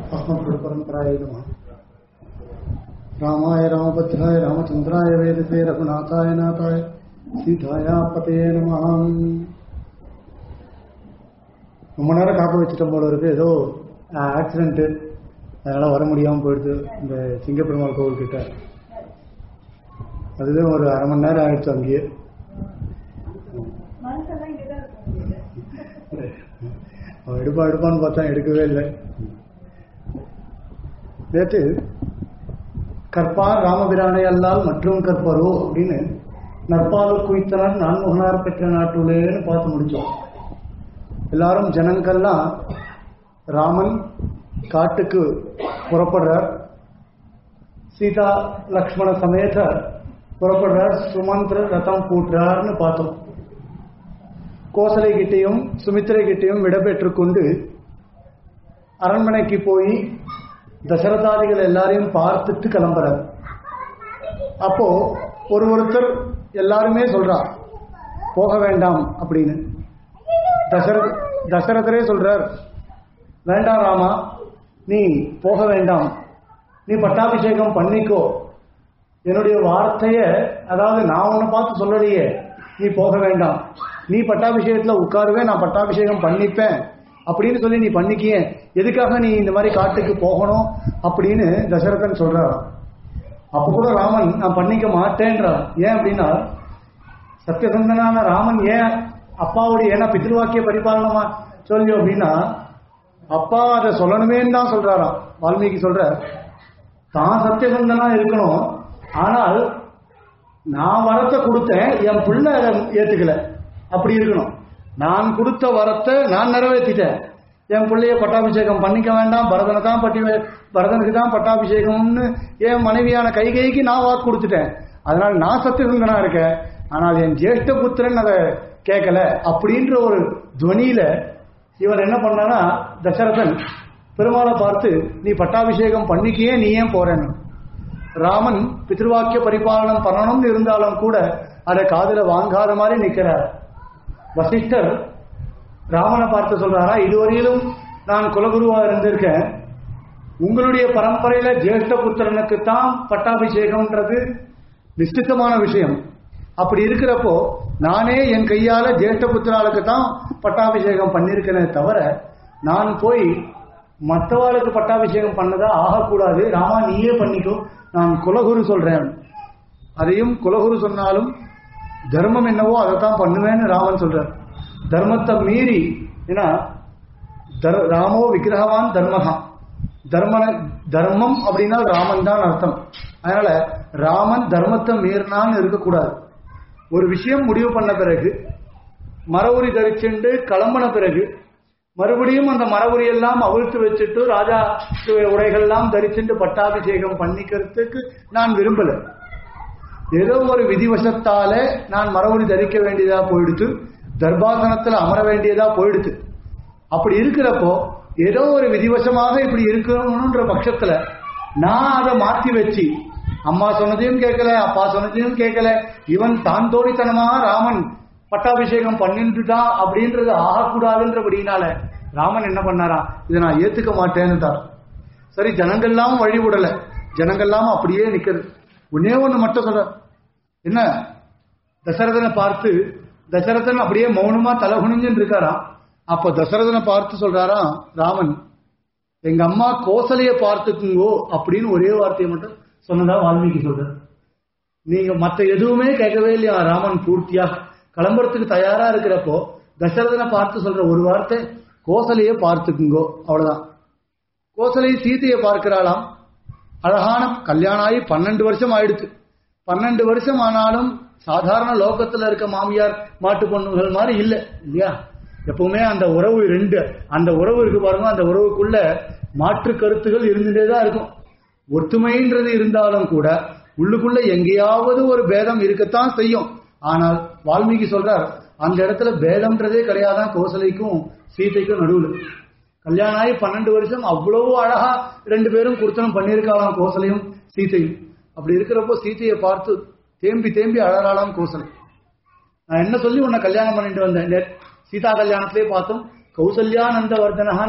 अस्मद्गुरुपरम्परायै नमः रामाय रामभद्राय रामचन्द्राय वेदसे रघुनाथाय नाथाय சீதாயா பதையே நமः ரொம்ப நேரம் காக்க வச்சுட்டோம் போல இருக்கு ஏதோ ஆக்சிடென்ட்டு அதனால வர முடியாமல் போயிடுது இந்த சிங்கப்பெருமாள் கோவில் கிட்ட அதுவே ஒரு அரை மணி நேரம் ஆயிடுச்சு அங்கேயே மனசெல்லாம் இங்கதான் இருக்கும் அவன் எடுப்பா எடுப்பான்னு பார்த்தா எடுக்கவே இல்லை நேற்று கற்பார் ராமபிரானை அல்லால் மற்றும் கற்பரோ அப்படின்னு நற்பால் குவித்தனர் நான்முகனார் பெற்ற நாட்டுலேன்னு பார்த்து முடிச்சோம் எல்லாரும் ஜனங்கள்லாம் ராமன் காட்டுக்கு புறப்படுறார் சீதா லக்ஷ்மண சமேத புறப்படுறார் சுமந்திர ரதம் பூட்டுறார்னு பார்த்தோம் கோசலை கிட்டையும் சுமித்திரை கிட்டையும் விடைபெற்றுக் கொண்டு அரண்மனைக்கு போய் தசரதாதிகள் எல்லாரையும் பார்த்துட்டு கிளம்புறார் அப்போ ஒரு ஒருத்தர் எல்லாருமே சொல்றா போக வேண்டாம் அப்படின்னு தசரத தசரதரே சொல்றார் வேண்டாம் ராமா நீ போக வேண்டாம் நீ பட்டாபிஷேகம் பண்ணிக்கோ என்னுடைய வார்த்தைய அதாவது நான் உன்னை பார்த்து சொல்லலையே நீ போக வேண்டாம் நீ பட்டாபிஷேகத்துல உட்காருவே நான் பட்டாபிஷேகம் பண்ணிப்பேன் அப்படின்னு சொல்லி நீ பண்ணிக்கிய எதுக்காக நீ இந்த மாதிரி காட்டுக்கு போகணும் அப்படின்னு தசரதன் சொல்றார் அப்ப கூட ராமன் நான் பண்ணிக்க மாட்டேன்றார் ஏன் அப்படின்னா சத்தியசந்தனான ராமன் ஏன் அப்பாவுடைய ஏன்னா பித்ருவாக்கிய பரிபாலனமா சொல்லி அப்படின்னா அப்பா அதை சொல்லணுமேன்னு தான் சொல்றாராம் வால்மீகி சொல்ற தான் சத்தியசந்தனா இருக்கணும் ஆனால் நான் வரத்தை கொடுத்தேன் என் பிள்ளை அதை ஏத்துக்கல அப்படி இருக்கணும் நான் கொடுத்த வரத்தை நான் நிறைவேற்றிட்டேன் என் பிள்ளைய பட்டாபிஷேகம் பண்ணிக்க வேண்டாம் பரதனை தான் பட்டி பரதனுக்கு தான் பட்டாபிஷேகம்னு என் மனைவியான கைகைக்கு நான் வாக்கு கொடுத்துட்டேன் அதனால நான் சத்தியசந்தனா இருக்கேன் ஆனால் என் ஜேஷ்ட புத்திரன் அதை கேட்கல அப்படின்ற ஒரு துவனியில இவன் என்ன பண்ணானா தசரதன் பெருமாளை பார்த்து நீ பட்டாபிஷேகம் பண்ணிக்கியே நீ ஏன் போறேன்னு ராமன் பித்ருவாக்கிய பரிபாலனம் பண்ணணும்னு இருந்தாலும் கூட அதை காதுல வாங்காத மாதிரி நிக்கிறார் வசிஷ்டர் ராமனை பார்த்து சொல்றாரா இதுவரையிலும் நான் குலகுருவா இருந்திருக்கேன் உங்களுடைய பரம்பரையில ஜேஷ்ட புத்திரனுக்கு தான் பட்டாபிஷேகம்ன்றது நிश्चितமான விஷயம் அப்படி இருக்கிறப்போ நானே என் கையால ஜேஷ்ட புத்திராளுக்கு தான் பட்டாபிஷேகம் பண்ணியிருக்கிறேனே தவிர நான் போய் மற்றவாளுக்கு பட்டாபிஷேகம் பண்ணதா ஆகக்கூடாது ராமா நீயே பண்ணிக்கோ நான் குலகுரு சொல்றேன் அதையும் குலகுரு சொன்னாலும் தர்மம் என்னவோ அதை தான் பண்ணுவேன்னு ராமன் சொல்றார் தர்மத்தை மீறி ஏன்னா தர்- ராமோ விக்கிரகவான் தர்மகா தர்மன தர்மம் அப்படின்னா ராமன் தான் அர்த்தம் அதனால ராமன் தர்மத்தை மீறினான்னு இருக்கக்கூடாது ஒரு விஷயம் முடிவு பண்ண பிறகு மரவுரி தரிச்சுண்டு கிளம்பின பிறகு மறுபடியும் அந்த மரவுரி எல்லாம் அவிழ்த்து வச்சுட்டு ராஜா உடைகள்லாம் தரிச்சுண்டு பட்டாபிஷேகம் பண்ணிக்கிறதுக்கு நான் விரும்பல ஏதோ ஒரு விதிவசத்தால நான் மரவுரி தரிக்க வேண்டியதா போயிடுத்து தர்பாசனத்துல அமர வேண்டியதா போயிடுத்து அப்படி இருக்கிறப்போ ஏதோ ஒரு விதிவசமாக இப்படி இருக்கணும்ன்ற பட்சத்துல நான் அதை மாத்தி வச்சு அம்மா சொன்னதையும் கேட்கல அப்பா சொன்னதையும் கேட்கல இவன் தான் தோழித்தனமாக ராமன் பட்டாபிஷேகம் பண்ணிட்டுட்டான் அப்படின்றது ஆகக்கூடாதுன்றபடினால ராமன் என்ன பண்ணாரா இதை நான் ஏத்துக்க மாட்டேன்னுட்டார் சரி ஜனங்கள்லாம் வழி விடல ஜனங்கள்லாம் அப்படியே நிக்கிறது ஒன்னே ஒண்ணு மட்டும் சொல்ற என்ன தசரதனை பார்த்து தசரதன் அப்படியே மௌனமா தலை குனிஞ்சுன்னு இருக்காராம் அப்ப தசரதனை பார்த்து சொல்றாராம் ராமன் எங்க அம்மா கோசலைய பார்த்துக்குங்கோ அப்படின்னு ஒரே வார்த்தையை மட்டும் சொன்னதா வால்மீகி சொல்றார் நீங்க மத்த எதுவுமே கேட்கவே இல்லையா ராமன் பூர்த்தியா கிளம்புறதுக்கு தயாரா இருக்கிறப்போ தசரதனை பார்த்து சொல்ற ஒரு வார்த்தை கோசலைய பார்த்துக்குங்கோ அவ்வளவுதான் கோசலை சீதையை பார்க்கிறாளாம் அழகான கல்யாணம் ஆகி பன்னெண்டு வருஷம் ஆயிடுச்சு பன்னெண்டு வருஷம் ஆனாலும் சாதாரண லோகத்துல இருக்க மாமியார் மாட்டு பொண்ணுகள் மாதிரி இல்ல இல்லையா எப்பவுமே அந்த உறவு ரெண்டு அந்த உறவு இருக்கு பாருங்க அந்த உறவுக்குள்ள மாற்று கருத்துகள் இருந்துட்டே தான் இருக்கும் ஒற்றுமைன்றது இருந்தாலும் கூட உள்ளுக்குள்ள எங்கேயாவது ஒரு பேதம் இருக்கத்தான் செய்யும் ஆனால் வால்மீகி சொல்றார் அந்த இடத்துல பேதம்ன்றதே கிடையாதான் கோசலைக்கும் சீதைக்கும் நடுவுல கல்யாணம் ஆகி பன்னெண்டு வருஷம் அவ்வளவு அழகா ரெண்டு பேரும் குடுத்தனம் பண்ணியிருக்காளாம் கோசலையும் சீதையும் அப்படி இருக்கிறப்போ சீதையை பார்த்து தேம்பி தேம்பி அழறாளாம் கோசலை நான் என்ன சொல்லி உன்னை கல்யாணம் பண்ணிட்டு வந்தேன் நே- சீதா கல்யாணத்திலே பார்த்தோம் கௌசல்யானந்த வர்தனகான்னு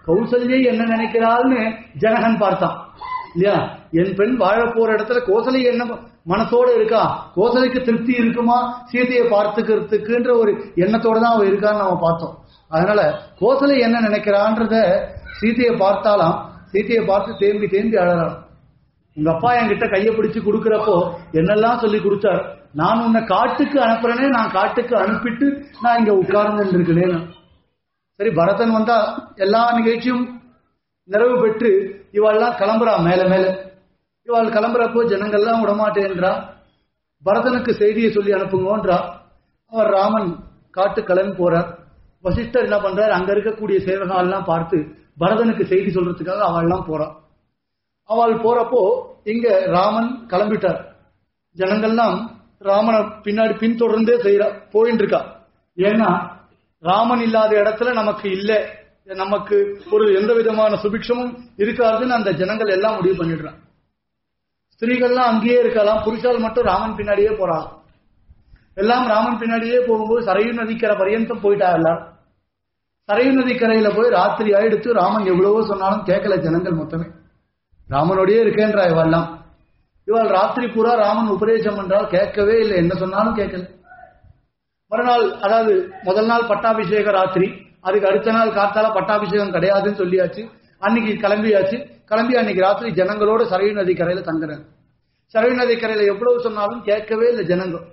கௌசல்யை என்ன நினைக்கிறாள்னு ஜனகன் பார்த்தான் இல்லையா என் பெண் வாழ போற இடத்துல கோசலை என்ன மனசோட இருக்கா கோசலைக்கு திருப்தி இருக்குமா சீதையை பார்த்துக்கிறதுக்குன்ற ஒரு எண்ணத்தோட தான் அவ இருக்கான்னு நம்ம பார்த்தோம் அதனால கோசலை என்ன நினைக்கிறான்றத சீதையை பார்த்தாலாம் சீதையை பார்த்து தேம்பி தேம்பி அழறான் உங்க அப்பா என்கிட்ட கையை பிடிச்சு கொடுக்கறப்போ என்னெல்லாம் சொல்லி கொடுத்தார் நான் உன்னை காட்டுக்கு அனுப்புறேனே நான் காட்டுக்கு அனுப்பிட்டு நான் இங்க உட்கார்ந்து இருக்கேன் சரி பரதன் வந்தா எல்லா நிகழ்ச்சியும் நிறைவு பெற்று இவாள்லாம் கிளம்புறா மேல மேல இவாள் கிளம்புறப்போ ஜனங்கள்லாம் விடமாட்டேன்றா பரதனுக்கு செய்தியை சொல்லி அனுப்புங்கன்றா அவர் ராமன் காட்டு கிளம்பி போறார் வசிஷ்டர் என்ன பண்றார் அங்க இருக்கக்கூடிய சேவகாலாம் பார்த்து பரதனுக்கு செய்தி சொல்றதுக்காக அவள்லாம் போறா அவள் போறப்போ இங்க ராமன் கிளம்பிட்டார் ஜனங்கள்லாம் ராமனை பின்னாடி பின்தொடர்ந்தே செய்யறா போயின்னு இருக்கா ஏன்னா ராமன் இல்லாத இடத்துல நமக்கு இல்ல நமக்கு ஒரு எந்த விதமான சுபிக்ஷமும் இருக்காதுன்னு அந்த ஜனங்கள் எல்லாம் முடிவு பண்ணிடுறான் ஸ்திரீகள்லாம் அங்கேயே இருக்கலாம் புருஷால் மட்டும் ராமன் பின்னாடியே போறான் எல்லாம் ராமன் பின்னாடியே போகும்போது சரையு நதிக்கரை பரியந்தம் போயிட்டா எல்லாரும் சரையு நதிக்கரையில போய் ராத்திரி ஆயிடுத்து ராமன் எவ்வளவோ சொன்னாலும் கேட்கல ஜனங்கள் மொத்தமே ராமனோடயே இருக்கேன்றா இவெல்லாம் இவள் ராத்திரி பூரா ராமன் உபதேசம் என்றால் கேட்கவே இல்லை என்ன சொன்னாலும் கேட்கல மறுநாள் அதாவது முதல் நாள் பட்டாபிஷேக ராத்திரி அதுக்கு அடுத்த நாள் காத்தால பட்டாபிஷேகம் கிடையாதுன்னு சொல்லியாச்சு அன்னைக்கு கிளம்பியாச்சு கிளம்பி அன்னைக்கு ராத்திரி ஜனங்களோட சரையு நதி கரையில தங்குறாங்க சரையு நதி கரையில எவ்வளவு சொன்னாலும் கேட்கவே இல்லை ஜனங்கள்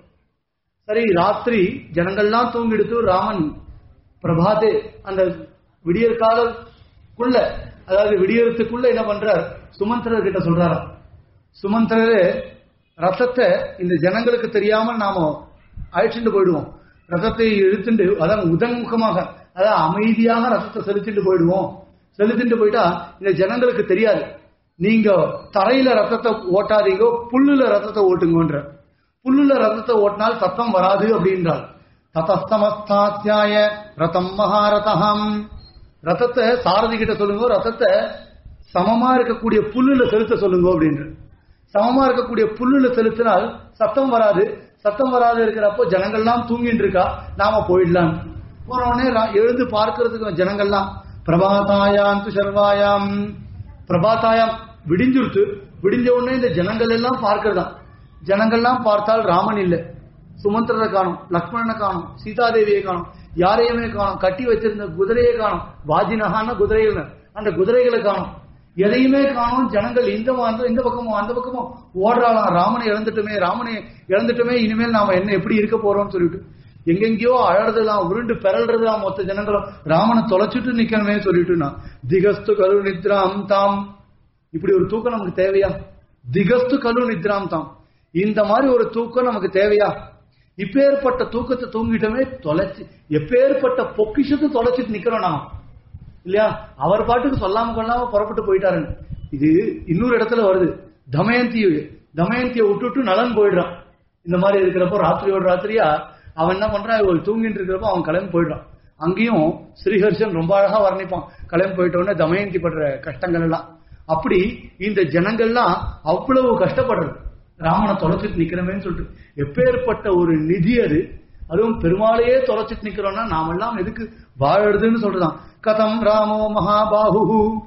சரி ராத்திரி ஜனங்கள்லாம் தூங்கிடுத்து ராமன் பிரபாதே அந்த விடியற் காலக்குள்ள அதாவது விடியறதுக்குள்ள என்ன பண்றார் சுமந்திரர் கிட்ட சொல்றாராம் சுமந்திரரு ரத்தத்தை இந்த ஜனங்களுக்கு தெரியாமல் நாம அழைச்சிட்டு போயிடுவோம் ரத்தத்தை இழுத்துண்டு அதான் உதன்முகமாக அதாவது அமைதியாக ரத்தத்தை செலுத்திட்டு போயிடுவோம் செலுத்திட்டு போயிட்டா இந்த ஜனங்களுக்கு தெரியாது நீங்க தரையில ரத்தத்தை ஓட்டாதீங்க புல்லுல ரத்தத்தை ஓட்டுங்கன்ற புல்லுல ரத்தத்தை ஓட்டினால் சத்தம் வராது அப்படின்றாள் ததஸ்தமஸ்தாத்தியாய ரதம் மகாரதம் ரத்தத்தை சாரதி கிட்ட சொல்லுங்க ரத்தத்தை சமமா இருக்கக்கூடிய புல்லுல செலுத்த சொல்லுங்க அப்படின்ற சமமா இருக்கக்கூடிய புல்லுல செலுத்தினால் சத்தம் வராது சத்தம் வராது இருக்கிறப்போ ஜனங்கள்லாம் தூங்கிட்டு இருக்கா நாம போயிடலாம் போன உடனே ரா- எழுந்து பார்க்கறதுக்கு ஜனங்கள்லாம் பிரபாதாயாம் து சர்வாயாம் பிரபாதாயாம் விடிஞ்சுருத்து விடிஞ்ச உடனே இந்த ஜனங்கள் எல்லாம் பார்க்கறதாம் ஜனங்கள்லாம் பார்த்தால் ராமன் இல்லை சுமந்திரரை காணும் லக்ஷ்மணனை காணும் சீதாதேவியை காணும் யாரையுமே காணும் கட்டி வச்சிருந்த குதிரையை காணும் வாஜினகான குதிரைகள் அந்த குதிரைகளை காணும் எதையுமே காணும் ஜனங்கள் இந்த வந்து இந்த பக்கமும் அந்த பக்கமும் ஓடுறாளாம் ராமனை இழந்துட்டுமே ராமனை இழந்துட்டுமே இனிமேல் நாம என்ன எப்படி இருக்க போறோம்னு சொல்லிட்டு எங்கெங்கயோ அழறதுலாம் உருண்டு பிறல்றதுலாம் மொத்த ஜனங்களும் ராமனை தொலைச்சிட்டு நிக்கணுமே சொல்லிட்டு நான் திகஸ்து கரு நித்ராம் தாம் இப்படி ஒரு தூக்கம் நமக்கு தேவையா திகஸ்து கலு நித்ராம் தாம் இந்த மாதிரி ஒரு தூக்கம் நமக்கு தேவையா இப்பேற்பட்ட தூக்கத்தை தூங்கிட்டோமே தொலைச்சு எப்பேற்பட்ட பொக்கிஷத்தை தொலைச்சிட்டு நிக்கிறோம் நாம இல்லையா அவர் பாட்டுக்கு சொல்லாம கொள்ளாம புறப்பட்டு போயிட்டாருன்னு இது இன்னொரு இடத்துல வருது தமயந்தி தமயந்தியை விட்டுட்டு நலன் போயிடுறான் இந்த மாதிரி இருக்கிறப்போ ராத்திரியோட ராத்திரியா அவன் என்ன பண்றான் இவள் தூங்கிட்டு இருக்கிறப்போ அவன் கிளம்பி போயிடுறான் அங்கேயும் ஸ்ரீஹர்ஷன் ரொம்ப அழகா வர்ணிப்பான் கிளம்பி போயிட்ட உடனே தமயந்தி படுற கஷ்டங்கள் எல்லாம் அப்படி இந்த ஜனங்கள்லாம் அவ்வளவு கஷ்டப்படுறது ராமனை தொலைச்சிட்டு நிக்கிறமேன்னு சொல்லிட்டு எப்பேற்பட்ட ஒரு நிதி அது அதுவும் பெருமாளையே தொலைச்சிட்டு நிக்கிறோம்னா நாமெல்லாம் எதுக்கு வாழறதுன்னு சொல்றதான் கதம் ராமோ மகாபாகு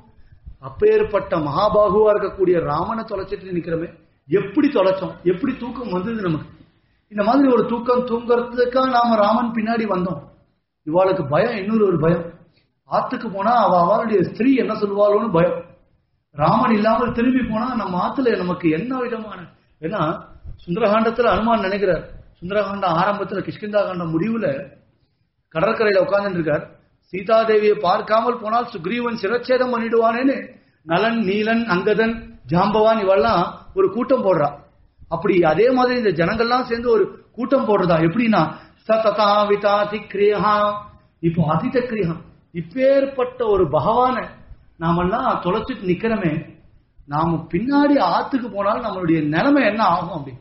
அப்பேற்பட்ட மகாபாகுவா இருக்கக்கூடிய ராமனை தொலைச்சிட்டு நிக்கிறோமே எப்படி தொலைச்சோம் எப்படி தூக்கம் வந்தது நமக்கு இந்த மாதிரி ஒரு தூக்கம் தூங்குறதுக்காக நாம ராமன் பின்னாடி வந்தோம் இவாளுக்கு பயம் இன்னொரு ஒரு பயம் ஆத்துக்கு போனா அவ அவளுடைய ஸ்திரீ என்ன சொல்லுவாளோன்னு பயம் ராமன் இல்லாமல் திரும்பி போனா நம்ம ஆத்துல நமக்கு என்ன விதமான ஏன்னா சுந்தரகாண்டத்துல அனுமான் நினைக்கிறார் சுந்தரகாண்டம் ஆரம்பத்துல கிஷ்கிந்தா காண்டம் முடிவுல கடற்கரையில உட்கார்ந்துட்டு இருக்கார் சீதாதேவியை பார்க்காமல் போனால் சுக்ரீவன் சிரச்சேதம் பண்ணிடுவானேன்னு நலன் நீலன் அங்கதன் ஜாம்பவான் இவெல்லாம் ஒரு கூட்டம் போடுறா அப்படி அதே மாதிரி இந்த ஜனங்கள்லாம் சேர்ந்து ஒரு கூட்டம் போடுறதா எப்படின்னா சததா விதாதி கிரியா இப்போ அதித கிரியா இப்பேற்பட்ட ஒரு பகவான நாமெல்லாம் தொலைச்சிட்டு நிக்கிறோமே நாம பின்னாடி ஆத்துக்கு போனால் நம்மளுடைய நிலைமை என்ன ஆகும் அப்படி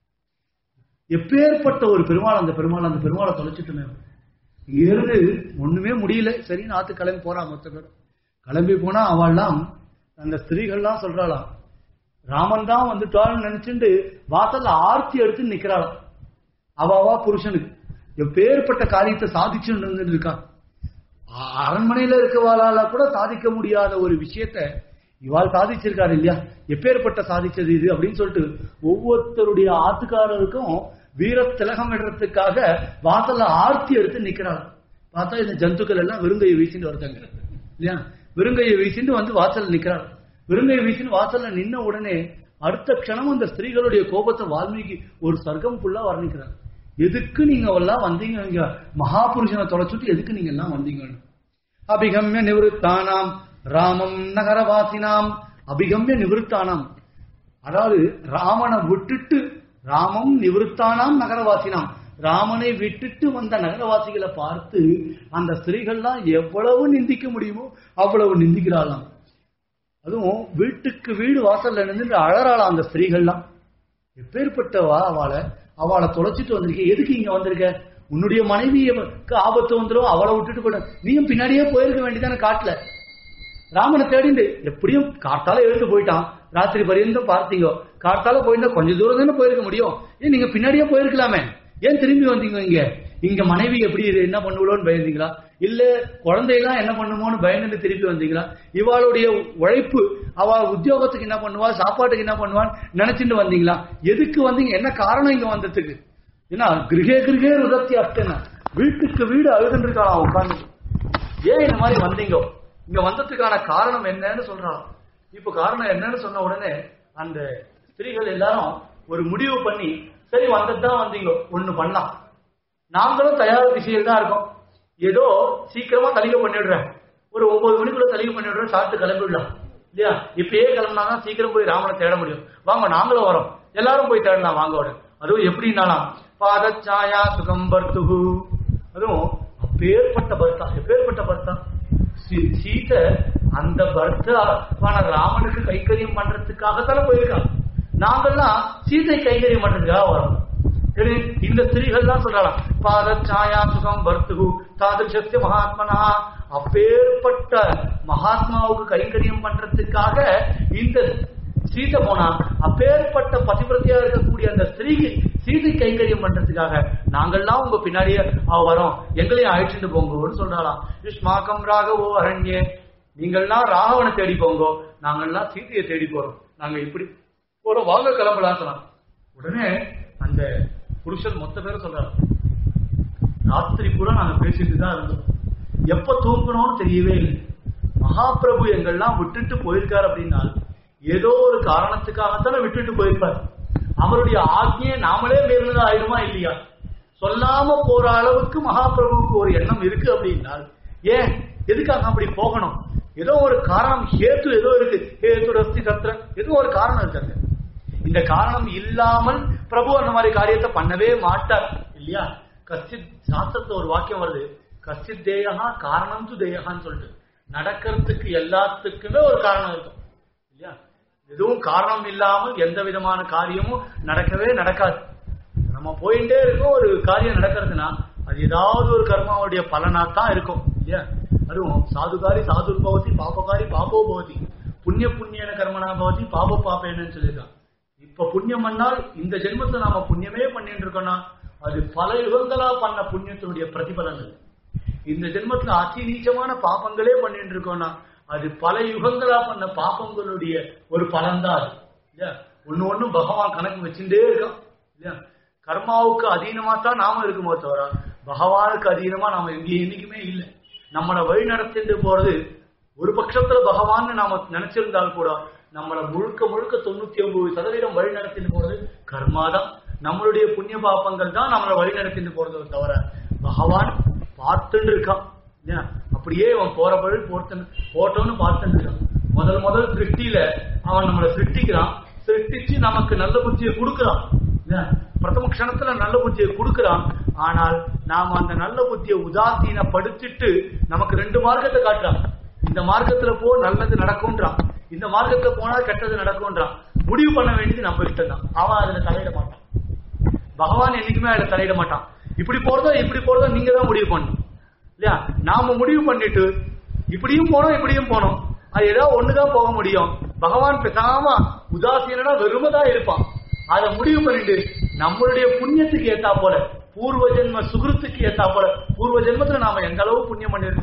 எப்பேற்பட்ட ஒரு பெருமாள் அந்த பெருமாள் அந்த பெருமாளை தொலைச்சிட்டுமே இங்க இருந்து ஒண்ணுமே முடியல சரின்னு ஆத்து கிளம்பி போறா மொத்த பேரும் கிளம்பி போனா அவள்லாம் அந்த ஸ்திரீகள்லாம் சொல்றாளாம் ராமன் தான் வந்துட்டாள்னு நினைச்சுட்டு வாசல்ல ஆர்த்தி எடுத்து நிக்கிறாளாம் அவ அவா புருஷனுக்கு எப்பேற்பட்ட காரியத்தை சாதிச்சுட்டு இருந்துட்டு இருக்கா அ- அரண்மனையில இருக்கவாளால கூட சாதிக்க முடியாத ஒரு விஷயத்த இவாள் சாதிச்சிருக்காரு இல்லையா எப்பேற்பட்ட சாதிச்சது இது அப்படின்னு சொல்லிட்டு ஒவ்வொருத்தருடைய ஆத்துக்காரருக்கும் வீர திலகம் விடுறதுக்காக வாசல்ல ஆர்த்தி எடுத்து நிக்கிறாள் பார்த்தா இந்த ஜந்துக்கள் எல்லாம் வெறுங்கையை வீசிட்டு வருதாங்க இல்லையா வெறுங்கையை வீசிட்டு வந்து வாசல்ல நிக்கிறாள் வெறுங்கையை வீசிட்டு வாசல்ல நின்ன உடனே அடுத்த க்ஷணம் அந்த ஸ்திரீகளுடைய கோபத்தை வால்மீகி ஒரு சர்க்கம் ஃபுல்லா வர்ணிக்கிறார் எதுக்கு நீங்க எல்லாம் வந்தீங்க இங்க மகாபுருஷனை தொலைச்சுட்டு எதுக்கு நீங்க எல்லாம் வந்தீங்கன்னு அபிகம்ய நிவృత్తాனாம் ராமம் நகரவாசினாம் அபிகம்ய நிவృత్తాனாம் அதாவது ராமனை விட்டுட்டு ராமம் நிவృత్తాனாம் நகரவாசினாம் ராமனை விட்டுட்டு வந்த நகரவாசிகளை பார்த்து அந்த ஸ்திரீகள்லாம் எவ்வளவு நிந்திக்க முடியுமோ அவ்வளவு நிந்திக்கிறாளாம் அதுவும் வீட்டுக்கு வீடு வாசல்ல நின்று அழறாளாம் அந்த ஸ்திரீகள்லாம் எப்பேற்பட்டவா அவளை அவளை தொலைச்சிட்டு வந்திருக்க எதுக்கு இங்க வந்திருக்க உன்னுடைய மனைவிக்கு ஆபத்து வந்துடும் அவளை விட்டுட்டு போயிடும் நீயும் பின்னாடியே போயிருக்க வேண்டியதானே காட்டுல ராமனை தேடிண்டு எப்படியும் காட்டால எழுந்து போயிட்டான் ராத்திரி பரியந்தம் பார்த்தீங்க காட்டால போயிருந்தா கொஞ்சம் தூரம் தானே போயிருக்க முடியும் ஏன் நீங்க பின்னாடியே போயிருக்கலாமே ஏன் திரும்பி வந்தீங்க இங்க இங்க மனைவி எப்படி இது என்ன பண்ணுவோன்னு பயந்தீங்களா இல்ல குழந்தையெல்லாம் என்ன பண்ணுமோன்னு பயந்துட்டு திருப்பி வந்தீங்களா இவாளுடைய உழைப்பு அவ உத்தியோகத்துக்கு என்ன பண்ணுவா சாப்பாட்டுக்கு என்ன பண்ணுவான்னு நினைச்சிட்டு வந்தீங்களா எதுக்கு வந்தீங்க என்ன காரணம் இங்க வந்ததுக்கு ஏன்னா கிருகே கிருகே ருதத்தி அஷ்டன வீட்டுக்கு வீடு அழுதுன்னு இருக்காளாம் உட்காந்து ஏன் இந்த மாதிரி வந்தீங்க இங்க வந்ததுக்கான காரணம் என்னன்னு சொல்றான் இப்ப காரணம் என்னன்னு சொன்ன உடனே அந்த ஸ்திரீகள் எல்லாரும் ஒரு முடிவு பண்ணி சரி வந்துதான் வந்தீங்க ஒண்ணு பண்ணலாம் நாங்களும் தயார் திசையில் தான் இருக்கோம் ஏதோ சீக்கிரமா தலிகை பண்ணிடுறேன் ஒரு ஒன்பது மணிக்குள்ள தலிகை பண்ணிடுறேன் சாப்பிட்டு கிளம்பிடலாம் இல்லையா இப்பயே கிளம்பினாதான் சீக்கிரம் போய் ராமனை தேட முடியும் வாங்க நாங்களும் வரோம் எல்லாரும் போய் தேடலாம் வாங்க உடனே அதுவும் எப்படின்னாலாம் பாதச்சாயா சுகம் பர்த்துகு அதுவும் அப்பேற்பட்ட பர்த்தா எப்பேற்பட்ட பர்த்தா சீ- சீதை அந்த பர்த்தாவான ராமனுக்கு கைக்கரியம் பண்றதுக்காகத்தானே போயிருக்கான் நாங்கெல்லாம் சீதை கைகரியம் பண்றதுக்காக வரோம் சரி, இந்த ஸ்திரீகள் தான் சொல்றாங்க பாத சாயா சுகம் வர்த்துகு தாதிருஷத்திய மகாத்மனா அப்பேற்பட்ட மகாத்மாவுக்கு கைங்கரியம் பண்றதுக்காக இந்த சீதை போனா அப்பேற்பட்ட பதிவிரத்தையா இருக்கக்கூடிய அந்த ஸ்திரீக்கு சீதை கைங்கரியம் பண்றதுக்காக நாங்கள்லாம் உங்க பின்னாடியே அவ வரோம் எங்களையும் அழைச்சிட்டு போங்கன்னு சொல்றாளாம் யுஷ்மாக்கம் ராகவோ அரண்யே நீங்கள்லாம் ராகவனை தேடி போங்கோ நாங்கள்லாம் சீதையை தேடி போறோம் நாங்க இப்படி போறோம் வாங்க கிளம்பலாம் சொன்னாங்க உடனே அந்த புருஷன் மொத்த பேரும் சொல்றாரு ராத்திரி பூரா நாங்க பேசிட்டு தான் இருந்தோம் எப்ப தூங்கணும்னு தெரியவே இல்லை மகாபிரபு எங்கெல்லாம் விட்டுட்டு போயிருக்காரு அப்படின்னா ஏதோ ஒரு காரணத்துக்காகத்தானே விட்டுட்டு போயிருப்பார் அவருடைய ஆக்ஞையை நாமளே மீறினதா ஆயிடுமா இல்லையா சொல்லாம போற அளவுக்கு மகாபிரபுவுக்கு ஒரு எண்ணம் இருக்கு அப்படின்னால் ஏன் எதுக்காக அப்படி போகணும் ஏதோ ஒரு காரணம் ஹேத்து ஏதோ இருக்கு ஹேத்து ரஸ்தி சத்திர ஏதோ ஒரு காரணம் இருக்காங்க இந்த காரணம் இல்லாமல் பிரபு அந்த மாதிரி காரியத்தை பண்ணவே மாட்டார் இல்லையா கஷ்டித் சாஸ்திரத்துல ஒரு வாக்கியம் வருது கஷ்டித் தேயகா காரணம் து தேயகான்னு சொல்லிட்டு நடக்கிறதுக்கு எல்லாத்துக்குமே ஒரு காரணம் இருக்கும் இல்லையா எதுவும் காரணம் இல்லாமல் எந்த விதமான காரியமும் நடக்கவே நடக்காது நம்ம போயிட்டே இருக்கோம் ஒரு காரியம் நடக்கிறதுனா அது ஏதாவது ஒரு கர்மாவுடைய பலனா தான் இருக்கும் இல்லையா அதுவும் சாதுகாரி சாது பவதி பாபகாரி பாபோ பவதி புண்ணிய புண்ணியன கர்மனா பவதி பாப பாப்பேன்னு சொல்லியிருக்கான் இப்ப புண்ணியம் பண்ணால் இந்த ஜென்மத்துல நாம புண்ணியமே பண்ணிட்டு இருக்கோம்னா அது பல யுகங்களா பண்ண புண்ணியத்தினுடைய பிரதிபலங்கள் இந்த ஜென்மத்துல அதி நீச்சமான பாபங்களே பண்ணிட்டு இருக்கோம்னா அது பல யுகங்களா பண்ண பாபங்களுடைய ஒரு பலன்தான் அது இல்லையா ஒண்ணு ஒண்ணு பகவான் கணக்கு வச்சுட்டே இருக்கான் இல்லையா கர்மாவுக்கு அதீனமா தான் நாம இருக்குமோ தவிர பகவானுக்கு அதீனமா நாம எங்கேயும் என்னைக்குமே இல்லை நம்மளை வழி நடத்திட்டு போறது ஒரு பட்சத்துல பகவான் நாம நினைச்சிருந்தால் கூட நம்மளை முழுக்க முழுக்க தொண்ணூத்தி ஒன்பது சதவீதம் வழி நடத்திட்டு போறது கர்மாதான் நம்மளுடைய புண்ணிய பாப்பங்கள் தான் நம்மளை வழி நடத்திட்டு போறதை தவிர பகவான் பார்த்துட்டு இருக்கான் இல்லையா? அப்படியே அவன் போற வழி போர்த்தன் போட்டோன்னு பார்த்துட்டு இருக்கான் முதல் முதல் சிருஷ்டியில அவன் நம்மளை சிருஷ்டிக்கிறான் சிருஷ்டிச்சு நமக்கு நல்ல புத்தியை கொடுக்கறான் இல்லையா? பிரதம க்ஷணத்துல நல்ல புத்தியை கொடுக்கறான் ஆனால் நாம அந்த நல்ல புத்தியை உதாசீனப்படுத்திட்டு நமக்கு ரெண்டு மார்க்கத்தை காட்டுறான் இந்த மார்க்கத்துல போ நல்லது நடக்கும்ன்றான் இந்த மார்க்கத்துல போனா கெட்டது நடக்கும்ன்றான் முடிவு பண்ண வேண்டியது நம்ம கிட்ட தான் அவன் அதுல தலையிட மாட்டான் பகவான் என்னைக்குமே அதுல தலையிட மாட்டான் இப்படி போறதோ இப்படி போறதோ நீங்க தான் முடிவு பண்ணணும் இல்லையா நாம முடிவு பண்ணிட்டு இப்படியும் போனோம் இப்படியும் போனோம் அது ஏதாவது ஒண்ணுதான் போக முடியும் பகவான் பேசாம உதாசீனா வெறுமதா இருப்பான் அதை முடிவு பண்ணிட்டு நம்மளுடைய புண்ணியத்துக்கு ஏத்தா போல பூர்வ ஜென்ம சுகிருத்துக்கு ஏத்தா போல பூர்வ ஜென்மத்துல நாம எந்த அளவு புண்ணியம் பண்ணிருக்கோம்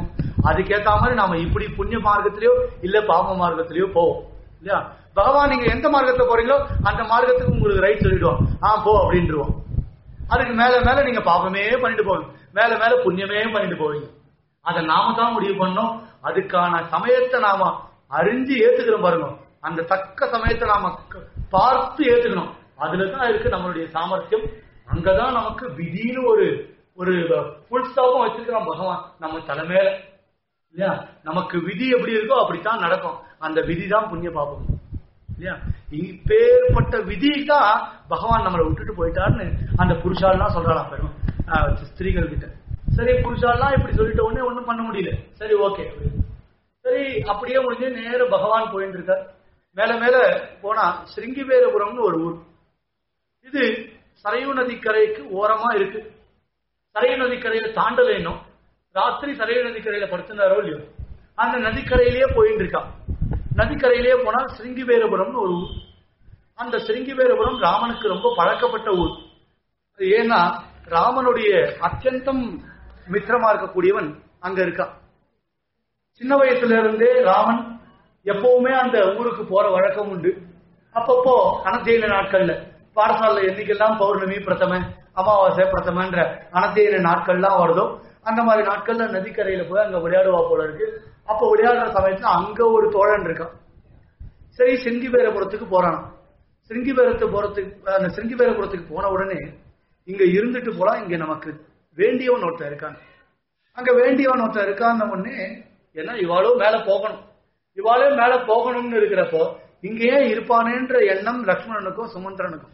அதுக்கேத்த மாதிரி நாம இப்படி புண்ணிய மார்க்கத்திலயோ இல்ல பாப மார்க்கத்திலயோ போவோம் இல்லையா பகவான் நீங்க எந்த மார்க்கத்துல போறீங்களோ அந்த மார்க்கத்துக்கு உங்களுக்கு ரைட் சொல்லிடுவோம் ஆ போ அப்படின்றோம் அதுக்கு மேல மேல நீங்க பாபமே பண்ணிட்டு போவீங்க மேல மேல புண்ணியமே பண்ணிட்டு போவீங்க அதை நாம தான் முடிவு பண்ணோம் அதுக்கான சமயத்தை நாம அறிஞ்சு ஏத்துக்கிறோம் பாருங்க அந்த தக்க சமயத்தை நாம க- பார்த்து ஏத்துக்கணும் அதுலதான் இருக்கு நம்மளுடைய சாமர்த்தியம் அங்கதான் நமக்கு விதின்னு ஒரு ஒரு ஃபுல் ஸ்டாப்பும் வச்சிருக்கிறான் பகவான் நம்ம தலைமையில இல்லையா நமக்கு விதி எப்படி இருக்கோ அப்படித்தான் நடக்கும் அந்த விதி தான் புண்ணிய பாபம் இல்லையா இப்பேற்பட்ட விதி தான் பகவான் நம்மளை விட்டுட்டு போயிட்டாருன்னு அந்த புருஷாலாம் சொல்றாளாம் பெரும் ஆஹ் ஸ்திரீகள் கிட்ட சரி புருஷாலாம் இப்படி சொல்லிட்ட உடனே ஒண்ணும் பண்ண முடியல சரி ஓகே சரி அப்படியே முடிஞ்சு நேர பகவான் போயிட்டு இருக்கார் மேல மேல போனா ஸ்ருங்கிவேரபுரம்னு ஒரு ஊர் இது சரையு நதிக்கரைக்கு ஓரமா இருக்கு சரையு நதிக்கரையில தாண்டல இன்னும் ராத்திரி சரையு நதிக்கரையில படுத்திருந்தாரோ இல்லையோ அந்த நதிக்கரையிலேயே போயிட்டு இருக்கான் நதிக்கரையிலேயே போனா ஸ்ருங்கிவேரபுரம்னு ஒரு ஊர் அந்த ஸ்ருங்கிவேரபுரம் ராமனுக்கு ரொம்ப பழக்கப்பட்ட ஊர் அது ஏன்னா ராமனுடைய அத்தியந்தம் மித்திரமா இருக்கக்கூடியவன் அங்க இருக்கான் சின்ன வயசுல இருந்தே ராமன் எப்பவுமே அந்த ஊருக்கு போற வழக்கம் உண்டு அப்பப்போ அனத்தியன நாட்கள்ல பாடசாலை என்னைக்கெல்லாம் பௌர்ணமி பிரதம அமாவாசை பிரதமன்ற அனத்தியன நாட்கள்லாம் வருதோ அந்த மாதிரி நாட்கள்ல நதிக்கரையில போய் அங்க விளையாடுவா போல இருக்கு அப்ப விளையாடுற சமயத்துல அங்க ஒரு தோழன் இருக்கான் சரி சிங்கிபேரபுரத்துக்கு போறான் சிங்கிபேரத்து போறதுக்கு அந்த சிங்கிபேரபுரத்துக்கு போன உடனே இங்க இருந்துட்டு போலாம் இங்க நமக்கு வேண்டியவன் ஒருத்தன் இருக்கான் அங்க வேண்டியவன் ஒருத்தன் இருக்கான்னு உடனே ஏன்னா இவாளோ மேல போகணும் இவாளே மேல போகணும்னு இருக்கிறப்போ இங்க ஏன் இருப்பானேன்ற எண்ணம் லக்ஷ்மணனுக்கும் சுமந்திரனுக்கும்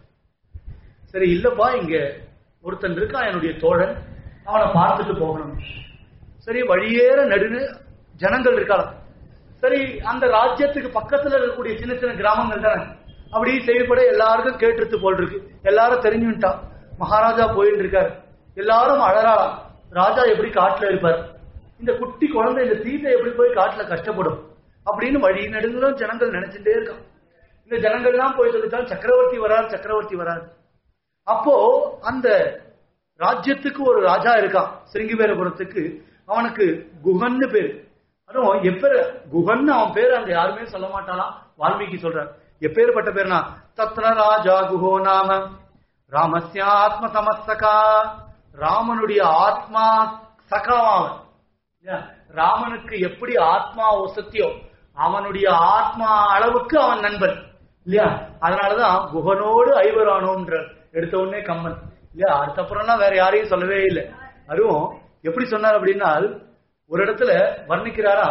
சரி இல்லப்பா இங்க ஒருத்தன் இருக்கான் என்னுடைய தோழன் அவனை பார்த்துட்டு போகணும் சரி வழியேற நடுன்னு ஜனங்கள் இருக்கலாம் சரி அந்த ராஜ்யத்துக்கு பக்கத்துல இருக்கக்கூடிய சின்ன சின்ன கிராமங்கள் தானே அப்படி செய்யப்பட எல்லாருக்கும் கேட்டுருத்து போல் இருக்கு எல்லாரும் தெரிஞ்சுட்டா மகாராஜா போயிட்டு இருக்காரு எல்லாரும் அழறாளாம் ராஜா எப்படி காட்டுல இருப்பார் இந்த குட்டி குழந்தை இந்த சீதை எப்படி போய் காட்டுல கஷ்டப்படும் அப்படின்னு வழி நெடுங்களும் ஜனங்கள் நினைச்சுட்டே இருக்கான் இந்த ஜனங்கள்லாம் போய் சொல்லிட்டால் சக்கரவர்த்தி வரார் சக்கரவர்த்தி வரார் அப்போ அந்த ராஜ்யத்துக்கு ஒரு ராஜா இருக்கான் சிருங்கிவேரபுரத்துக்கு அவனுக்கு குகன்னு பேரு அதுவும் எப்பேர் குகன்னு அவன் பேர் அங்க யாருமே சொல்ல மாட்டாளாம் வால்மீகி சொல்றார் எப்பேற்பட்ட பேர்னா தத்ர ராஜா குஹோ நாம ராமஸ்ய ஆத்ம சமஸ்தகா ராமனுடைய ஆத்மா சகாவாவன் இல்லையா? ராமனுக்கு எப்படி ஆத்மா ஒசத்தியோ அவனுடைய ஆத்மா அளவுக்கு அவன் நண்பன் இல்லையா அதனாலதான் குகனோடு ஐவரானோன்ற எடுத்த உடனே கம்மன் இல்லையா அடுத்தப்புறம்லாம் வேற யாரையும் சொல்லவே இல்லை அதுவும் எப்படி சொன்னார் அப்படின்னா ஒரு இடத்துல வர்ணிக்கிறாரா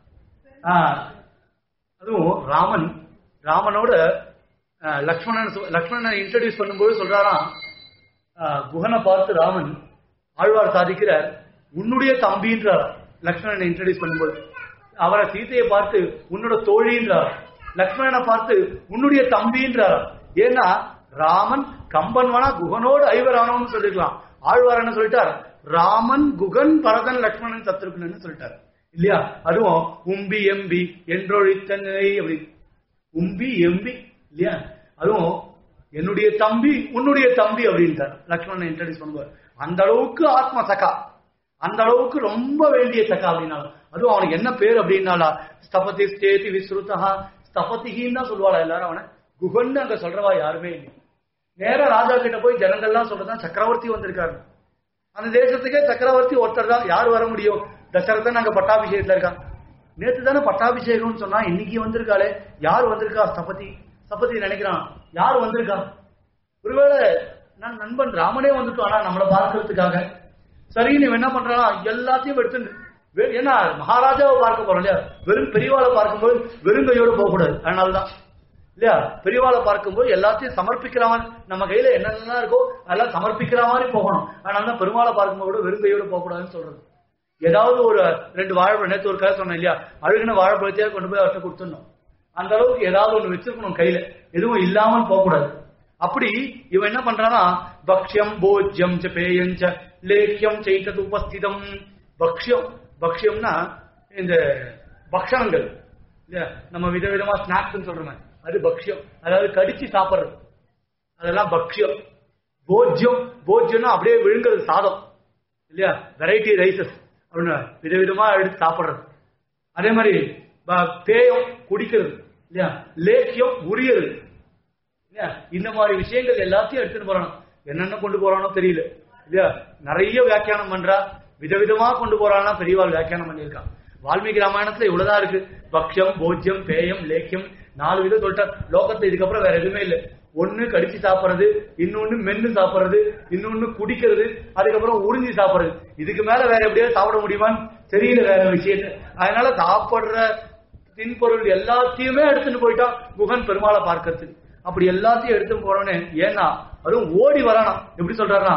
ஆஹ், அதுவும் ராமன் ராமனோட ஆஹ், லக்ஷ்மணன் சொ- லக்ஷ்மணனை இன்ட்ரடியூஸ் பண்ணும்போது சொல்றாராம் ஆஹ், குகனை பார்த்து ராமன் ஆழ்வார் சாதிக்கிறார் உன்னுடைய தம்பின்றார் லக்ஷ்மணனை இன்ட்ரடியூஸ் பண்ணும்போது அவரை சீதையை பார்த்து உன்னோட தோழின்றார் லக்ஷ்மணனை பார்த்து உன்னுடைய தம்பின்றார் ஏன்னா ராமன் கம்பன் வேணா குகனோடு ஐவரானோன்னு சொல்லிருக்கலாம் ஆழ்வார் என்ன சொல்லிட்டார் ராமன் குகன் பரதன் லக்ஷ்மணன் சத்ருகுணன் சொல்லிட்டார் இல்லையா அதுவும் உம்பி எம்பி என்றொழித்தனை அப்படி உம்பி எம்பி இல்லையா அதுவும் என்னுடைய தம்பி உன்னுடைய தம்பி அப்படின்ட்டார் லக்ஷ்மணன் இன்ட்ரடியூஸ் பண்ணுவார் அந்த அளவுக்கு ஆத்ம சகா அந்த அளவுக்கு ரொம்ப வேண்டிய சகா அப்படின்னாலும் அதுவும் அவனுக்கு என்ன பேர் அப்படின்னாலா ஸ்தபதி ஸ்தேதி விஸ்ருதா ஸ்தபதிகின்னு தான் சொல்லுவாளா எல்லாரும் அவனை குகன்னு அங்க சொல்றவா யாருமே இல்லை நேரா ராஜா கிட்ட போய் ஜனங்கள்லாம் சொல்றதான் சக்கரவர்த்தி வந்திருக்காரு அந்த தேசத்துக்கே சக்கரவர்த்தி ஒருத்தர் தான் யார் வர முடியும் தசரதன் அங்க பட்டாபிஷேகத்துல இருக்கான் நேத்து தானே பட்டாபிஷேகம்னு சொன்னா இன்னைக்கு வந்திருக்காளே யார் வந்திருக்கா ஸ்தபதி ஸ்தபதி நினைக்கிறான் யார் வந்திருக்கா ஒருவேளை நான் நண்பன் ராமனே வந்துட்டானா நம்மளை பார்க்கறதுக்காக சரி நீ என்ன பண்றானா எல்லாத்தையும் எடுத்து வெ- ஏன்னா மகாராஜாவை பார்க்க போறோம் இல்லையா வெறும் பெரியவாளை பார்க்கும்போது வெறும் கையோட போக கூடாது அதனாலதான் இல்லையா பெரியவாளை பார்க்கும்போது எல்லாத்தையும் சமர்ப்பிக்கிற மாதிரி நம்ம கையில என்னென்னலாம் இருக்கோ அதெல்லாம் சமர்ப்பிக்கிற மாதிரி போகணும் அதனால தான் பெருமாளை பார்க்கும்போது கூட வெறும் கையோட போக கூடாதுன்னு சொல்றது ஏதாவது ஒரு ரெண்டு வாழைப்பழம் நேற்று ஒரு கதை சொன்னேன் இல்லையா அழுகின வாழைப்பழத்தையே கொண்டு போய் அவர்கிட்ட கொடுத்துடணும் அந்த அளவுக்கு ஏதாவது ஒண்ணு வச்சிருக்கணும் கையில எதுவும் இல்லாமல் போகக்கூடாது அப்படி இவன் என்ன பண்றானா பக்ஷ்யம் போஜ்யம் ச பேயம் ச லேக்கியம் செய்தது உபஸ்திதம் பக்ஷ்யம் பக்ஷ்யம்னா இந்த பக்ஷணங்கள் இல்லையா நம்ம விதவிதமா ஸ்நாக்ஸ் சொல்றோமே அது பக்ஷ்யம் அதாவது கடிச்சு சாப்பிடுறது அதெல்லாம் பக்ஷ்யம் போஜ்யம் போஜ்யம்னா அப்படியே விழுங்குறது சாதம் இல்லையா வெரைட்டி ரைசஸ் அப்படின்னு விதவிதமா எடுத்து சாப்பிடுறது அதே மாதிரி ப- பேயம் குடிக்கிறது இல்லையா லேக்கியம் உரியறது இல்லையா இந்த மாதிரி விஷயங்கள் எல்லாத்தையும் எடுத்துட்டு போறானோ என்னென்ன கொண்டு போறானோ தெரியல இல்லையா நிறைய வியாக்கியானம் பண்றா விதவிதமா கொண்டு போறானா பெரியவாள் வியாக்கியானம் பண்ணியிருக்கான் வால்மீகி ராமாயணத்துல இவ்வளவுதான் இருக்கு பக்ஷம் போஜ்யம் பேயம் லேக்கியம் நாலு விதம் சொல்லிட்டார் லோகத்துல இதுக்கப்புறம் வேற எதுவுமே இல்லை ஒண்ணு கடிச்சு சாப்பிடுறது இன்னொன்னு மென்னு சாப்பிடுறது இன்னொன்னு குடிக்கிறது அதுக்கப்புறம் உறிஞ்சி சாப்பிடுறது இதுக்கு மேல வேற எப்படியாவது சாப்பிட முடியுமான்னு தெரியல வேற விஷயத்த அதனால சாப்பிடுற தின்பொருள் எல்லாத்தையுமே எடுத்துட்டு போயிட்டான் குகன் பெருமாளை பார்க்கறதுக்கு அப்படி எல்லாத்தையும் எடுத்துட்டு போறோன்னு ஏன்னா அதுவும் ஓடி வரானா எப்படி சொல்றாருன்னா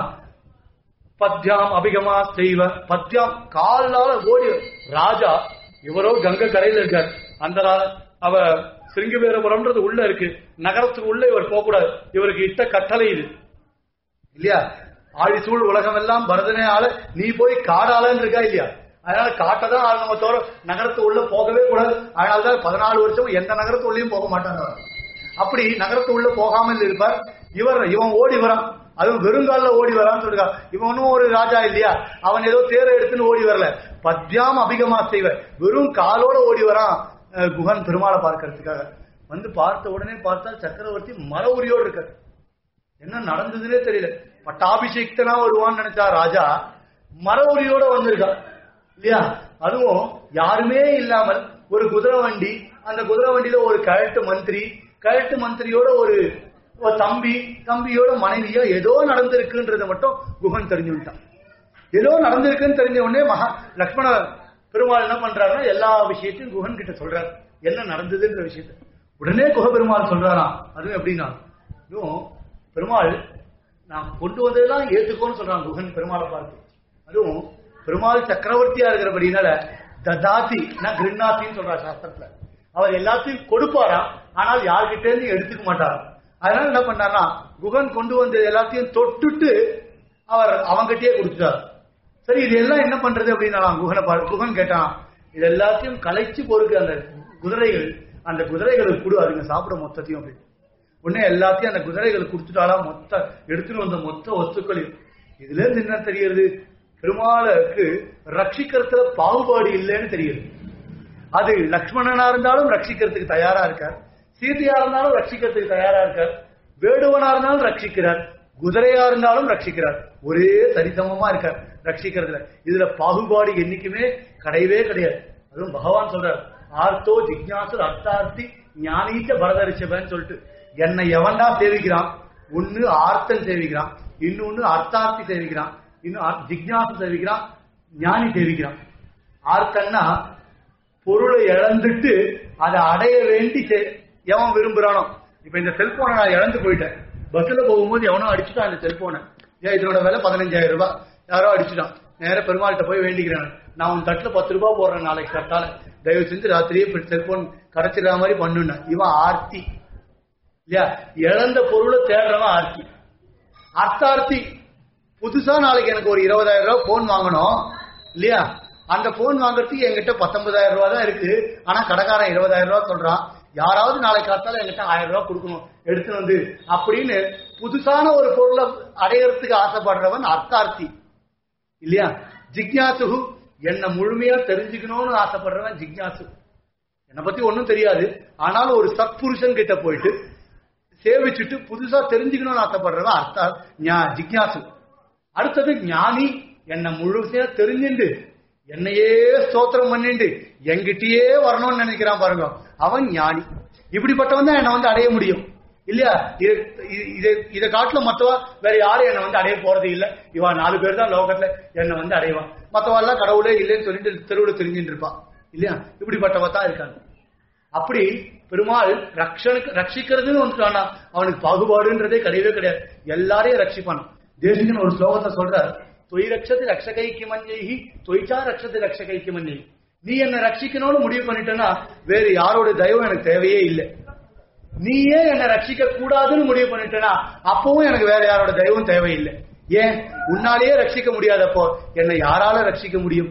பத்யாம் அபிகமா செய்வ பத்யாம் காலால ஓடி ராஜா இவரோ கங்கை கரையில இருக்கார் அந்த நாள் அவ சிருங்கவேரபுரம்ன்றது உள்ள இருக்கு நகரத்துக்கு உள்ள இவர் போக கூடாது இவருக்கு இட்ட கட்டளை இது இல்லையா ஆழிசூழ் உலகம் எல்லாம் பரதனே ஆள நீ போய் காடாளன்னு இருக்கா இல்லையா அதனால காட்டை தான் ஆளணுமோ தவிர நகரத்து உள்ள போகவே கூடாது அதனாலதான் பதினாலு வருஷம் எந்த நகரத்து உள்ளயும் போக மாட்டாங்க அவர். அப்படி நகரத்து உள்ள போகாமல் இருப்பார் இவர் இவன் ஓடி வரான் அதுவும் வெறுங்கால ஓடி வரான்னு சொல்லிருக்கா இவனும் ஒரு ராஜா இல்லையா அவன் ஏதோ தேரை எடுத்துன்னு ஓடி வரல பத்யாம் அபிகமா செய்வ வெறும் காலோட ஓடி வரான் அஹ், குகன் பெருமாளை பார்க்கறதுக்காக வந்து பார்த்த உடனே பார்த்தா சக்கரவர்த்தி மர உரியோடு இருக்கார் என்ன நடந்ததுன்னே தெரியல பட்டாபிஷேக்தனா வருவான்னு நினைச்சா ராஜா மர உரியோட வந்திருக்கான் இல்லையா அதுவும் யாருமே இல்லாமல் ஒரு குதிரை வண்டி அந்த குதிரை வண்டியில ஒரு கழட்டு மந்திரி கழட்டு மந்திரியோட ஒரு ஒரு தம்பி தம்பியோட மனைவியோ ஏதோ நடந்திருக்குன்றதை மட்டும் குகன் தெரிஞ்சுட்டான் ஏதோ நடந்திருக்குன்னு தெரிஞ்ச உடனே மகா லக்ஷ்மண பெருமாள் என்ன பண்றாருன்னா எல்லா விஷயத்தையும் குகன் கிட்ட சொல்றாரு என்ன நடந்ததுன்ற விஷயத்த உடனே குக பெருமாள் சொல்றாராம் அதுவும் எப்படின்னா இதுவும் பெருமாள் நான் கொண்டு வந்ததெல்லாம் ஏத்துக்கோன்னு சொல்றான் குகன் பெருமாளை பார்த்து அதுவும் பெருமாள் சக்கரவர்த்தியா இருக்கிறபடினால ததாதி நான் கிருண்ணாத்தின்னு சொல்றா சாஸ்திரத்துல அவர் எல்லாத்தையும் கொடுப்பாராம் ஆனால் யார்கிட்ட இருந்து எடுத்துக்க மாட்டார் அதனால என்ன பண்ணார்னா குகன் கொண்டு வந்த எல்லாத்தையும் தொட்டுட்டு அவர் அவங்கிட்டயே கொடுத்துட்டார் சரி இது எல்லாம் என்ன பண்றது அப்படின்னா குகனை பாரு குகன் கேட்டான் இது எல்லாத்தையும் கலைச்சு பொறுக்கு அந்த குதிரைகள் அந்த குதிரைகளுக்கு கொடு அதுங்க சாப்பிட மொத்தத்தையும் அப்படி உடனே எல்லாத்தையும் அந்த குதிரைகளுக்கு கொடுத்துட்டாலாம் மொத்த எடுத்துட்டு வந்த மொத்த வஸ்துக்களையும் இதுல இருந்து என்ன தெரியுது பெருமாளுக்கு ரட்சிக்கிறதுல பாகுபாடு இல்லைன்னு தெரியுது அது லக்ஷ்மணனா இருந்தாலும் ரட்சிக்கிறதுக்கு தயாரா இருக்கார் சீதையா இருந்தாலும் ரட்சிக்கிறதுக்கு தயாரா இருக்கார் வேடுவனா இருந்தாலும் ரட்சிக்கிறார் குதிரையா இருந்தாலும் ரட்சிக்கிறார் ஒரே சரிசமமா இருக்கார் ரட்சிக்கிறதுல இதுல பாகுபாடு என்னைக்குமே கிடையவே கிடையாது அதுவும் பகவான் சொல்றார் ஆர்த்தோ ஜிக்ஞாசு அர்த்தார்த்தி ஞானீச்ச பரதரிச்சபன்னு சொல்லிட்டு என்னை எவன்டா சேவிக்கிறான் ஒன்னு ஆர்த்தன் சேவிக்கிறான் இன்னொன்னு அர்த்தார்த்தி சேவிக்கிறான் இன்னும் ஆர்- ஜிக்ஞாசு சேவிக்கிறான் ஞானி சேவிக்கிறான் ஆர்த்தன்னா பொருளை இழந்துட்டு அதை அடைய வேண்டி செ- எவன் விரும்புறானோ இப்ப இந்த செல்போனை நான் இழந்து போயிட்டேன் பஸ்ல போகும்போது எவனோ அடிச்சுட்டான் இந்த செல்போனை ஏன் இதனோட விலை பதினஞ்சாயிரம் ரூபாய் யாரோ அடிச்சுட்டான் நேர பெருமாள்கிட்ட போய் வேண்டிக்கிறேன் நான் உன் தட்டுல பத்து ரூபாய் போடுறேன் நாளைக்கு கட்டால தயவு செஞ்சு ராத்திரியே செல்போன் கிடைச்சிடுற மாதிரி பண்ணுன இவன் ஆர்த்தி இல்லையா இழந்த பொருளை தேடுறவன் ஆர்த்தி அர்த்தார்த்தி புதுசா நாளைக்கு எனக்கு ஒரு இருபதாயிரம் ரூபாய் போன் வாங்கணும் இல்லையா அந்த போன் வாங்குறதுக்கு என்கிட்ட பத்தொன்பதாயிரம் ரூபாய் தான் இருக்கு ஆனா கடைக்காரன் இருபதாயிரம் ரூபாய் சொல்றான் யாராவது நாளைக்கு காத்தால என்கிட்ட ஆயிரம் ரூபாய் கொடுக்கணும் எடுத்து வந்து அப்படின்னு புதுசான ஒரு பொருளை அடையறதுக்கு ஆசைப்படுறவன் அர்த்தார்த்தி இல்லையா ஜிக்ஞாசுகு என்ன முழுமையா தெரிஞ்சுக்கணும்னு ஆசைப்படுறவன் ஜிக்ஞாசு என்னை பத்தி ஒண்ணும் தெரியாது ஆனாலும் ஒரு சத்புருஷன் கிட்ட போயிட்டு சேவிச்சுட்டு புதுசா தெரிஞ்சுக்கணும்னு ஆசைப்படுறவன் அர்த்தா ஞா- ஜிக்ஞாசு அடுத்தது ஞானி என்ன முழுசையா தெரிஞ்சுண்டு என்னையே ஸ்தோத்திரம் பண்ணிண்டு என்கிட்டயே வரணும்னு நினைக்கிறான் பாருங்க அவன் ஞானி இப்படிப்பட்டவன் தான் என்னை வந்து அடைய முடியும் இல்லையா இது- இது- இதை இதை காட்டுல மத்தவா வேற யாரும் என்னை வந்து அடைய போறது இல்ல இவா நாலு பேர் தான் லோகத்துல என்னை வந்து அடைவான் மத்தவா எல்லாம் கடவுளே இல்லைன்னு சொல்லிட்டு தெருவில் தெரிஞ்சுட்டு இருப்பான் இல்லையா இப்படிப்பட்டவ தான் இருக்காங்க அப்படி பெருமாள் ரக்ஷனுக்கு ரட்சிக்கிறதுன்னு வந்துட்டானா அவனுக்கு பாகுபாடுன்றதே கிடையவே கிடையாது எல்லாரையும் ரட்சிப்பான் தேசிகன் ஒரு ஸ்லோகத்தை சொல்றார் தொய் ரட்சத்து ரக்ஷகைக்கு மஞ்சைஹி தொய்ச்சா ரட்சத்து ரக்ஷகைக்கு மஞ்சை நீ என்ன ரட்சிக்கணும்னு முடிவு பண்ணிட்டேன்னா வேறு யாரோட தயவும் எனக்கு தேவையே இல்லை நீயே என்னை ரட்சிக்க கூடாதுன்னு முடிவு பண்ணிட்டேனா அப்பவும் எனக்கு வேற யாரோட தயவும் தேவையில்லை ஏன் உன்னாலேயே ரட்சிக்க முடியாதப்போ என்னை யாரால ரட்சிக்க முடியும்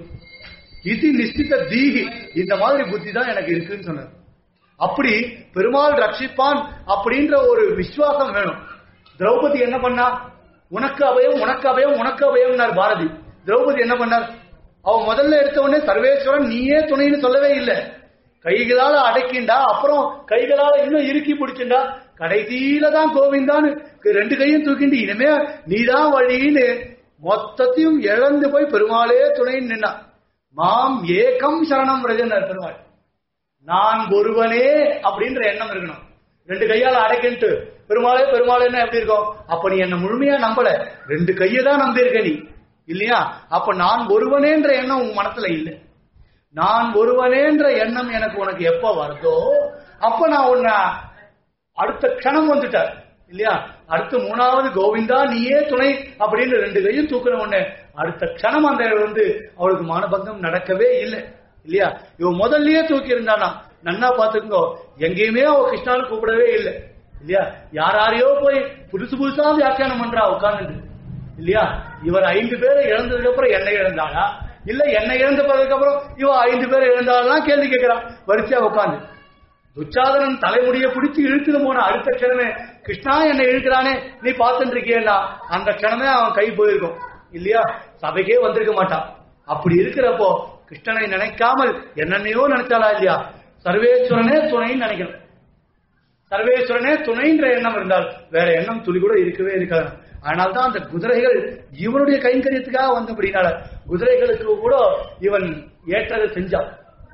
இது நிச்சித்த தீகி இந்த மாதிரி புத்தி தான் எனக்கு இருக்குன்னு சொன்னார் அப்படி பெருமாள் ரட்சிப்பான் அப்படின்ற ஒரு விசுவாசம் வேணும் திரௌபதி என்ன பண்ணா உனக்கு அபயம் உனக்கு அபயம் உனக்கு அபயம்னார் பாரதி திரௌபதி என்ன பண்ணார் அவன் முதல்ல எடுத்த உடனே சர்வேஸ்வரன் நீயே துணைன்னு சொல்லவே இல்லை கைகளால அடைக்கிண்டா அப்புறம் கைகளால இன்னும் இறுக்கி பிடிச்சுண்டா கடைசியில தான் கோவிந்தான்னு ரெண்டு கையும் தூக்கிண்டு இனிமே நீதான் வழின்னு மொத்தத்தையும் இழந்து போய் பெருமாளே துணைன்னு நின்னான் மாம் ஏகம் சரணம் ரஜனர் பெருமாள் நான் ஒருவனே அப்படின்ற எண்ணம் இருக்கணும் ரெண்டு கையால அடைக்கிட்டு பெருமாளே பெருமாள் என்ன எப்படி இருக்கும் அப்ப நீ என்ன முழுமையா நம்பல ரெண்டு கையை தான் நம்பியிருக்க நீ இல்லையா அப்ப நான் ஒருவனேன்ற எண்ணம் உன் மனசுல இல்லை நான் ஒருவனேன்ற எண்ணம் எனக்கு உனக்கு எப்ப வருதோ அப்ப நான் உன்னை அடுத்த க்ஷணம் வந்துட்டார் இல்லையா அடுத்த மூணாவது கோவிந்தா நீயே துணை அப்படின்னு ரெண்டு கையும் தூக்குன உடனே அடுத்த க்ஷணம் அந்த வந்து அவளுக்கு மானபங்கம் நடக்கவே இல்லை இல்லையா இவன் முதல்லயே தூக்கி இருந்தானா நன்னா பாத்துக்கோ எங்கேயுமே அவ கிருஷ்ணான்னு கூப்பிடவே இல்லை இல்லையா யார் யாரையோ போய் புதுசு புதுசா வியாக்கியானம் பண்றா உட்கார்ந்து இல்லையா இவர் ஐந்து பேரை இழந்ததுக்கு அப்புறம் என்னை இழந்தாளா இல்ல என்னை இழந்த பிறகு அப்புறம் இவ ஐந்து பேரை இழந்தாலாம் கேள்வி கேட்கிறான் வரிசையா உட்காந்து துச்சாதனன் தலைமுடிய பிடிச்சு இழுத்துட்டு போன அடுத்த க்ஷணமே கிருஷ்ணா என்னை இழுக்கிறானே நீ பார்த்துட்டு இருக்கியேன்னா அந்த க்ஷணமே அவன் கை போயிருக்கும் இல்லையா சபைக்கே வந்திருக்க மாட்டான் அப்படி இருக்கிறப்போ கிருஷ்ணனை நினைக்காமல் என்னென்னையோ நினைச்சாளா இல்லையா சர்வேஸ்வரனே துணைன்னு நினைக்கணும் சர்வேஸ்வரனே துணைன்ற எண்ணம் இருந்தால் வேற எண்ணம் துளி கூட இருக்கவே இருக்காது அதனால்தான் அந்த குதிரைகள் இவனுடைய கைங்கரியத்துக்காக வந்தபடினால குதிரைகளுக்கு கூட இவன் ஏற்றதை செஞ்சான்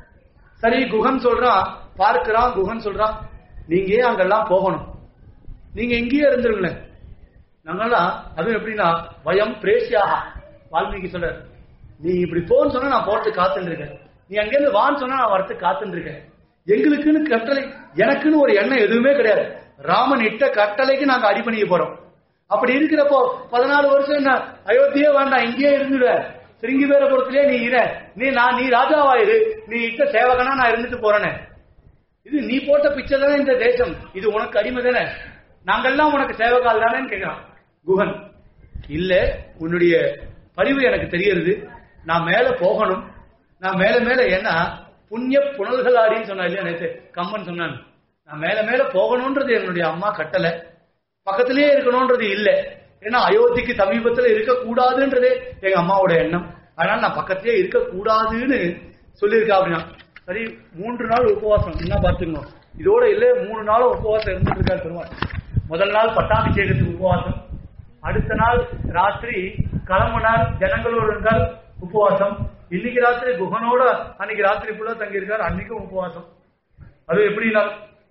சரி குகன் சொல்றான் பார்க்கிறான் குகன் சொல்றான் நீங்க ஏன் அங்கெல்லாம் போகணும் நீங்க இங்கேயே இருந்துருங்களேன் நாங்கெல்லாம் அதுவும் எப்படின்னா பயம் பிரேசியாக வால்மீகி சொல்றாரு நீ இப்படி போன்னு சொன்னா நான் போறதுக்கு காத்துட்டு இருக்கேன் நீ அங்கேருந்து வான்னு சொன்னா நான் வரத்துக்கு காத்துட்டு இருக்கேன் எங்களுக்குன்னு கட்டளை எனக்குன்னு ஒரு எண்ணம் எதுவுமே கிடையாது ராமன் இட்ட கட்டளைக்கு நாங்க அடிபணிய போறோம் அப்படி இருக்கிறப்போ பதினாலு வருஷம் என்ன அயோத்தியே வேண்டாம் இங்கேயே இருந்துடுவ சிருங்கி பேரபுரத்திலே நீ இர நீ நான் நீ ராஜாவாயிரு நீ இட்ட சேவகனா நான் இருந்துட்டு போறேனே இது நீ போட்ட பிச்சை தானே இந்த தேசம் இது உனக்கு அடிமை தானே நாங்கெல்லாம் உனக்கு சேவகால் தானேன்னு கேட்கிறான் குகன் இல்ல உன்னுடைய பரிவு எனக்கு தெரியறது நான் மேல போகணும் நான் மேல மேல ஏன்னா புண்ணிய புனல்களாடின்னு சொன்னா இல்லையா நேத்து கம்மன் சொன்னான் நான் மேல மேல போகணும்ன்றது என்னுடைய அம்மா கட்டளை பக்கத்திலேயே இருக்கணும்ன்றது இல்ல ஏன்னா அயோத்திக்கு சமீபத்துல இருக்க கூடாதுன்றதே எங்க அம்மாவோட எண்ணம் அதனால நான் பக்கத்திலேயே இருக்க கூடாதுன்னு சொல்லியிருக்கா அப்படின்னா சரி மூன்று நாள் உபவாசம் என்ன பார்த்துக்கணும் இதோட இல்ல மூணு நாள் உபவாசம் இருந்துட்டு இருக்காரு பெருமாள் முதல் நாள் பட்டாபிஷேகத்துக்கு உபவாசம் அடுத்த நாள் ராத்திரி கிளம்புனார் ஜனங்களோடு இருந்தால் உபவாசம் இன்னைக்கு ராத்திரி குகனோட அன்னைக்கு ராத்திரி ஃபுல்லா தங்கியிருக்கார் அன்னைக்கும் உபவாசம் அது எப்படின்னா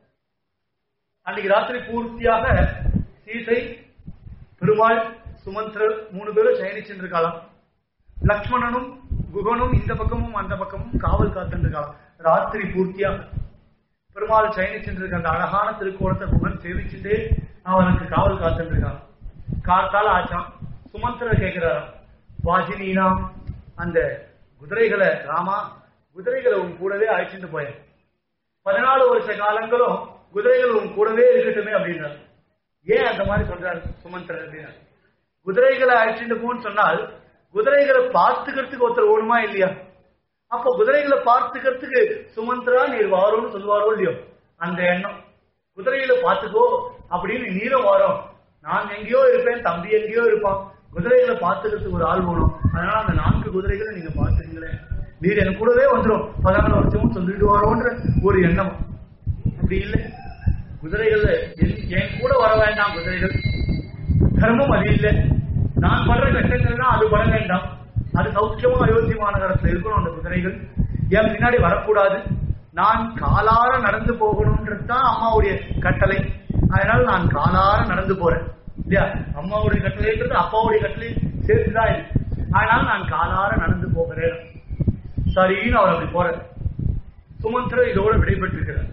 அன்னைக்கு ராத்திரி பூர்த்தியாக சீதை பெருமாள் சுமந்திரர் மூணு பேரும் சயனிச்சுருக்காளாம் லக்ஷ்மணனும் குகனும் இந்த பக்கமும் அந்த பக்கமும் காவல் காத்துருக்காளாம் ராத்திரி பூர்த்தியாக பெருமாள் சயனிச்சுருக்க அந்த அழகான திருக்கோலத்தை குகன் சேவிச்சுட்டே அவனுக்கு காவல் காத்துருக்கான் காத்தால ஆச்சான் சுமந்திரர் கேட்கிறாராம் வாசினீனாம் அந்த குதிரைகளை ராமா குதிரைகளை உன் கூடவே அழைச்சிட்டு போயேன் பதினாலு வருஷ காலங்களும் குதிரைகள் உன் கூடவே இருக்கட்டுமே அப்படின்றார் ஏன் அந்த மாதிரி சொல்றாரு சுமந்திரர் அப்படின்னா குதிரைகளை அழைச்சிட்டு போன்னு சொன்னால் குதிரைகளை பார்த்துக்கிறதுக்கு ஒருத்தர் ஓடுமா இல்லையா அப்ப குதிரைகளை பார்த்துக்கிறதுக்கு சுமந்திரா நீர் வாரோன்னு சொல்லுவாரோ இல்லையோ அந்த எண்ணம் குதிரைகளை பார்த்துக்கோ அப்படின்னு நீரும் வாரோம் நான் எங்கேயோ இருப்பேன் தம்பி எங்கேயோ இருப்பான் குதிரைகளை பார்த்துக்கிறதுக்கு ஒரு ஆள் வேணும் அதனால அந்த நான்கு குதிரைகளை நீங்க பார்த்துங்களேன் நீர் என் கூடவே வந்துடும் பதினாலு வருஷமும் சொல்லிட்டு வாரோன்ற ஒரு எண்ணம் அப்படி இல்லை குதிரைகள் என்- என் கூட வர வேண்டாம் குதிரைகள் தர்மம் அது இல்லை நான் படுற கஷ்டங்கள் தான் அது பட வேண்டாம் அது சௌக்கியமா அயோத்தி மாநகரத்தில் இருக்கணும் அந்த குதிரைகள் என் பின்னாடி வரக்கூடாது நான் காலார நடந்து போகணும்ன்றது தான் அம்மாவுடைய கட்டளை அதனால நான் காலார நடந்து போறேன் இல்லையா அம்மாவுடைய கட்டளைன்றது அப்பாவுடைய கட்டளை சேர்த்துதான் இது அதனால நான் காலார நடந்து போகிறேன் சரின்னு அவர் அப்படி போறார் சுமந்திரர் இதோட விடைபெற்றிருக்கிறார்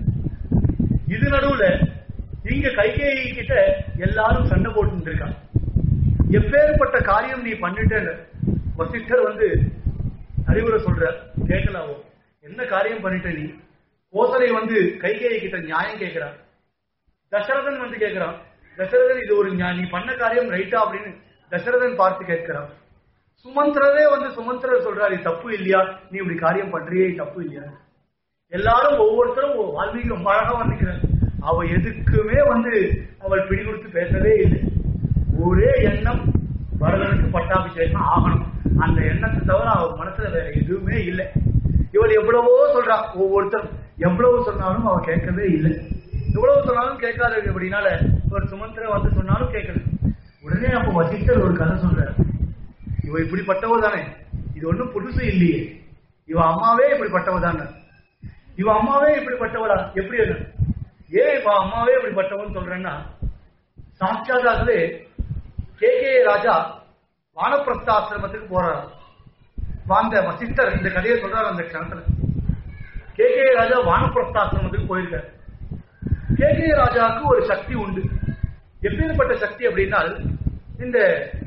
இது நடுவுல இங்க கைகேயி கிட்ட எல்லாரும் சண்டை போட்டு இருக்காங்க எப்பேற்பட்ட காரியம் நீ பண்ணிட்டேன்னு வசிஷ்டர் வந்து அறிவுரை சொல்ற கேட்கலாவோ என்ன காரியம் பண்ணிட்ட நீ கோசலை வந்து கைகேயி கிட்ட நியாயம் கேட்கிறான் தசரதன் வந்து கேட்கிறான் தசரதன் இது ஒரு நியா- நீ பண்ண காரியம் ரைட்டா அப்படின்னு தசரதன் பார்த்து கேட்கிறான் சுமந்திரரே வந்து சுமந்திரர் சொல்றாரு "இது தப்பு இல்லையா நீ இப்படி காரியம் பண்றியே இது தப்பு இல்லையா எல்லாரும் ஒவ்வொருத்தரும் ஒ- வால்மீகி ரொம்ப அழகா வர்ணிக்கிறார் அவ எதுக்குமே வந்து அவள் பிடி கொடுத்து பேசவே இல்லை ஒரே எண்ணம் பரதனுக்கு பட்டாபிஷேகம் ஆகணும் அந்த எண்ணத்தை தவிர அவ மனசுல வேற எதுவுமே இல்லை இவள் எவ்வளவோ சொல்றா ஒவ்வொருத்தரும் எவ்வளவு சொன்னாலும் அவ கேட்கவே இல்லை எவ்வளவு சொன்னாலும் கேட்காத அப்படின்னால ஒரு சுமந்திர வந்து சொன்னாலும் கேட்கல உடனே அப்ப வசிஷ்டர் ஒரு கதை சொல்றாரு இவ இப்படிப்பட்டவ தானே இது ஒண்ணும் புதுசு இல்லையே இவ அம்மாவே இப்படிப்பட்டவ தானே இவ அம்மாவே இப்படிப்பட்டவளா எப்படி அது ஏன் இவ அம்மாவே இப்படிப்பட்டவன்னு சொல்றேன்னா சாட்சாதாகவே கே கே ராஜா வானப்பிரஸ்தாசிரமத்துக்கு போறாரு அந்த வசிஷ்டர் இந்த கதையை சொல்றாரு அந்த க்ஷணத்துல கே கே ராஜா வானப்பிரஸ்தாசிரமத்துக்கு போயிருக்காரு கே கே ராஜாவுக்கு ஒரு சக்தி உண்டு எப்பேற்பட்ட சக்தி அப்படின்னா இந்த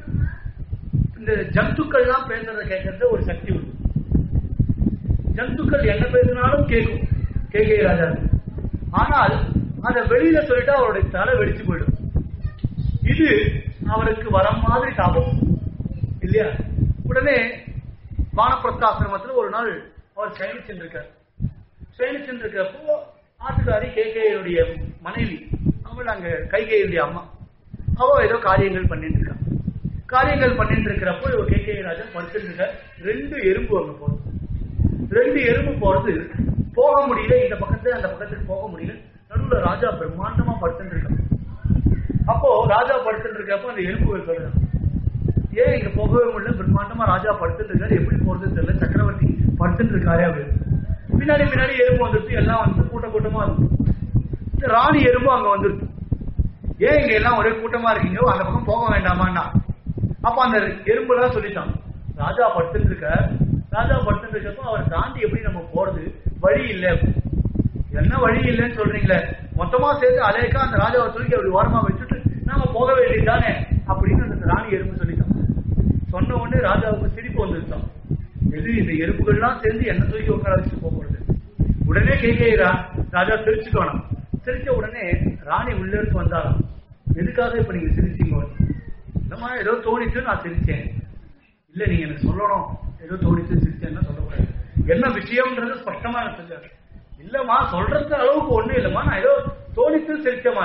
இந்த ஜந்துக்கள்லாம் பேசுறத கேட்கறது ஒரு சக்தி உண்டு ஜந்துக்கள் என்ன பேசினாலும் கேட்கும் கே கே ராஜா ஆனால் அதை வெளியில சொல்லிட்டு அவருடைய தலை வெடிச்சு போயிடும் இது அவருக்கு வரம் மாதிரி தாபம் இல்லையா உடனே வானப்பிரஸ்தாசிரமத்துல ஒரு நாள் அவர் சயனிச்சுருக்கார் சயனிச்சுருக்கப்போ ஆட்டுக்காரி கேகையுடைய மனைவி அவள் அங்க கைகையுடைய அம்மா அவ ஏதோ காரியங்கள் பண்ணிட்டு இருக்கா காரியங்கள் பண்ணிட்டு இருக்கிறப்போ இவ கேகே ராஜன் படுத்துட்டு இருக்க ரெண்டு எறும்பு அங்க போறது ரெண்டு எறும்பு போறது போக முடியல இந்த பக்கத்துல அந்த பக்கத்துக்கு போக முடியல நடுவுல ராஜா பிரம்மாண்டமா படுத்துட்டு இருக்கான் அப்போ ராஜா படுத்துட்டு இருக்கப்போ அந்த எறும்புகள் சொல்றான் ஏன் இங்க போகவே முடியல பிரம்மாண்டமா ராஜா படுத்துட்டு இருக்காரு எப்படி போறதுன்னு தெரியல சக்கரவர்த்தி படுத்துட்டு இருக்காரே அப்படின்னு பின்னாடி பின்னாடி எறும்பு வந்துருச்சு எல்லாம் வந்து கூட்ட கூட்டமா இருக்கு இந்த ராணி எறும்பு அங்க வந்துருச்சு ஏன் இங்க எல்லாம் ஒரே கூட்டமா இருக்கீங்க அந்த பக்கம் போக வேண்டாமான்னா அப்ப அந்த எறும்பு எல்லாம் சொல்லிட்டான் ராஜா படுத்துட்டு இருக்க ராஜா படுத்துட்டு இருக்கப்போ அவர் தாண்டி எப்படி நம்ம போறது வழி இல்லை என்ன வழி இல்லைன்னு சொல்றீங்களே மொத்தமா சேர்த்து அலேக்கா அந்த ராஜாவை தூக்கி அப்படி ஓரமா வச்சுட்டு நாம போக வேண்டியதுதானே அப்படின்னு அந்த ராணி எறும்பு சொல்லிட்டான் சொன்ன உடனே ராஜாவுக்கு சிரிப்பு வந்துருச்சான் எது இந்த எறும்புகள்லாம் சேர்ந்து என்ன தூக்கி உட்கார வச்சுட்டு போக போறது உடனே கேட்கிறா ராஜா சிரிச்சுக்கணும் சிரிச்ச உடனே ராணி உள்ள இருந்து வந்தாராம் எதுக்காக இப்ப நீங்க சிரிச்சீங்க இல்லம்மா ஏதோ தோணிச்சு நான் சிரிச்சேன் இல்ல நீங்க எனக்கு சொல்லணும் ஏதோ தோணிச்சு சிரிச்சேன்னா சொல்லக்கூடாது என்ன விஷயம்ன்றது ஸ்பஷ்டமா எனக்கு சொல்ல இல்லம்மா சொல்றது அளவுக்கு ஒண்ணு இல்லம்மா நான் ஏதோ தோணித்து சிரிச்சமா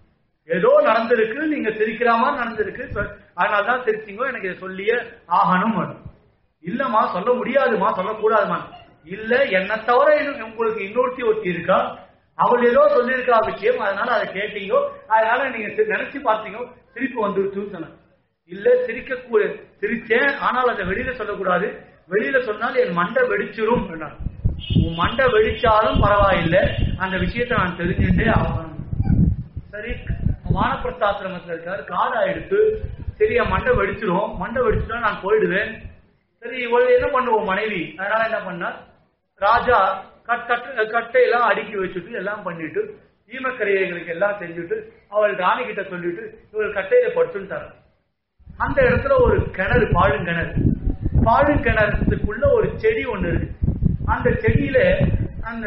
ஏதோ நடந்திருக்கு நீங்க சிரிக்கிற மாதிரி நடந்திருக்கு சொ- அதனாலதான் சிரிச்சீங்க எனக்கு இதை சொல்லியே ஆகணும் இல்லம்மா சொல்ல முடியாதுமா சொல்லக்கூடாதுமா இல்ல என்ன தவிர இன்னும் உங்களுக்கு இன்னொருத்தி ஒருத்தி இருக்கா அவள் ஏதோ சொல்லியிருக்கா விஷயம் அதனால அதை கேட்டீங்க அதனால நீங்க சி- நினைச்சு பார்த்தீங்க சிரிப்பு வந்துருச்சுன்னு சொன்னேன் இல்ல சிரிக்க கூ- சிரிச்சேன் ஆனால் அதை வெளியில சொல்லக்கூடாது வெளியில சொன்னால் என் மண்டை வெடிச்சிரும் சொன்னான். உன் மண்டை வெடிச்சாலும் பரவாயில்லை அந்த விஷயத்தை நான் தெரிஞ்சுட்டே ஆகணும் சரி வானப்பிரஸ்தாசிரமத்துல இருக்காரு காதா எடுத்து சரி என் மண்டை வெடிச்சிரும் மண்டை வெடிச்சுட்டா நான் போயிடுவேன் சரி இவள் என்ன பண்ணுவோம் மனைவி அதனால என்ன பண்ணா ராஜா கட் கட்டு கட்டையெல்லாம் அடுக்கி வச்சுட்டு எல்லாம் பண்ணிட்டு ஈமக்கரைகளுக்கு எல்லாம் செஞ்சுட்டு அவள் ராணி கிட்ட சொல்லிட்டு இவள் கட்டையில படுத்துட்டார் அந்த இடத்துல ஒரு கிணறு பாழுங்கிணறு பாழுங்கிணறுக்குள்ள ஒரு செடி ஒண்ணு இருக்கு அந்த செடியில அந்த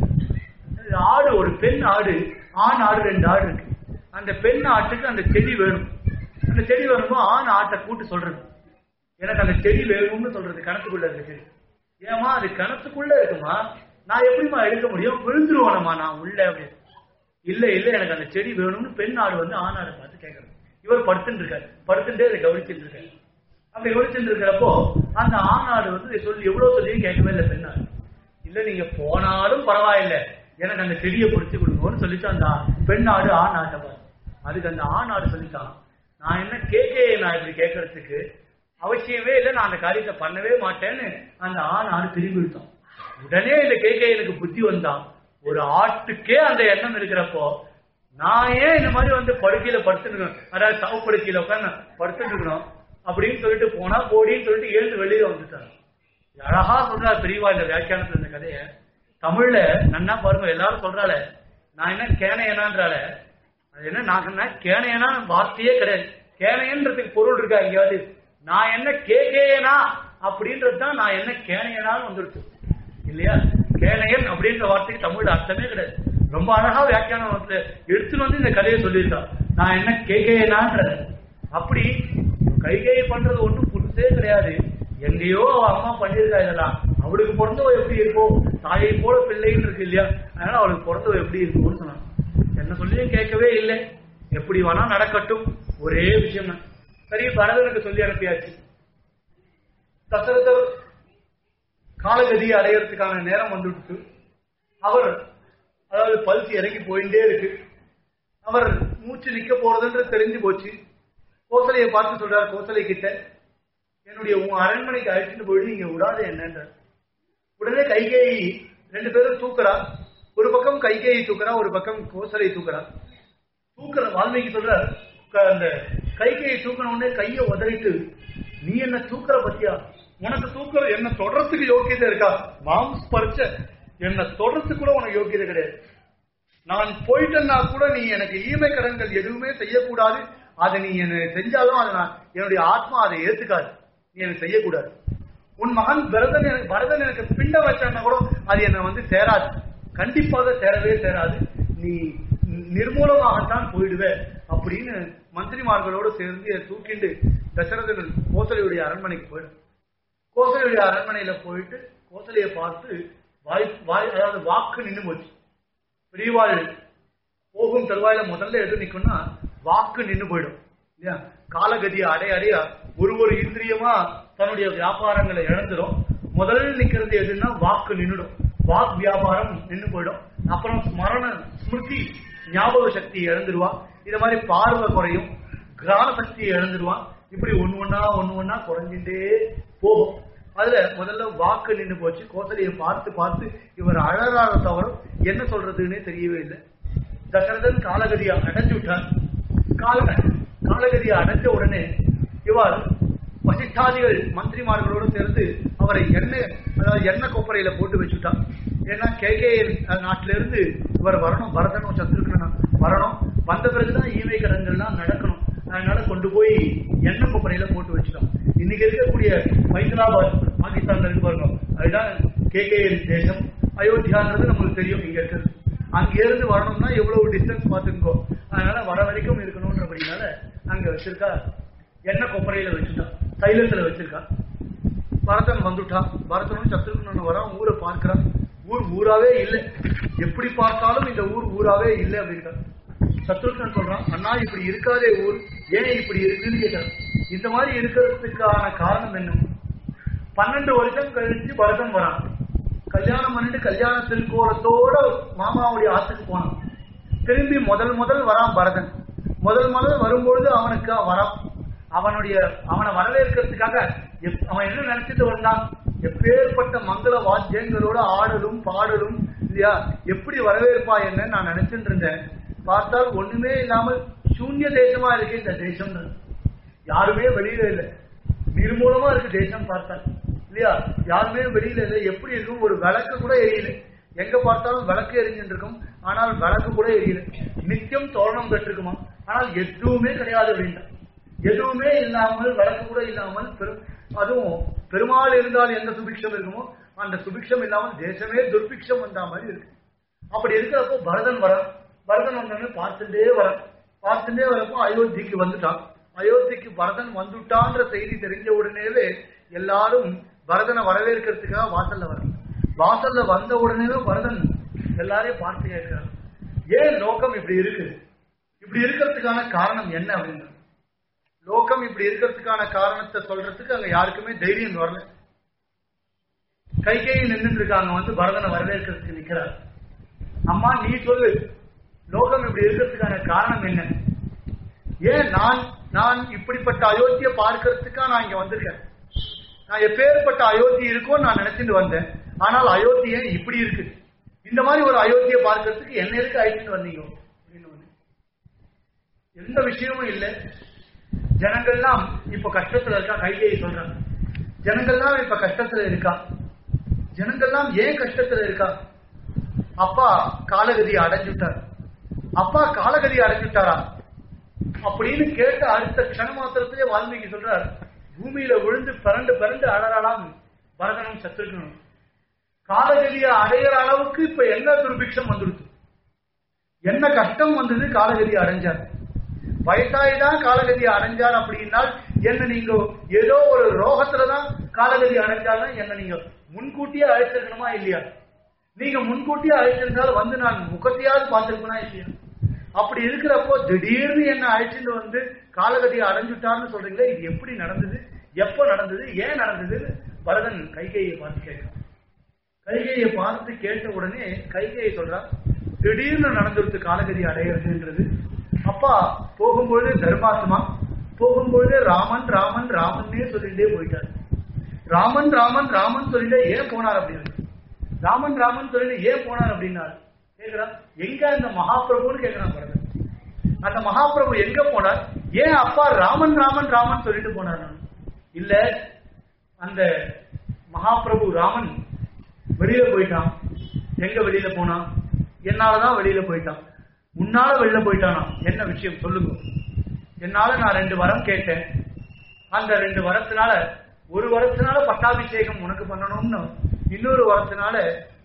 ஆடு ஒரு பெண் ஆடு ஆண் ஆடு ரெண்டு ஆடு இருக்கு அந்த பெண் ஆட்டுக்கு அந்த செடி வேணும் அந்த செடி வேணுமோ ஆண் ஆட்டை கூட்டு சொல்றது எனக்கு அந்த செடி வேணும்னு சொல்றது கணத்துக்குள்ள இருக்க செடி ஏமா அது கணத்துக்குள்ள இருக்குமா நான் எப்படிமா எடுக்க முடியும் விழுந்துருவானம்மா நான் உள்ள அப்படின்னு இல்ல இல்ல எனக்கு அந்த செடி வேணும்னு பெண் ஆடு வந்து ஆண் ஆடை பார்த்து கேட்கறது இவர் படுத்துட்டு இருக்காரு படுத்துட்டே அதை கவனிச்சுட்டு இருக்காரு அப்படி கவனிச்சுட்டு இருக்கிறப்போ அந்த ஆண் ஆடு வந்து இதை சொல்லி எவ்வளவு சொல்லியும் கேட்கவே இல்லை பெண் ஆடு இல்ல நீங்க போனாலும் பரவாயில்ல எனக்கு அந்த செடியை பிடிச்சு கொடுங்கன்னு சொல்லிட்டு அந்த பெண் ஆடு ஆண் ஆட்டை பார்த்து அதுக்கு அந்த ஆண் ஆடு சொல்லிட்டான் நான் என்ன கேட்கே நான் இப்படி கேட்கறதுக்கு அவசியமே இல்லை நான் அந்த காரியத்தை பண்ணவே மாட்டேன்னு அந்த ஆண் ஆடு திரும்பி விட்டான் உடனே இந்த கேட்கையனுக்கு புத்தி வந்தான் ஒரு ஆட்டுக்கே அந்த எண்ணம் இருக்கிறப்போ நான் ஏன் இந்த மாதிரி வந்து படுக்கையில படுத்துட்டு இருக்கணும் அதாவது சவ படுக்கையில உட்காந்து படுத்துட்டு இருக்கணும் அப்படின்னு சொல்லிட்டு போனா போடின்னு சொல்லிட்டு எழுந்து வெளியில வந்துட்டாங்க அழகா சொல்றாரு பெரியவா இந்த வியாக்கியானத்துல இந்த கதைய தமிழ்ல நன்னா பாருங்க எல்லாரும் சொல்றாள நான் என்ன கேனையனான்றால அது என்ன நான் சொன்ன கேனையனா வார்த்தையே கிடையாது கேனையன்றதுக்கு பொருள் இருக்கா எங்கேயாவது நான் என்ன கேகேயனா அப்படின்றது தான் நான் என்ன கேனையனான்னு வந்துருச்சு இல்லையா கேனையன் அப்படின்ற வார்த்தைக்கு தமிழ்ல அர்த்தமே கிடையாது ரொம்ப அழகா வியாக்கியானத்துல எடுத்துட்டு வந்து இந்த கதையை சொல்லியிருக்கான் நான் என்ன கேகேயனான்ற அப்படி கைகை பண்றது ஒண்ணும் புதுசே கிடையாது எங்கேயோ அவ அம்மா பண்ணியிருக்கா இதெல்லாம் அவளுக்கு பிறந்தவ எப்படி இருக்கும் தாயை போல பிள்ளைன்னு இருக்கு இல்லையா அதனால அவளுக்கு பிறந்தவ எப்படி இருக்கும்னு சொன்னான் என்ன சொல்லியும் கேட்கவே இல்லை எப்படி வேணா நடக்கட்டும் ஒரே விஷயம் தான் சரி பரதனுக்கு சொல்லி அனுப்பியாச்சு தசரதர் காலகதியை அடையறதுக்கான நேரம் வந்துடுச்சு அவர் அதாவது பல்ஸ் இறங்கி போயிட்டே இருக்கு அவர் மூச்சு நிக்க போறதுன்ற தெரிஞ்சு போச்சு கோசலையை பார்த்து சொல்றார் கோசலை கிட்ட என்னுடைய உன் அரண்மனைக்கு அழைச்சிட்டு போயிட்டு நீங்க விடாத என்னன்றார் உடனே கைகேயி ரெண்டு பேரும் தூக்குறா ஒரு பக்கம் கைகேயி தூக்குறா ஒரு பக்கம் கோசலை தூக்குறா தூக்குற வால்மீகி சொல்ற க- அந்த கைகையை தூக்கின உடனே கையை உதறிட்டு நீ என்ன தூக்குற பத்தியா உனக்கு தூக்குற என்ன தொடர்றதுக்கு யோக்கியதை இருக்கா மாம்ஸ் பறிச்ச என்ன தொடர்றதுக்கு கூட உனக்கு யோக்கியதை கிடையாது நான் போயிட்டேன்னா கூட நீ எனக்கு ஈமை கடன்கள் எதுவுமே செய்யக்கூடாது அதை நீ என்ன செஞ்சாலும் அதை நான் என்னுடைய ஆத்மா அதை ஏத்துக்காது நீ எனக்கு செய்யக்கூடாது உன் மகன் பரதன் எனக்கு பரதன் எனக்கு பிண்ட வச்சான்னா கூட அது என்ன வந்து சேராது கண்டிப்பாக சேரவே சேராது நீ நிர்மூலமாகத்தான் போயிடுவ அப்படின்னு மந்திரிமார்களோடு சேர்ந்து தூக்கிண்டு தசரதன் கோசலையுடைய அரண்மனைக்கு போயிடும் கோசலையுடைய அரண்மனையில போயிட்டு கோசலையை பார்த்து வாய் வாய் அதாவது வாக்கு நின்னு போச்சு பெரியவாள் போகும் தருவாயில முதல்ல எது நிக்கும்னா வாக்கு நின்னு போயிடும் இல்லையா காலகதியை அடைய அடைய ஒரு ஒரு இந்திரியமா தன்னுடைய வியாபாரங்களை இழந்துடும் முதல்ல நிக்கிறது எதுன்னா வாக்கு நின்னுடும் வாக் வியாபாரம் நின்னு போயிடும் அப்புறம் ஸ்மரண ஸ்மிருதி ஞாபக சக்தி இழந்துருவா இது மாதிரி பார்வை குறையும் கிராம சக்தியை இழந்துருவான் இப்படி ஒண்ணு ஒண்ணா ஒண்ணு ஒண்ணா குறைஞ்சுட்டே போகும் அதுல முதல்ல வாக்கு நின்னு போச்சு கோசலையை பார்த்து பார்த்து இவர் அழறாத தவிர என்ன சொல்றதுன்னே தெரியவே இல்லை தசரதன் காலகதியை அடைஞ்சு விட்டார் கால காலகதியை அடைஞ்ச உடனே இவர் வசிஷ்டாதிகள் மந்திரிமார்களோடு சேர்ந்து அவரை எண்ணெய் அதாவது எண்ணெய் கொப்பரையில போட்டு வச்சுட்டான் ஏன்னா கேகே நாட்டில இருந்து இவர் வரணும் பரதனும் சத்ருக்கணும் வரணும் வந்த பிறகுதான் ஈமை கடன்கள்லாம் நடக்கணும் அதனால கொண்டு போய் எண்ணெய் கொப்பரையில போட்டு வச்சுட்டோம் இன்னைக்கு இருக்கக்கூடிய ஹைதராபாத் பாகிஸ்தான்ல இருக்கு பாருங்க அதுதான் கேகே தேசம் அயோத்தியான்றது நமக்கு தெரியும் இங்க இருக்கிறது அங்க இருந்து வரணும்னா எவ்வளவு டிஸ்டன்ஸ் பாத்துக்கோ அதனால வர வரைக்கும் இருக்கணும்ன்றபடினால அங்க வச்சிருக்கா எண்ணெய் கொப்பரையில வச்சுட்டான் தைலத்துல வச்சிருக்கா பரதன் வந்துட்டான் பரதனும் சத்ருகனும் வரான் ஊரை பார்க்கிறான் ஊர் ஊராவே இல்லை எப்படி பார்த்தாலும் இந்த ஊர் ஊராவே இல்லை அப்படின்றான் சத்ருகன் சொல்றான் அண்ணா இப்படி இருக்காதே ஊர் ஏன் இப்படி இருக்குன்னு கேட்டான் இந்த மாதிரி இருக்கிறதுக்கான காரணம் என்ன பன்னெண்டு வருஷம் கழிச்சு பரதன் வரான் கல்யாணம் பண்ணிட்டு கல்யாண திருக்கோலத்தோட மாமாவுடைய ஆத்துக்கு போனான் திரும்பி முதல் முதல் வரான் பரதன் முதல் முதல் வரும்பொழுது அவனுக்கு வரான் அவனுடைய அவனை வரவேற்கிறதுக்காக எப்- அவன் என்ன நினைச்சிட்டு வந்தான் எப்பேற்பட்ட மங்கள வாத்தியங்களோட ஆடலும் பாடலும் இல்லையா எப்படி வரவேற்பா என்ன நான் நினைச்சிட்டு இருந்தேன் பார்த்தால் ஒண்ணுமே இல்லாமல் சூன்ய தேசமா இருக்கு இந்த தேசம் யாருமே வெளியில இல்லை நிர்மூலமா இருக்கு தேசம் பார்த்தால் இல்லையா யாருமே வெளியில இல்லை எப்படி இருக்கும் ஒரு விளக்கு கூட எரியல எங்க பார்த்தாலும் விளக்கு எரிஞ்சுட்டு இருக்கும் ஆனால் விளக்கு கூட எரியல நித்தியம் தோரணம் கட்டிருக்குமா ஆனால் எதுவுமே கிடையாது அப்படின்ட்டான் எதுவுமே இல்லாமல் விளக்கு கூட இல்லாமல் பெரும் அதுவும் பெருமாள் இருந்தால் எந்த சுபிக்ஷம் இருக்குமோ அந்த சுபிக்ஷம் இல்லாமல் தேசமே துர்பிக்ஷம் வந்த மாதிரி இருக்கு அப்படி இருக்கிறப்போ பரதன் வரான் பரதன் வந்தோடனே பார்த்துட்டே வரான் பார்த்துட்டே வரப்போ அயோத்திக்கு வந்துட்டான் அயோத்திக்கு பரதன் வந்துட்டான்ற செய்தி தெரிஞ்ச உடனேவே எல்லாரும் பரதனை வரவேற்கிறதுக்காக வாசல்ல வரான் வாசல்ல வந்த உடனேவே பரதன் எல்லாரையும் பார்த்து கேட்கிறான் ஏன் லோகம் இப்படி இருக்கு இப்படி இருக்கிறதுக்கான காரணம் என்ன அப்படின்னு லோகம் இப்படி இருக்கிறதுக்கான காரணத்தை சொல்றதுக்கு அங்க யாருக்குமே தைரியம் வரல கைகையில் நின்றுட்டு இருக்காங்க வந்து பரதனை வரவேற்கிறதுக்கு நிக்கிறார் அம்மா நீ சொல்லு லோகம் இப்படி இருக்கிறதுக்கான காரணம் என்ன ஏன் நான் நான் இப்படிப்பட்ட அயோத்தியை பார்க்கறதுக்கா நான் இங்க வந்திருக்கேன் நான் எப்பேற்பட்ட அயோத்தி இருக்கும்னு நான் நினைச்சிட்டு வந்தேன் ஆனால் அயோத்தி ஏன் இப்படி இருக்கு இந்த மாதிரி ஒரு அயோத்தியை பார்க்கறதுக்கு என்ன எதுக்கு அழைச்சிட்டு வந்தீங்க அப்படின்னு வந்து. எந்த விஷயமும் இல்லை ஜனங்கள்லாம் இப்ப கஷ்டத்துல இருக்கா கைகையை சொல்றாங்க ஜனங்கள்லாம் இப்ப கஷ்டத்துல இருக்கா ஜனங்கள்லாம் ஏன் கஷ்டத்துல இருக்கா அப்பா காலகதி அடைஞ்சுட்டார் அப்பா காலகதி அடைஞ்சுட்டாரா அப்படின்னு கேட்ட அடுத்த க்ஷண மாத்திரத்திலே வால்மீகி சொல்றார் பூமியில விழுந்து பிறண்டு பிறண்டு அழறாளாம் பரதனும் சத்ருகனும் காலகதியை அடையிற அளவுக்கு இப்ப என்ன துர்பிக்ஷம் வந்துடுச்சு என்ன கஷ்டம் வந்தது காலகதி அடைஞ்சார் வயசாயிதான் காலகதி அடைஞ்சார் அப்படின்னால் என்ன நீங்க ஏதோ ஒரு ரோகத்துலதான் காலகதி அடைஞ்சாலும் என்ன நீங்க முன்கூட்டியே அழைச்சிருக்கணுமா இல்லையா நீங்க முன்கூட்டியே அழைச்சிருந்தாலும் வந்து நான் முகத்தையாவது பார்த்திருப்பேனா இல்லையா அப்படி இருக்கிறப்போ திடீர்னு என்ன அழைச்சிட்டு வந்து காலகதியை அடைஞ்சுட்டார்னு சொல்றீங்களே இது எப்படி நடந்தது எப்ப நடந்தது ஏன் நடந்தது பரதன் கைகையை பார்த்து கேட்கிறான் கைகையை பார்த்து கேட்ட உடனே கைகையை சொல்றான் திடீர்னு நடந்துருத்து காலகதி அடையிறதுன்றது அப்பா போகும்பொழுது தர்மாத்மா போகும்பொழுது ராமன் ராமன் ராமன்னே சொல்லிட்டே போயிட்டார் ராமன் ராமன் ராமன் சொல்லிட்டு ஏன் போனார் அப்படின்னு ராமன் ராமன் சொல்லிட்டு ஏன் போனார் அப்படின்னாரு கேக்குறான் எங்க அந்த மகாபிரபுன்னு கேக்குறான் பரதன் அந்த மகாபிரபு எங்க போனார் ஏன் அப்பா ராமன் ராமன் ராமன் சொல்லிட்டு போனார் நான் இல்ல அந்த மகாபிரபு ராமன் வெளியில போயிட்டான் எங்க வெளியில போனான் என்னாலதான் வெளியில போயிட்டான் உன்னால வெளியில போயிட்டானா என்ன விஷயம் சொல்லுங்க என்னால நான் ரெண்டு வரம் கேட்டேன் அந்த ரெண்டு வரத்தினால ஒரு வரத்தினால பட்டாபிஷேகம் உனக்கு பண்ணணும்னு இன்னொரு வரத்தினால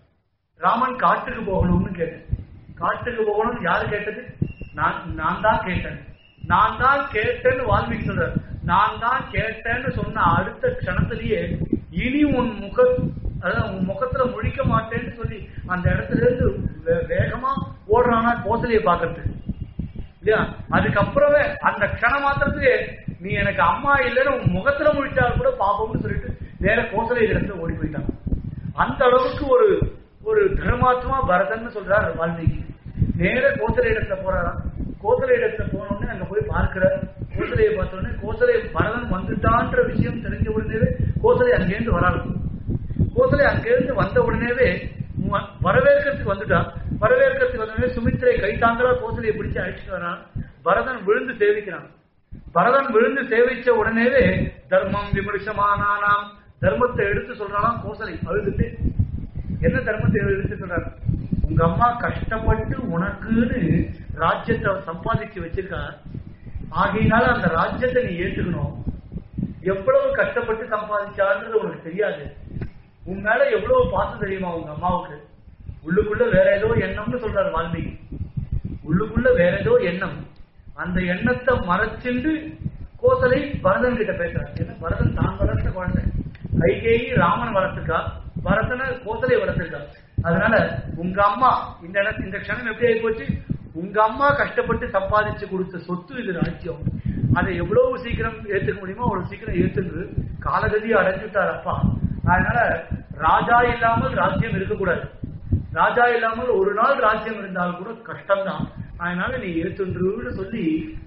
ராமன் காட்டுக்கு போகணும்னு கேட்டேன் காட்டுக்கு போகணும்னு யாரு கேட்டது நான் நான் தான் கேட்டேன் நான் தான் கேட்டேன்னு வால்மீகி சொல்றார் நான் தான் கேட்டேன்னு சொன்ன அடுத்த க்ஷணத்திலேயே இனி உன் முக அதாவது உன் முகத்துல முழிக்க மாட்டேன்னு சொல்லி அந்த இடத்துல இருந்து வே- வேகமா ஓடுறானா கோசலையை பாக்குறதுக்கு இல்லையா அதுக்கப்புறமே அந்த க்ஷண மாத்திரத்திலே நீ எனக்கு அம்மா இல்லைன்னு உன் முகத்துல முழிச்சால் கூட பாப்போம்னு சொல்லிட்டு நேர கோசலை இடத்துல ஓடி போயிட்டான் அந்த அளவுக்கு ஒரு ஒரு தர்மாத்மா பரதன்னு சொல்றார் வால்மீகி நேர கோசலை இடத்துல போறாராம் கோசலை இடத்துல போனோடனே அங்க போய் பார்க்கிறார் கோசலையை பார்த்த உடனே கோசலை பரதன் வந்துட்டான்ற விஷயம் தெரிஞ்ச உடனே கோசலை அங்கேருந்து வராங்க கோசலை அங்கிருந்து வந்த உடனேவே ம- வரவேற்கிறதுக்கு வந்துட்டான் வரவேற்கிறதுக்கு வந்த உடனே சுமித்திரை கை தாங்களா கோசலையை பிடிச்சு அழைச்சிட்டு வரான் பரதன் விழுந்து சேவிக்கிறான் பரதன் விழுந்து சேவிச்ச உடனேவே தர்மம் விமர்சமானானாம் தர்மத்தை எடுத்து சொல்றானாம் கோசலை அழுதுட்டு என்ன தர்மத்தை எடுத்து சொல்றாரு உங்க அம்மா கஷ்டப்பட்டு உனக்குன்னு ராஜ்யத்தை சம்பாதிச்சு வச்சிருக்கா ஆகையினால அந்த ராஜ்யத்தை நீ ஏத்துக்கணும் எவ்வளவு கஷ்டப்பட்டு சம்பாதிச்சான்றது உனக்கு தெரியாது உன் மேல எவ்வளவு பாசம் தெரியுமா உங்க அம்மாவுக்கு உள்ளுக்குள்ள வேற ஏதோ எண்ணம்னு சொல்றாரு வால்மீகி உள்ளுக்குள்ள வேற ஏதோ எண்ணம் அந்த எண்ணத்தை மறைச்சிண்டு கோசலை பரதன் கிட்ட பேசுறாரு ஏன்னா பரதன் தான் வளர்த்த குழந்தை கைகேயி ராமன் வளர்த்துக்கா பரதனை கோசலை வளர்த்திருக்கா அதனால உங்க அம்மா இந்த இடத்து இந்த க்ஷணம் எப்படி ஆகி போச்சு உங்க அம்மா கஷ்டப்பட்டு சம்பாதிச்சு கொடுத்த சொத்து இது ராஜ்யம் அதை எவ்வளவு சீக்கிரம் ஏத்துக்க முடியுமோ அவ்வளவு சீக்கிரம் ஏத்துன்னு காலகதி அடைஞ்சுட்டார் அப்பா அதனால ராஜா இல்லாமல் ராஜ்யம் இருக்கக்கூடாது ராஜா இல்லாமல் ஒரு நாள் ராஜ்யம் இருந்தால் கூட கஷ்டம்தான் அதனால நீ ஏத்துன்றுன்னு சொல்லி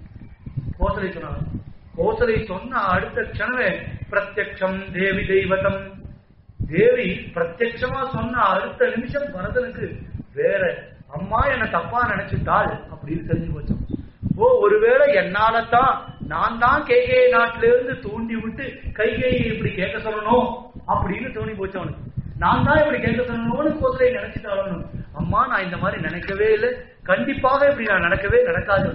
கோசலை சொன்னாங்க கோசலை சொன்ன அடுத்த க்ஷணமே பிரத்யக்ஷம் தேவி தெய்வதம் தேவி பிரத்யட்சமா சொன்ன அடுத்த நிமிஷம் பரதனுக்கு வேற அம்மா என்ன தப்பா நினைச்சுட்டாள் அப்படின்னு தெரிஞ்சு போச்சு ஓ ஒருவேளை என்னாலதான் நான் தான் கைகே நாட்டில இருந்து தூண்டி விட்டு கைகையை இப்படி கேட்க சொல்லணும் அப்படின்னு தோணி போச்சு அவனுக்கு நான் தான் இப்படி கேட்க சொல்லணும்னு கோசலை நினைச்சுட்டாலும் அம்மா நான் இந்த மாதிரி நினைக்கவே இல்லை கண்டிப்பாக இப்படி நான் நடக்கவே நடக்காது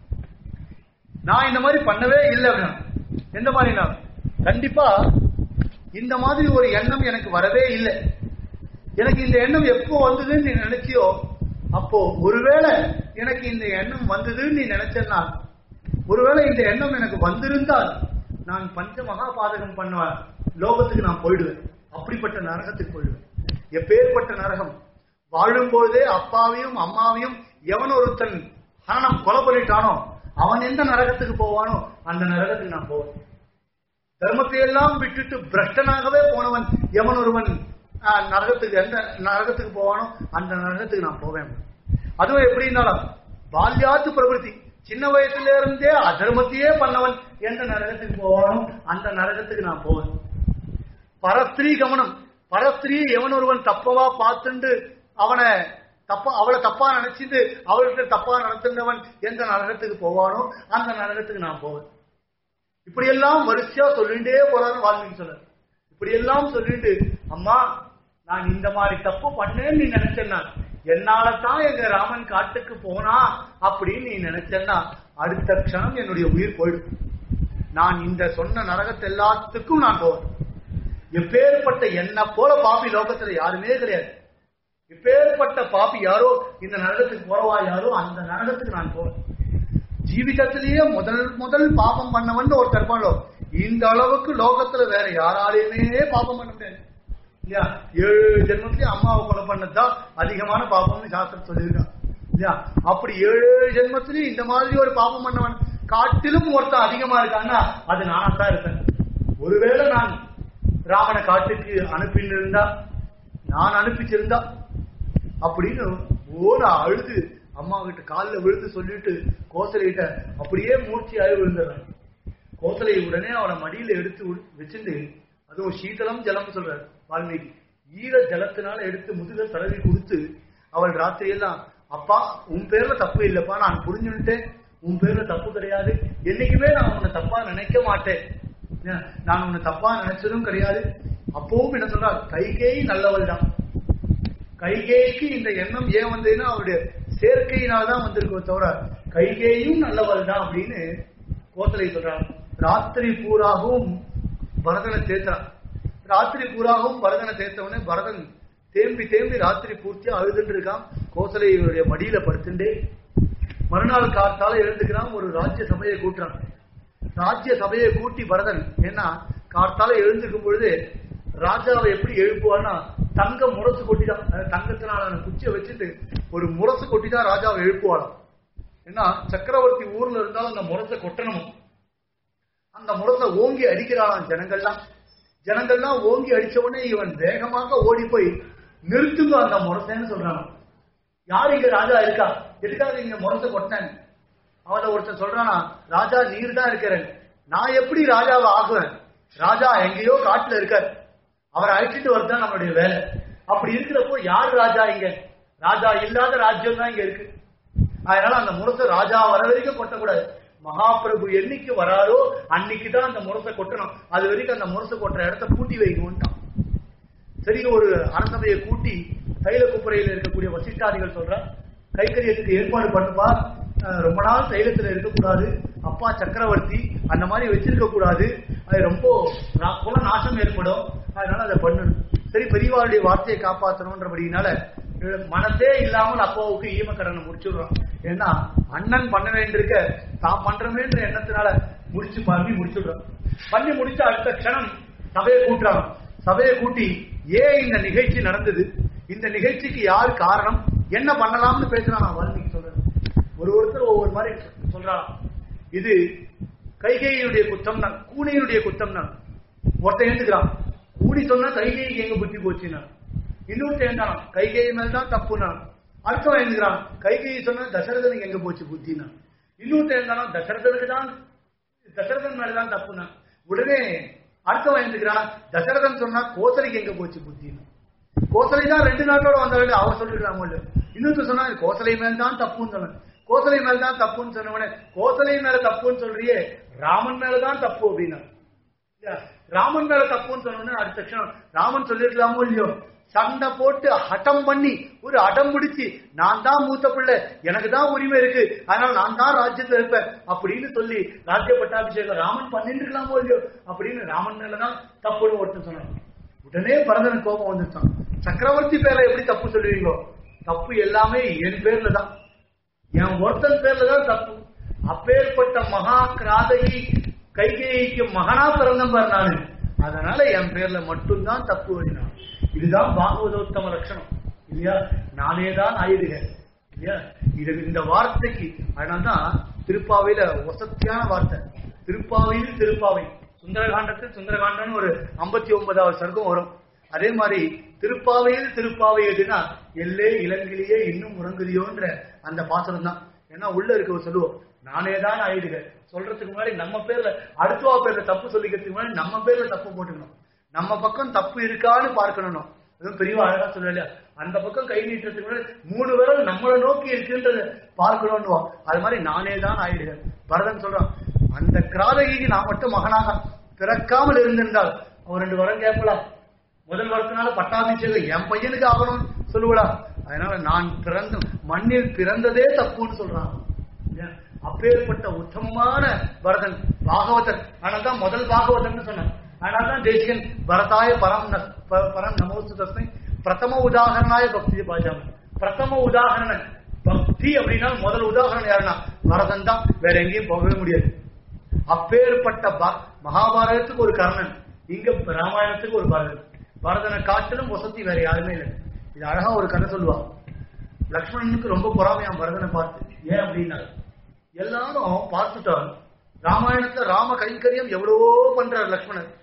நான் இந்த மாதிரி பண்ணவே இல்லை அப்படின்னா எந்த மாதிரி நான் கண்டிப்பா இந்த மாதிரி ஒரு எண்ணம் எனக்கு வரவே இல்லை எனக்கு இந்த எண்ணம் எப்போ வந்ததுன்னு நீ நினைச்சியோ அப்போ ஒருவேளை எனக்கு இந்த எண்ணம் வந்ததுன்னு நீ நினைச்சனா ஒருவேளை இந்த எண்ணம் எனக்கு வந்திருந்தால் நான் பஞ்ச மகாபாதகம் பண்ணுவேன் லோகத்துக்கு நான் போயிடுவேன் அப்படிப்பட்ட நரகத்துக்கு போயிடுவேன் எப்பேற்பட்ட நரகம் வாழும்போதே அப்பாவையும் அம்மாவையும் எவன் ஒருத்தன் ஹரணம் கொலை பண்ணிட்டானோ அவன் எந்த நரகத்துக்கு போவானோ அந்த நரகத்துக்கு நான் போவேன் தர்மத்தை எல்லாம் விட்டுட்டு பிரஷ்டனாகவே போனவன் எவன் ஒருவன் ஆஹ், நரகத்துக்கு எந்த நரகத்துக்கு போவானோ அந்த நரகத்துக்கு நான் போவேன் அதுவும் எப்படி இருந்தாலும் பால்யாத்து பிரபுத்தி சின்ன வயசுல இருந்தே அதர்மத்தையே பண்ணவன் எந்த நரகத்துக்கு போவானோ அந்த நரகத்துக்கு நான் போவேன் பரஸ்திரீ கவனம் பரஸ்திரீ எவன் ஒருவன் தப்பவா பார்த்துண்டு அவனை தப்பா அவளை தப்பா நினைச்சிட்டு அவள்கிட்ட தப்பா நடத்துனவன் எந்த நரகத்துக்கு போவானோ அந்த நரகத்துக்கு நான் போவேன் இப்படியெல்லாம் வரிசையா சொல்லிட்டே போறாரு வால்மீகி சொல்றாரு இப்படியெல்லாம் சொல்லிட்டு அம்மா நான் இந்த மாதிரி தப்பு பண்ணேன்னு நீ நினைச்சேன்னா என்னால தான் எங்க ராமன் காட்டுக்கு போனா அப்படின்னு நீ நினைச்சேன்னா அடுத்த க்ஷணம் என்னுடைய உயிர் போயிடும் நான் இந்த சொன்ன நரகத்தை எல்லாத்துக்கும் நான் போவேன் எப்பேற்பட்ட என்ன போல பாப்பி லோகத்துல யாருமே கிடையாது எப்பேற்பட்ட பாப்பி யாரோ இந்த நரகத்துக்கு போறவா யாரோ அந்த நரகத்துக்கு நான் போவேன் ஜீவிதத்திலேயே முதல் முதல் பாபம் பண்ணவன் ஒருத்தர் இருப்பானோ இந்த அளவுக்கு லோகத்துல வேற யாராலையுமே பாபம் பண்ண முடியாது இல்லையா ஏழு ஜென்மத்திலேயே அம்மாவை கொலை பண்ணதுதான் அதிகமான பாபம்னு சாஸ்திரம் சொல்லியிருக்கான் இல்லையா அப்படி ஏழு ஜென்மத்திலேயும் இந்த மாதிரி ஒரு பாபம் பண்ணவன் காட்டிலும் ஒருத்தன் அதிகமா இருக்கான்னா அது நானா தான் இருப்பேன் ஒருவேளை நான் ராமனை காட்டுக்கு அனுப்பியிருந்தா நான் அனுப்பிச்சிருந்தா அப்படின்னு ஓட அழுது அம்மா கிட்ட காலில் விழுந்து சொல்லிட்டு கோசலைகிட்ட அப்படியே மூர்ச்சி ஆகி விழுந்துடுறான் கோசலை உடனே அவனை மடியில எடுத்து உ- வச்சுட்டு அதுவும் சீதளம் ஜலம் சொல்றாரு வால்மீகி ஈர ஜலத்தினால எடுத்து முதுக தடவி கொடுத்து அவள் ராத்திரி எல்லாம் அப்பா உன் பேர்ல தப்பு இல்லப்பா நான் புரிஞ்சுட்டேன் உன் பேர்ல தப்பு கிடையாது என்னைக்குமே நான் உன்னை தப்பா நினைக்க மாட்டேன் ஏன், நான் உன்னை தப்பா நினைச்சதும் கிடையாது அப்பவும் என்ன சொல்றார் கைகேயி நல்லவள் தான் கைகேயிக்கு இந்த எண்ணம் ஏன் வந்ததுன்னா அவருடைய சேர்க்கையினால் தான் வந்திருக்கோ தவிர கைகேயும் நல்லவள் தான் அப்படின்னு கோத்தலை சொல்றான் ராத்திரி பூராகவும் பரதனை தேத்துறான் ராத்திரி பூராகவும் பரதனை தேத்த உடனே பரதன் தேம்பி தேம்பி ராத்திரி பூர்த்தியா அழுதுன்னு இருக்கான் கோசலையுடைய மடியில படுத்துட்டே மறுநாள் காத்தால எழுந்துக்கிறான் ஒரு ராஜ்ய சபையை கூட்டுறான் ராஜ்ய சபையை கூட்டி பரதன் ஏன்னா காத்தால எழுந்துக்கும் பொழுது ராஜாவை எப்படி எழுப்புவான்னா தங்க முரசு கொட்டிதான் அதாவது தங்கத்தினாலான குச்சியை வச்சுட்டு ஒரு முரசு கொட்டி தான் ராஜாவை எழுப்புவாளாம் ஏன்னா சக்கரவர்த்தி ஊர்ல இருந்தாலும் அந்த முரசை கொட்டணும் அந்த முரசை ஓங்கி அடிக்கிறாளாம் ஜனங்கள்லாம் ஜனங்கள்லாம் ஓங்கி அடிச்ச உடனே இவன் வேகமாக ஓடி போய் நிறுத்துங்க அந்த முரசைன்னு சொல்றான் யார் இங்க ராஜா இருக்கா எதுக்காக இங்க முரசை கொட்டினேன் அவனை ஒருத்தன் சொல்றானா ராஜா நீர் தான் இருக்கிறேன் நான் எப்படி ராஜாவை ஆகுவேன் ராஜா எங்கேயோ காட்டுல இருக்கார் அவரை அழைச்சிட்டு வரதான் நம்மளுடைய வேலை அப்படி இருக்கிறப்போ யார் ராஜா இங்க ராஜா இல்லாத ராஜ்யம் தான் இங்க இருக்கு அதனால அந்த முரசை ராஜா வர வரைக்கும் கொட்டக்கூடாது மகாபிரபு என்னைக்கு வராரோ அன்னைக்கு தான் அந்த முரசை கொட்டணும் அது வரைக்கும் அந்த முரசை கொட்டுற இடத்த பூட்டி வைக்கணும்ட்டான் சரி ஒரு அரசபையை கூட்டி தைல குப்பரையில் இருக்கக்கூடிய வசிஷ்டாதிகள் சொல்ற கைக்கரியத்துக்கு ஏற்பாடு பண்ணுப்பா அஹ் ரொம்ப நாள் தைலத்துல இருக்கக்கூடாது அப்பா சக்கரவர்த்தி அந்த மாதிரி வச்சிருக்க கூடாது அது ரொம்ப நா- குல நாசம் ஏற்படும் அதனால அதை பண்ணணும் சரி பெரியவாளுடைய வார்த்தையை காப்பாற்றணும்ன்றபடினால இவன் மனசே இல்லாமல் அப்பாவுக்கு ஈமக்கடனை முடிச்சுடுறான் ஏன்னா அண்ணன் பண்ண வேண்டியிருக்க தான் பண்றமேன்ற எண்ணத்தினால முடிச்சு பண்ணி முடிச்சுடுறான் பண்ணி முடிச்ச அடுத்த க்ஷணம் சபையை கூட்டுறாங்க சபையை கூட்டி ஏன் இந்த நிகழ்ச்சி நடந்தது இந்த நிகழ்ச்சிக்கு யார் காரணம் என்ன பண்ணலாம்னு பேசுறான் நான் வால்மீகி சொல்றேன் ஒரு ஒருத்தர் ஒவ்வொரு மாதிரி சொல்றான் இது கைகையினுடைய குத்தம் தான் கூனியினுடைய குத்தம் தான் ஒருத்தன் எழுந்துக்கிறான் கூனி சொன்னா கைகைக்கு எங்க புத்தி போச்சுன்னா இன்னொருத்தன் எழுந்தானா கைகை மேல தான் தப்புனா அடுத்தவன் எழுந்துக்கிறான் கைகையை சொன்னா தசரதனுக்கு எங்க போச்சு புத்தினா இன்னொருத்தன் எழுந்தானா தசரதனுக்கு தான் தசரதன் மேலதான் தப்புனா உடனே அடுத்தவன் எழுந்துக்கிறான் தசரதன் சொன்னா கோசலைக்கு எங்க போச்சு புத்தின்னு கோசலை தான் ரெண்டு நாட்டோட வந்தவங்க அவர் சொல்லிருக்காங்க இல்ல இன்னொருத்தர் சொன்னா கோசலை மேல் தான் தப்புன்னு சொன்னேன் கோசலை மேல் தான் தப்புன்னு சொன்னவனே கோசலை மேல தப்புன்னு சொல்றியே ராமன் மேலதான் தப்பு அப்படின்னா இல்லையா? ராமன் மேல தப்புன்னு சொன்னோடனே அடுத்த க்ஷணம் ராமன் சொல்லிருக்கலாமோ இல்லையோ சண்டை போட்டு ஹட்டம் பண்ணி ஒரு அடம் பிடிச்சு நான் தான் மூத்த பிள்ளை எனக்கு தான் உரிமை இருக்கு அதனால நான் தான் ராஜ்யத்துல இருப்பேன் அப்படின்னு சொல்லி ராஜ்ய பட்டாபிஷேகம் ராமன் பண்ணிட்டு இருக்கலாமோ இல்லையோ அப்படின்னு ராமன் மேலதான் தப்புன்னு ஒருத்தன் சொன்னான் உடனே பரதனுக்கு கோபம் வந்துட்டான் சக்கரவர்த்தி பேர்ல எப்படி தப்பு சொல்லுவீங்களோ தப்பு எல்லாமே என் பேர்ல தான் என் ஒருத்தன் பேர்ல தான் தப்பு அப்பேற்பட்ட மகா கிராதகி கைகேயிக்கு மகனா பிறந்தம் பாரு நானு அதனால என் பேர்ல மட்டும்தான் தப்பு வழினான் இதுதான் பாகவதோத்தம லட்சணம் இல்லையா நானே தான் ஆயுதுக இல்லையா இது இந்த வார்த்தைக்கு அதனால்தான் திருப்பாவையில வசத்தியான வார்த்தை திருப்பாவையில் திருப்பாவை சுந்தரகாண்டத்தில் சுந்தரகாண்டம்னு ஒரு ஐம்பத்தி ஒன்பதாவது சர்க்கம் வரும் அதே மாதிரி திருப்பாவையில் திருப்பாவை எதுனா எல்லே இளங்கிலேயே இன்னும் உறங்குதியோன்ற அந்த பாசனம் தான் ஏன்னா உள்ள இருக்க சொல்லுவோம் நானே தான் ஆயிடுக சொல்றதுக்கு முன்னாடி நம்ம பேர்ல அடுத்தவா பேர்ல தப்பு சொல்லிக்கிறதுக்கு முன்னாடி நம்ம பேர்ல தப்பு போட்டுக்கணும் நம்ம பக்கம் தப்பு இருக்கான்னு பார்க்கணும் அதுவும் பெரியவா அழகா சொல்லலையா அந்த பக்கம் கை நீட்டுறதுக்கு முன்னாடி மூணு விரல் நம்மளை நோக்கி இருக்குன்றத பார்க்கணும்னுவோம் அது மாதிரி நானே தான் ஆயிடுக பரதன் சொல்றான் அந்த கிராதகிக்கு நான் மட்டும் மகனாக பிறக்காமல் இருந்திருந்தால் அவன் ரெண்டு வரம் கேட்கலாம் முதல் வரத்தினால பட்டாபிஷேகம் என் பையனுக்கு ஆகணும் சொல்லுவடா அதனால நான் பிறந்த மண்ணில் பிறந்ததே தப்புன்னு சொல்றான் இல்லையா? அப்பேற்பட்ட உத்தமமான பரதன் பாகவதன் அதனால்தான் முதல் பாகவதன் சொன்னான் அதனால்தான் தேசிகன் பரதாய பரம் ந- ப- பரம் நமோஸ்து தஸ்மை பிரதம உதாகரணாய பக்தி பாஜாமி பிரதம உதாகரணன் பக்தி அப்படின்னா முதல் உதாகரணம் யாருன்னா பரதன் தான் வேற எங்கேயும் போகவே முடியாது அப்பேற்பட்ட ப- மகாபாரதத்துக்கு ஒரு கர்ணன் இங்க ராமாயணத்துக்கு ஒரு பரதன் பரதனை காட்டிலும் வசதி வேற யாருமே இல்லை இது அழகா ஒரு கதை சொல்லுவா லக்ஷ்மணனுக்கு ரொம்ப பொறாமையாம் பரதனை பார்த்து ஏன் அப்படின்னா எல்லாரும் பார்த்துட்டான் ராமாயணத்துல ராம கைங்கரியம் எவ்வளவோ பண்றார் லக்ஷ்மணன்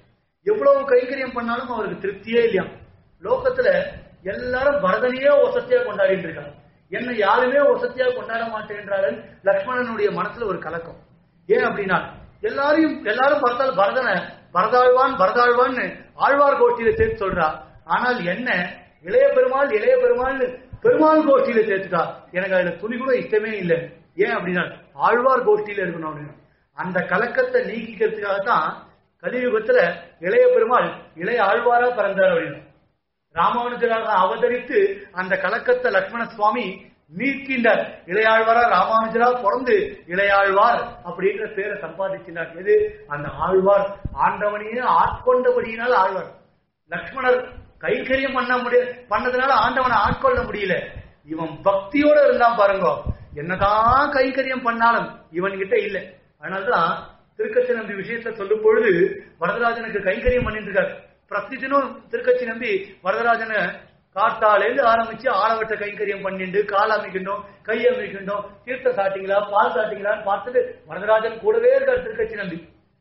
எவ்வளவு கைங்கரியம் பண்ணாலும் அவருக்கு திருப்தியே இல்லையா லோகத்துல எல்லாரும் பரதனையே ஒசத்தியா கொண்டாடிட்டு இருக்காங்க என்ன யாருமே ஒசத்தியா கொண்டாட மாட்டேன்றார்கள் லக்ஷ்மணனுடைய மனசுல ஒரு கலக்கம் ஏன் அப்படின்னா எல்லாரையும் எல்லாரும் பார்த்தால் பரதனை பரதாழ்வான் பரதாழ்வான்னு ஆழ்வார் கோஷ்டியில சேர்த்து சொல்றா ஆனால் என்ன இளைய பெருமாள் இளைய பெருமாள் பெருமாள் கோஷ்டியில சேர்த்துட்டா எனக்கு அதுல துணி கூட இஷ்டமே இல்லை ஏன் அப்படின்னா ஆழ்வார் கோஷ்டியில இருக்கணும் அப்படின்னு அந்த கலக்கத்தை நீக்கிக்கிறதுக்காகத்தான் கலியுகத்துல இளைய பெருமாள் இளைய ஆழ்வாரா பிறந்தார் அப்படின்னு ராமானுஜராக அவதரித்து அந்த கலக்கத்தை லக்ஷ்மண சுவாமி மீட்கின்றார் இளையாழ்வாரா ராமானுஜரா பிறந்து இளையாழ்வார் அப்படின்ற பேரை சம்பாதிக்கின்றார் எது அந்த ஆழ்வார் ஆண்டவனையே ஆட்கொண்டபடியினால் ஆழ்வார் லக்ஷ்மணர் கைங்கரியம் பண்ண முடிய பண்ணதுனால ஆண்டவனை ஆட்கொள்ள முடியல இவன் பக்தியோட இருந்தான் பாருங்க என்னதான் கைங்கரியம் பண்ணாலும் இவன் கிட்ட இல்ல அதனாலதான் திருக்கச்சி நம்பி விஷயத்துல சொல்லும் பொழுது வரதராஜனுக்கு கைங்கரியம் பண்ணிட்டு இருக்காரு பிரதிதினம் திருக்கச்சி நம்பி வரதராஜனை காத்தாலேருந்து ஆரம்பிச்சு ஆளவட்ட கைங்கரியம் பண்ணிட்டு கால் அமைக்கின்றோம் கை அமைக்கின்றோம் தீர்த்த சாட்டிங்களா பால் சாட்டிங்களான்னு பார்த்துட்டு வரதராஜன் கூடவே இருக்கார் திருக்கச்சி நம்பி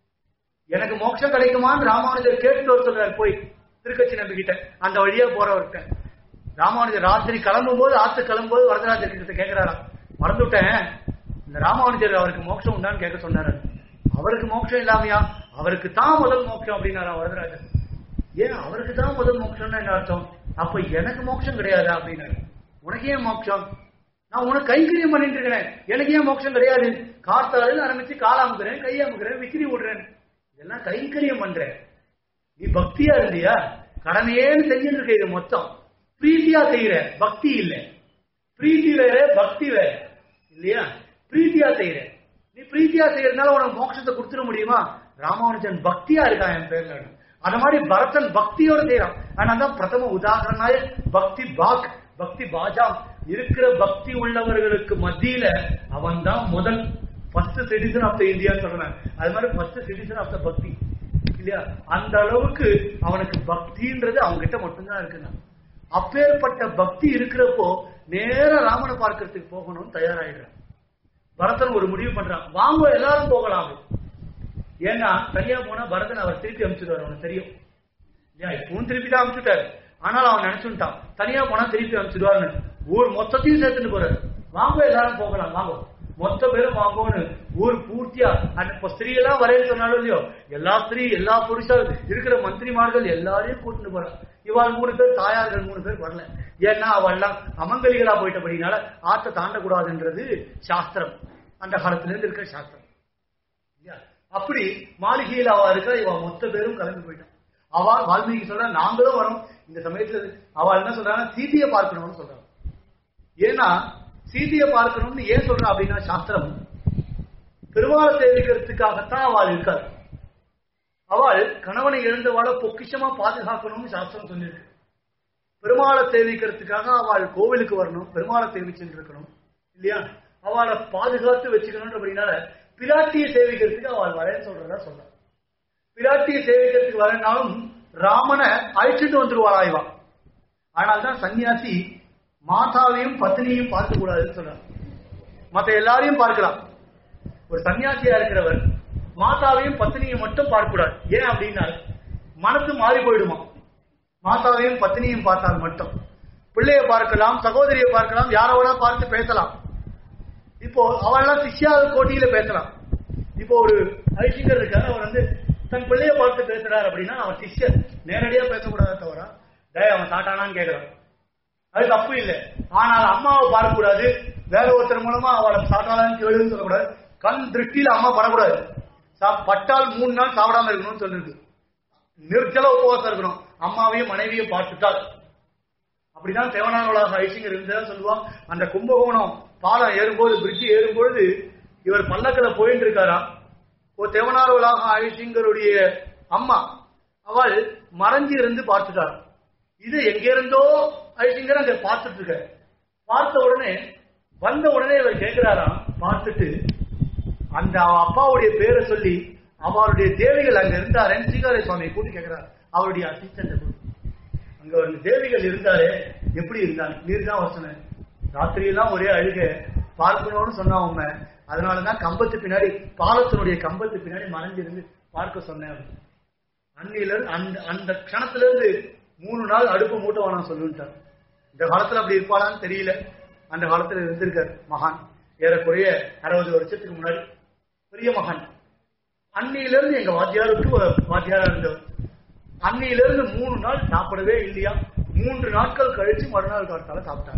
எனக்கு மோட்சம் கிடைக்குமான்னு ராமானுஜர் கேட்டு வர சொல்றாரு போய் திருக்கச்சி நம்பி கிட்ட அந்த வழியா போறவர்கிட்ட ராமானுஜர் ராத்திரி கிளம்பும் போது ஆத்து கிளம்பும் போது வரதராஜர் கிட்ட கேட்கிறாராம் மறந்துட்டேன் இந்த ராமானுஜர் அவருக்கு மோட்சம் உண்டான்னு கேட்க சொன்னாரு அவருக்கு மோட்சம் இல்லாமையா அவருக்கு தான் முதல் மோட்சம் அப்படின்னாரா வரதராஜர் ஏன் அவருக்கு தான் முதல் மோட்சம்னா என்ன அர்த்தம் அப்ப எனக்கு மோட்சம் கிடையாதா அப்படின்னாரு உனக்கு ஏன் மோட்சம் நான் உனக்கு கைங்கரியம் பண்ணிட்டு இருக்கிறேன் எனக்கு ஏன் மோட்சம் கிடையாது காத்தாலில் ஆரம்பிச்சு காலாமுக்கிறேன் கையாமுக்கிறேன் விக்கிரி விடுறேன் இதெல்லாம் கைங்கரியம் பண்றேன் நீ பக்தியா இருந்தியா கடமையேன்னு செஞ்சுட்டு இருக்க இது மொத்தம் பிரீத்தியா செய்யற பக்தி இல்ல பிரீத்தி வேற பக்தி வேற இல்லையா பிரீத்தியா செய்யற நீ பிரீத்தியா செய்யறதுனால உனக்கு மோட்சத்தை கொடுத்துட முடியுமா ராமானுஜன் பக்தியா இருக்கான் என் பேர்ல அந்த மாதிரி பரதன் பக்தியோட செய்யறான் ஆனாதான் பிரதம உதாரணனாய பக்தி பாக் பக்தி பாஜாம் இருக்கிற பக்தி உள்ளவர்களுக்கு மத்தியில அவன் தான் முதல் first citizen of the India சொல்றேன் அது மாதிரி ஃபர்ஸ்ட் சிட்டிசன் ஆஃப் த பக்தி இல்லையா அந்த அளவுக்கு அவனுக்கு பக்தின்றது அவங்க கிட்ட மட்டும்தான் இருக்குங்க அப்பேற்பட்ட பக்தி இருக்கிறப்போ நேர ராமனை பார்க்கறதுக்கு போகணும்னு தயாராயிடுறான் பரதன் ஒரு முடிவு பண்றான் வாங்க எல்லாரும் போகலாம் ஏன்னா தனியா போனா பரதன் அவர் திருப்பி அனுப்பிச்சுடுவார் அவனுக்கு தெரியும் இல்லையா இப்பவும் திருப்பி தான் அனுப்பிச்சுட்டாரு ஆனால் அவன் நினைச்சுட்டான் தனியா போனா திருப்பி அனுப்பிச்சுடுவார்னு ஊர் மொத்தத்தையும் சேர்த்துட்டு போறாரு வாங்க எல்லாரும் போகலாம் வாங்க மொத்த பேரும் வாங்கன்னு ஊர் பூர்த்தியா அந்த இப்ப ஸ்திரீ எல்லாம் வரேன்னு சொன்னாலும் இல்லையோ எல்லா ஸ்திரீ எல்லா புருஷர் இருக்கிற மந்திரிமார்கள் எல்லாரையும் கூட்டிட்டு போறான் இவாள் மூணு பேர் தாயார்கள் மூணு பேர் வரல ஏன்னா அவள் எல்லாம் அமங்கலிகளா போயிட்டபடினால ஆத்த தாண்டக்கூடாதுன்றது சாஸ்திரம் அந்த காலத்துல இருந்து இருக்கிற சாஸ்திரம் இல்லையா? அப்படி மாளிகையில் அவ இருக்கிற இவ மொத்த பேரும் கிளம்பி போயிட்டான் அவ வால்மீகி சொல்ற நாங்களும் வரோம் இந்த சமயத்துல அவ என்ன சொல்றாங்க சீதையை பார்க்கணும்னு சொல்றாங்க ஏன்னா சீதையை பார்க்கணும்னு ஏன் சொல்றா அப்படின்னா சாஸ்திரம் பெருமாளை சேவிக்கிறதுக்காகத்தான் அவள் இருக்காள் அவள் கணவனை இழந்தவாளை பொக்கிஷமா பாதுகாக்கணும்னு சாஸ்திரம் சொல்லியிருக்கு பெருமாளை சேவிக்கிறதுக்காக அவள் கோவிலுக்கு வரணும் பெருமாளை சேவிச்சுட்டு இருக்கணும் இல்லையா அவளை பாதுகாத்து வச்சுக்கணும் அப்படின்னால பிராட்டியை சேவிக்கிறதுக்கு அவள் வரேன்னு சொல்றதா சொல்றான் பிராட்டியை சேவிக்கிறதுக்கு வரனாலும் ராமனை அழிச்சுட்டு வந்துருவாள் ஆய்வா ஆனால் தான் சன்னியாசி மாதாவையும் பத்னியையும் பார்க்க கூடாதுன்னு சொல்றான் மத்த எல்லாரையும் பார்க்கலாம் ஒரு சன்னியாசியா இருக்கிறவர் மாதாவையும் பத்னியும் மட்டும் பார்க்க கூடாது ஏன் அப்படின்னா மனசு மாறி போயிடுமா மாதாவையும் பத்னியும் பார்த்தால் மட்டும் பிள்ளைய பார்க்கலாம் சகோதரியை பார்க்கலாம் யாரோட பார்த்து பேசலாம் இப்போ அவள்லாம் சிஷ்யா கோட்டியில பேசலாம் இப்போ ஒரு ஐசிங்கர் இருக்காரு அவர் வந்து தன் பிள்ளைய பார்த்து பேசுறாரு அப்படின்னா அவன் சிஷ்யர் நேரடியா பேசக்கூடாத தவிர டேய் அவன் சாட்டானான்னு கேட்கிறான் அது தப்பு இல்லை ஆனால் அம்மாவை பார்க்க கூடாது வேற ஒருத்தர் மூலமா அவளை சாட்டாளான்னு கேளுன்னு சொல்லக்கூடாது கண் திருஷ்டியில அம்மா படக்கூடாது சா- பட்டால் மூணு நாள் சாப்பிடாம இருக்கணும்னு சொல்லிருக்கு நிர்ஜல உபவாசம் இருக்கணும் அம்மாவையும் மனைவியும் பார்த்துட்டால் அப்படிதான் தேவனானவளாக ஐசிங்கர் இருந்ததா சொல்லுவான் அந்த கும்பகோணம் பாலம் ஏறும்போது பிரிட்ஜ் ஏறும்பொழுது இவர் பல்லக்கில போயிட்டு இருக்காரா ஒரு தேவனானவளாக ஐசிங்கருடைய அம்மா அவள் மறைஞ்சு இருந்து பார்த்துட்டாராம் இது எங்க இருந்தோ ஐசிங்கர் அங்க பார்த்துட்டு இருக்க பார்த்த உடனே வந்த உடனே இவர் கேட்கிறாராம் பார்த்துட்டு அந்த அவ அப்பாவுடைய பேரை சொல்லி அவருடைய தேவைகள் அங்க இருந்தாரேன்னு ஸ்ரீகார சுவாமியை கூட்டி கேட்கிறார் அவருடைய அசிஸ்டன்ட் அங்க ஒரு தேவிகள் இருந்தாரே எப்படி இருந்தாங்க நீர் தான் வசன ராத்திரி எல்லாம் ஒரே அழுக பார்க்கணும்னு சொன்னா உண்மை அதனாலதான் கம்பத்து பின்னாடி பாலத்தினுடைய கம்பத்து பின்னாடி மறைஞ்சிருந்து பார்க்க சொன்னேன் அப்படின்னு. அன்னில இருந்து அந்த அந்த க்ஷணத்துல இருந்து மூணு நாள் அடுப்பு மூட்டை வேணாம் சொல்லுன்ட்டார் இந்த காலத்துல அப்படி இருப்பாளான்னு தெரியல அந்த காலத்துல இருந்திருக்கார் மகான் ஏறக்குறைய அறுபது வருஷத்துக்கு முன்னாடி பெரிய மகான் அன்னியில இருந்து எங்க வாத்தியாருக்கு ஒரு வாத்தியாரா இருந்தவர் அன்னியில இருந்து மூணு நாள் சாப்பிடவே இல்லையா மூன்று நாட்கள் கழிச்சு மறுநாள் காலத்தால சாப்பிட்டாங்க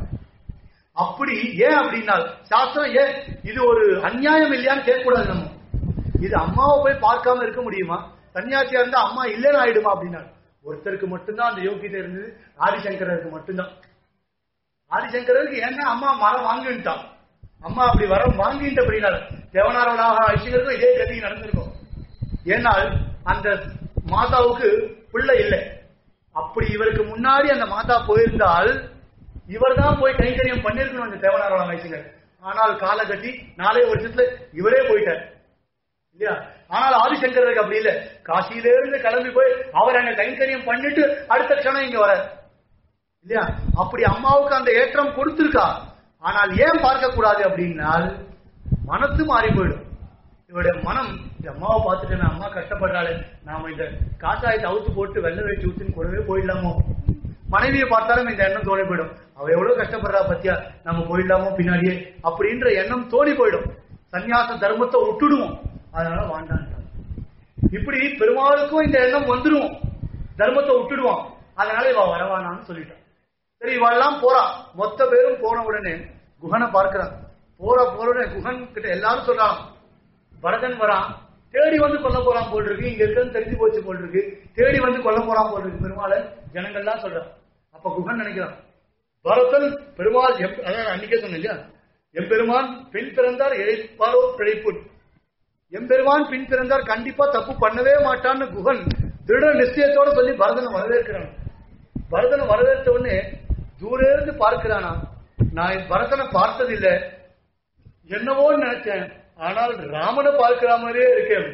அப்படி ஏன் அப்படின்னா சாஸ்திரம் ஏன் இது ஒரு அநியாயம் இல்லையான்னு கேட்கக்கூடாது நம்ம இது அம்மாவை போய் பார்க்காம இருக்க முடியுமா சன்னியாசியா இருந்தா அம்மா இல்லைன்னு ஆயிடுமா அப்படின்னா ஒருத்தருக்கு மட்டும்தான் அந்த யோகியதை இருந்தது ஆதிசங்கரருக்கு மட்டும்தான் ஆதிசங்கரருக்கு ஏன்னா அம்மா மரம் வாங்கிட்டான் அம்மா அப்படி வர வாங்கிட்ட அப்படின்னால தேவனாரவனாக ஐசிங்கருக்கும் இதே கதி நடந்திருக்கும் ஏனால் அந்த மாதாவுக்கு பிள்ளை இல்லை அப்படி இவருக்கு முன்னாடி அந்த மாதா போயிருந்தால் இவர் தான் போய் கைங்கரியம் பண்ணிருக்கணும் அந்த தேவனாரவனாக ஐசிங்கர் ஆனால் காலை கட்டி நாலே வருஷத்துல இவரே போயிட்டார் இல்லையா ஆனால் ஆதிசங்கருக்கு அப்படி இல்ல காசியில இருந்து கிளம்பி போய் அவர் அங்க கைங்கரியம் பண்ணிட்டு அடுத்த க்ஷணம் இங்க வர இல்லையா அப்படி அம்மாவுக்கு அந்த ஏற்றம் கொடுத்திருக்கா ஆனால் ஏன் பார்க்க கூடாது அப்படின்னால் மனசு மாறி போயிடும் இவருடைய மனம் இந்த அம்மாவை பார்த்துட்டு அம்மா கஷ்டப்படுறாளே நாம இந்த காசாயத்தை அவுத்து போட்டு வெள்ளை வச்சு ஊத்துன்னு கூடவே போயிடலாமோ மனைவியை பார்த்தாலும் இந்த எண்ணம் தோணி போயிடும் அவ எவ்வளவு கஷ்டப்படுறா பத்தியா நம்ம போயிடலாமோ பின்னாடியே அப்படின்ற எண்ணம் தோணி போயிடும் சந்நியாச தர்மத்தை விட்டுடுவோம் அதனால வாண்டான்ட்டாங்க இப்படி பெருமாளுக்கும் இந்த எண்ணம் வந்துடும் தர்மத்தை விட்டுடுவான் அதனால இவ வரவானான்னு சொல்லிட்டான் சரி இவெல்லாம் போறா மொத்த பேரும் போன உடனே குகனை பார்க்கிறான் போற போற உடனே குகன் கிட்ட எல்லாரும் சொல்றான் பரதன் வரான் தேடி வந்து கொல்ல போறான் போல் இருக்கு இங்க இருக்கிறது தெரிஞ்சு போச்சு போல் இருக்கு தேடி வந்து கொல்ல போறான் போல் இருக்கு பெருமாளை ஜனங்கள்லாம் சொல்றான் அப்ப குகன் நினைக்கிறான் பரதன் பெருமாள் எம்- அதான் அன்னைக்கே சொன்னேன் இல்லையா எம்பெருமான் பின் பிறந்தார் இழைப்பாரோ பிழைப்பு எம்பெருமான் பின் பிறந்தார் கண்டிப்பா தப்பு பண்ணவே மாட்டான்னு குகன் திருட நிச்சயத்தோட சொல்லி பரதனை வரவேற்கிறான் பரதனை வரவேற்ற உடனே தூரே இருந்து பார்க்கிறானா நான் பரதனை பார்த்ததில்லை என்னவோன்னு நினைச்சேன் ஆனால் ராமனை பார்க்கிற மாதிரியே இருக்கேன்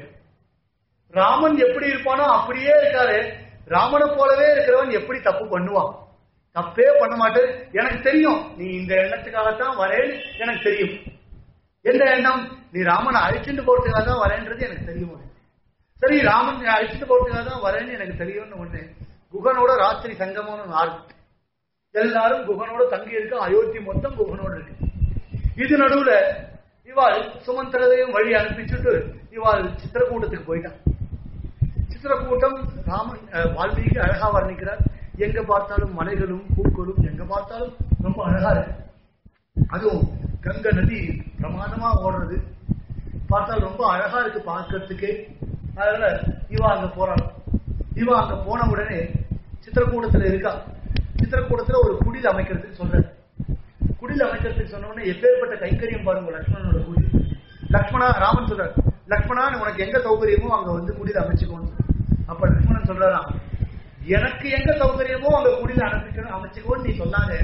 ராமன் எப்படி இருப்பானோ அப்படியே இருக்காரு ராமனை போலவே இருக்கிறவன் எப்படி தப்பு பண்ணுவான் தப்பே பண்ண மாட்டேன் எனக்கு தெரியும் நீ இந்த எண்ணத்துக்காகத்தான் வரேன்னு எனக்கு தெரியும் எந்த எண்ணம் நீ ராமனை அழிச்சுட்டு போறதுக்காக தான் வரேன்றது எனக்கு தெரியும் சரி ராமன் நீ அழிச்சுட்டு போறதுக்காக தான் வரேன்னு எனக்கு தெரியும்னு ஒண்ணு குகனோட ராத்திரி சங்கமம்னு ஆறு எல்லாரும் குகனோட தங்கி இருக்க அயோத்தி மொத்தம் குகனோட இருக்கு இது நடுவுல இவாள் சுமந்திரதையும் வழி அனுப்பிச்சுட்டு இவாள் சித்திரக்கூட்டத்துக்கு போயிட்டான் சித்திரக்கூட்டம் ராமன் அஹ், வால்மீகி அழகா வர்ணிக்கிறார் எங்க பார்த்தாலும் மலைகளும் பூக்களும் எங்க பார்த்தாலும் ரொம்ப அழகா இருக்கு அதுவும் கங்கை நதி பிரமாதமா ஓடுறது பார்த்தால் ரொம்ப அழகா இருக்கு பார்க்கறதுக்கே அதனால இவா அங்க போறான் இவா அங்க போன உடனே சித்திரக்கூடத்துல இருக்கா சித்திரக்கூடத்துல ஒரு குடில் அமைக்கிறதுக்கு சொல்றாரு குடில் அமைக்கிறதுக்கு சொன்ன உடனே எப்பேற்பட்ட கைங்கரியம் பாருங்க லக்ஷ்மணனோட குடில் லக்ஷ்மணா ராமன் சொல்றாரு லக்ஷ்மணா உனக்கு எங்க சௌகரியமோ அங்க வந்து குடில் அமைச்சுக்கோன்னு அப்ப லக்ஷ்மணன் சொல்றாராம் எனக்கு எங்க சௌகரியமோ அங்க குடில அனுப்பிக்கணும் அமைச்சுக்கோன்னு நீ சொல்லாத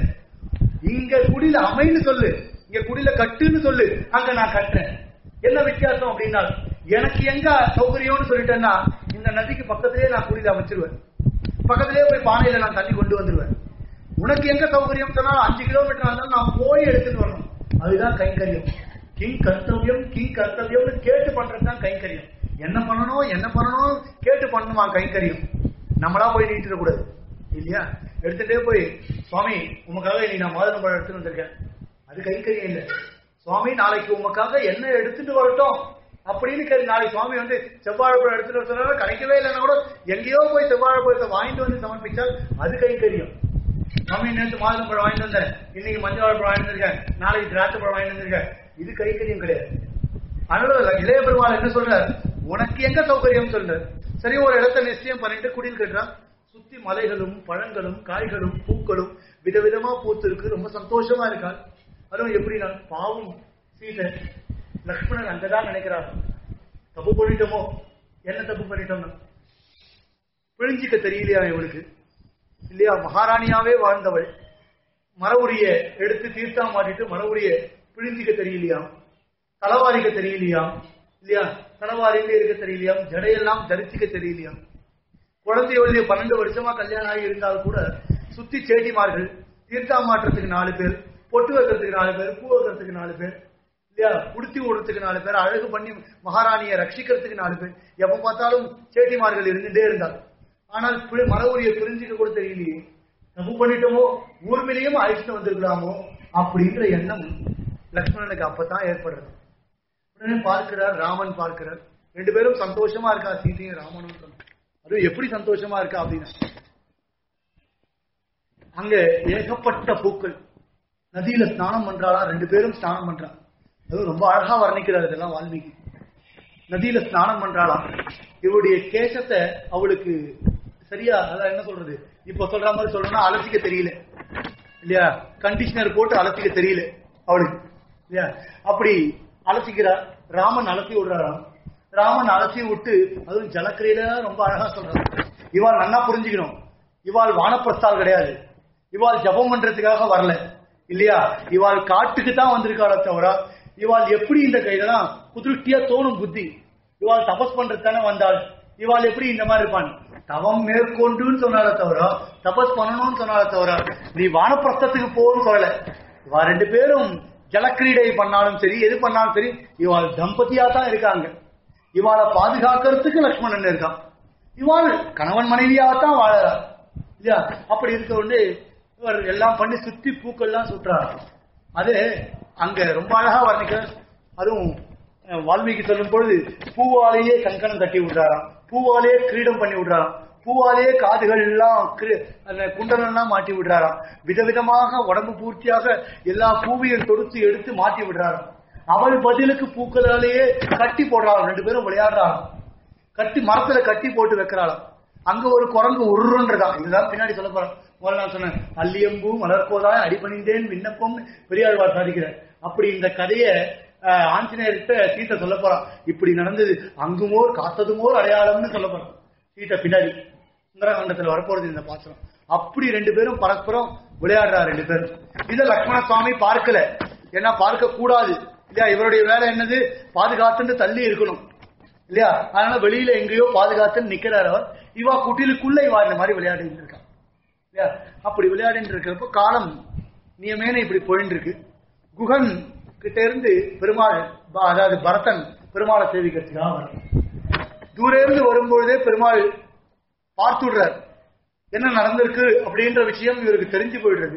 இங்க குடில அமைன்னு சொல்லு இங்க குடில கட்டுன்னு சொல்லு அங்க நான் கட்டுறேன் என்ன வித்தியாசம் அப்படின்னா எனக்கு எங்க சௌகரியம்னு சொல்லிட்டேன்னா இந்த நதிக்கு பக்கத்திலேயே நான் குடில அமைச்சிருவேன் பக்கத்திலேயே போய் பானையில நான் தண்ணி கொண்டு வந்துருவேன் உனக்கு எங்க சௌகரியம் சொன்னாலும் அஞ்சு கிலோமீட்டர் இருந்தாலும் நான் போய் எடுத்துட்டு வரணும் அதுதான் கைங்கரியம் கிங் கர்த்தவியம் கிங் கர்த்தவியம்னு கேட்டு பண்றதுதான் கைங்கரியம் என்ன பண்ணணும் என்ன பண்ணணும் கேட்டு பண்ணணுமா கைங்கரியம் நம்மளா போய் நீட்டிட கூடாது இல்லையா எடுத்துட்டே போய் சுவாமி உமக்காக நீ நான் மாதுளம் பழம் எடுத்துட்டு வந்திருக்கேன் அது கைங்கரியம் இல்லை சுவாமி நாளைக்கு உமக்காக என்ன எடுத்துட்டு வரட்டும் அப்படின்னு கேட்டு நாளைக்கு சுவாமி வந்து செவ்வாழைப்பழம் எடுத்துட்டு வர சொன்னாலும் கிடைக்கவே இல்லைன்னா கூட எங்கேயோ போய் செவ்வாழைப்பழத்தை வாங்கிட்டு வந்து சமர்ப்பிச்சால் அது கைங்கரியம் மம்மி நேற்று மாதுளம்பழம் வாங்கிட்டு வந்தேன் இன்னைக்கு மஞ்சள் வாழைப்பழம் வாங்கிட்டு வந்திருக்கேன் நாளைக்கு திராட்சை பழம் வாங்கிட்டு வந்திருக்கேன் இது கைக்கரியம் கிடையாது அதனால இளைய பெருமாள் என்ன சொல்றார் உனக்கு எங்க சௌகரியம் சொல்றார் சரி ஒரு இடத்த நிச்சயம் பண்ணிட்டு குடில் கட்டுறான் சுத்தி மலைகளும் பழங்களும் காய்களும் பூக்களும் விதவிதமா பூத்து இருக்கு ரொம்ப சந்தோஷமா இருக்காள் அதுவும் எப்படி நான் பாவம் சீதை லக்ஷ்மணன் அங்கதான் நினைக்கிறார் தப்பு பண்ணிட்டோமோ என்ன தப்பு பண்ணிட்டோம்னா பிழிஞ்சிக்க தெரியலையா இவளுக்கு இல்லையா மகாராணியாவே வாழ்ந்தவள் மரவுரிய எடுத்து தீர்த்தா மாட்டிட்டு மரவுரிய பிழிஞ்சிக்க தெரியலையாம் தலவாரிக்க தெரியலையாம் இல்லையா தலவாரியிலே இருக்க தெரியலையாம் ஜடையெல்லாம் தரிசிக்க தெரியலையாம் குழந்தையோடைய பன்னெண்டு வருஷமா கல்யாணம் ஆகி இருந்தால் கூட சுத்தி சேட்டிமார்கள் தீர்த்தா மாற்றத்துக்கு நாலு பேர் பொட்டு வைக்கிறதுக்கு நாலு பேர் பூ வைக்கிறதுக்கு நாலு பேர் இல்லையா உடுத்தி விடுறதுக்கு நாலு பேர் அழகு பண்ணி மகாராணியை ரட்சிக்கிறதுக்கு நாலு பேர் எப்ப பார்த்தாலும் சேட்டிமார்கள் இருந்துட்டே இருந்தார் ஆனால் பி- மர உரிய பிரிஞ்சுக்க கூட தெரியலையே தப்பு பண்ணிட்டோமோ ஊர்மிலையும் அழைச்சிட்டு வந்திருக்கலாமோ அப்படின்ற எண்ணம் லக்ஷ்மணனுக்கு அப்பதான் ஏற்படுறது உடனே பார்க்கிறார் ராமன் பார்க்கிறார் ரெண்டு பேரும் சந்தோஷமா இருக்கா சீதையும் ராமனும் சந்தோஷம். அதுவும் எப்படி சந்தோஷமா இருக்கா அப்படின்னா அங்க ஏகப்பட்ட பூக்கள் நதியில ஸ்நானம் பண்றாளா ரெண்டு பேரும் ஸ்நானம் பண்றாங்க அதுவும் ரொம்ப அழகா வர்ணிக்கிறார் இதெல்லாம் வால்மீகி நதியில ஸ்நானம் பண்றாளாம் இவருடைய கேசத்தை அவளுக்கு சரியா அதான் என்ன சொல்றது இப்ப சொல்ற மாதிரி சொல்லணும்னா அலசிக்க தெரியல இல்லையா கண்டிஷனர் போட்டு அலசிக்க தெரியல அவளுக்கு இல்லையா அப்படி அலசிக்கிறா ராமன் அலசி விடுறாராம் ராமன் அலசி விட்டு அதுவும் ஜலக்கிரையில ரொம்ப அழகா சொல்றான் இவாள் நல்லா புரிஞ்சுக்கணும் இவாள் வானப்பிரஸ்தால் கிடையாது இவாள் ஜபம் பண்றதுக்காக வரல இல்லையா இவாள் காட்டுக்கு தான் வந்திருக்காளே தவிர இவாள் எப்படி இந்த கையிலாம் குதிருஷ்டியா தோணும் புத்தி இவாள் தபஸ் பண்றது தானே வந்தாள் இவாள் எப்படி இந்த மாதிரி இருப்பான் தவம் மேற்கொண்டுன்னு சொன்னாலே தவிர தபஸ் பண்ணணும்னு சொன்னாலே தவிர நீ வானப்பிரஸ்தத்துக்கு போன்னு சொல்லல இவா ரெண்டு பேரும் ஜலக்கிரீடை பண்ணாலும் சரி எது பண்ணாலும் சரி இவாள் தம்பதியா தான் இருக்காங்க இவாளை பாதுகாக்கிறதுக்கு லக்ஷ்மணன் இருக்கான் இவாள் கணவன் மனைவியா தான் வாழறா இல்லையா அப்படி இருக்க உடனே இவர் எல்லாம் பண்ணி சுத்தி பூக்கள்லாம் சுற்றுறார் அது அங்க ரொம்ப அழகா வர்ணிக்கிறார் அதுவும் அஹ், வால்மீகி சொல்லும் பொழுது பூவாலேயே கங்கணம் கட்டி விடுறாராம் பூவாலேயே கிரீடம் பண்ணி விடுறாராம் பூவாலேயே காதுகள் எல்லாம் கிரி- அந்த குண்டலம் எல்லாம் மாட்டி விடுறாராம் விதவிதமாக உடம்பு பூர்த்தியாக எல்லா பூவையும் தொடுத்து எடுத்து மாட்டி விடுறாராம் அவள் பதிலுக்கு பூக்களாலேயே கட்டி போடுறாள் ரெண்டு பேரும் விளையாடுறாங்க கட்டி மரத்துல கட்டி போட்டு வைக்கிறாளாம் அங்க ஒரு குரங்கு உருன்றதான் இதுதான் பின்னாடி சொல்ல போறேன் முதல்ல நான் சொன்னேன் அல்லியம்பூ மலர்கோதாய் அடிபணிந்தேன் விண்ணப்பம் பெரியாழ்வார் சாதிக்கிறார் அப்படி இந்த கதையை ஆஹ், ஆஞ்சநேயர்கிட்ட சீத்தை சொல்ல போறான் இப்படி நடந்தது அங்குமோர் காத்ததுமோர் அடையாளம்னு சொல்ல போறான் சீத்தை பின்னாடி சுந்தரகாண்டத்துல வரப்போறது இந்த பாத்திரம் அப்படி ரெண்டு பேரும் பரஸ்பரம் விளையாடுறா ரெண்டு பேரும் இத லக்ஷ்மண சுவாமி பார்க்கல ஏன்னா பார்க்க கூடாது இல்லையா இவருடைய வேலை என்னது பாதுகாத்துன்னு தள்ளி இருக்கணும் இல்லையா அதனால வெளியில எங்கேயோ பாதுகாத்துன்னு நிக்கிறார் அவர் இவா குட்டிலுக்குள்ள இவா இந்த மாதிரி விளையாடிட்டு இருக்கா இல்லையா அப்படி விளையாடிட்டு இருக்கிறப்போ காலம் நியமேன இப்படி போயிட்டு இருக்கு குகன் கிட்ட இருந்து பெருமாள் ப- அதாவது பரதன் பெருமாளை சேவிக்கிறதுக்காக வர தூர இருந்து வரும்பொழுதே பெருமாள் பார்த்துடுறார் என்ன நடந்திருக்கு அப்படின்ற விஷயம் இவருக்கு தெரிஞ்சு போயிடுறது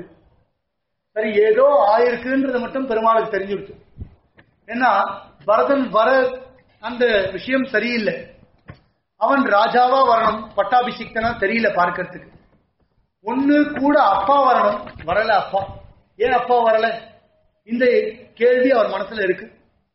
சரி ஏதோ ஆயிருக்குன்றது மட்டும் பெருமாளுக்கு தெரிஞ்சுடுச்சு ஏன்னா பரதன் வர அந்த விஷயம் சரியில்லை அவன் ராஜாவா வரணும் பட்டாபிஷிக்தனா தெரியல பார்க்கறதுக்கு ஒண்ணு கூட அப்பா வரணும் வரல அப்பா ஏன் அப்பா வரல இந்த கேள்வி அவர் மனசுல இருக்கு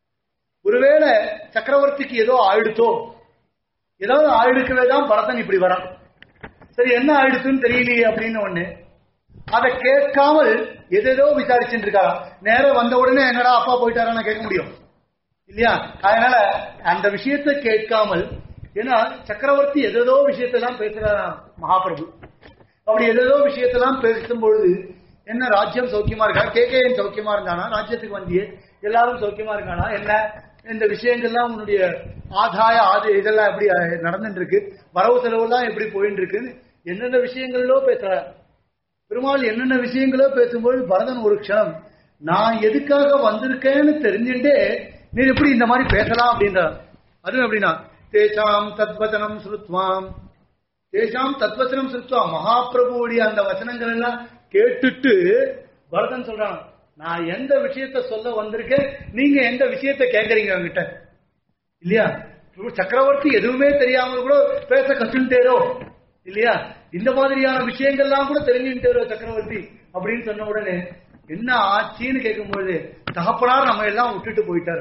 ஒருவேளை சக்கரவர்த்திக்கு ஏதோ ஆயிடுத்தோ ஏதாவது ஆயிடுக்கவே தான் பரதன் இப்படி வரான் சரி என்ன ஆயிடுச்சுன்னு தெரியலையே அப்படின்னு ஒண்ணு அதை கேட்காமல் எதேதோ விசாரிச்சுட்டு இருக்காரா நேரம் வந்த உடனே என்னடா அப்பா போயிட்டாரான்னு கேட்க முடியும் இல்லையா அதனால அந்த விஷயத்தை கேட்காமல் ஏன்னா சக்கரவர்த்தி எதேதோ விஷயத்தெல்லாம் பேசுறாராம் மகாபிரபு அப்படி எதேதோ விஷயத்தெல்லாம் பேசும் பொழுது என்ன ராஜ்யம் சௌக்கியமா இருக்கா கேகேஎன் சௌக்கியமா இருந்தானா ராஜ்யத்துக்கு வந்தியே எல்லாரும் சௌக்கியமா இருக்கானா என்ன இந்த விஷயங்கள்லாம் உன்னுடைய ஆதாய ஆது இதெல்லாம் எப்படி அஹ், நடந்துட்டு இருக்கு வரவு செலவுலாம் எப்படி போயிட்டு இருக்குன்னு என்னென்ன விஷயங்களோ பேசுறார் பெருமாள் என்னென்ன விஷயங்களோ பேசும்போது பரதன் ஒரு க்ஷணம் நான் எதுக்காக வந்திருக்கேன்னு தெரிஞ்சுட்டே நீ எப்படி இந்த மாதிரி பேசலாம் அப்படின்றார் அதுவும் எப்படின்னா தேசாம் தத்வச்சனம் ஸ்ருத்வாம் தேசாம் தத்வச்சனம் ஸ்ருத்வா மகாபிரபுவுடைய அந்த வசனங்கள் எல்லாம் கேட்டுட்டு பரதன் சொல்றான் நான் எந்த விஷயத்த சொல்ல வந்திருக்கேன் நீங்க எந்த விஷயத்த கேக்குறீங்க அவங்கிட்ட இல்லையா சக்கரவர்த்தி எதுவுமே தெரியாமல் கூட பேச கத்துட்டேரோ இல்லையா இந்த மாதிரியான விஷயங்கள்லாம் கூட தெரிஞ்சுட்டேரோ சக்கரவர்த்தி அப்படின்னு சொன்ன உடனே என்ன ஆச்சுன்னு கேட்கும்போது தகப்பனார் நம்ம எல்லாம் விட்டுட்டு போயிட்டாரு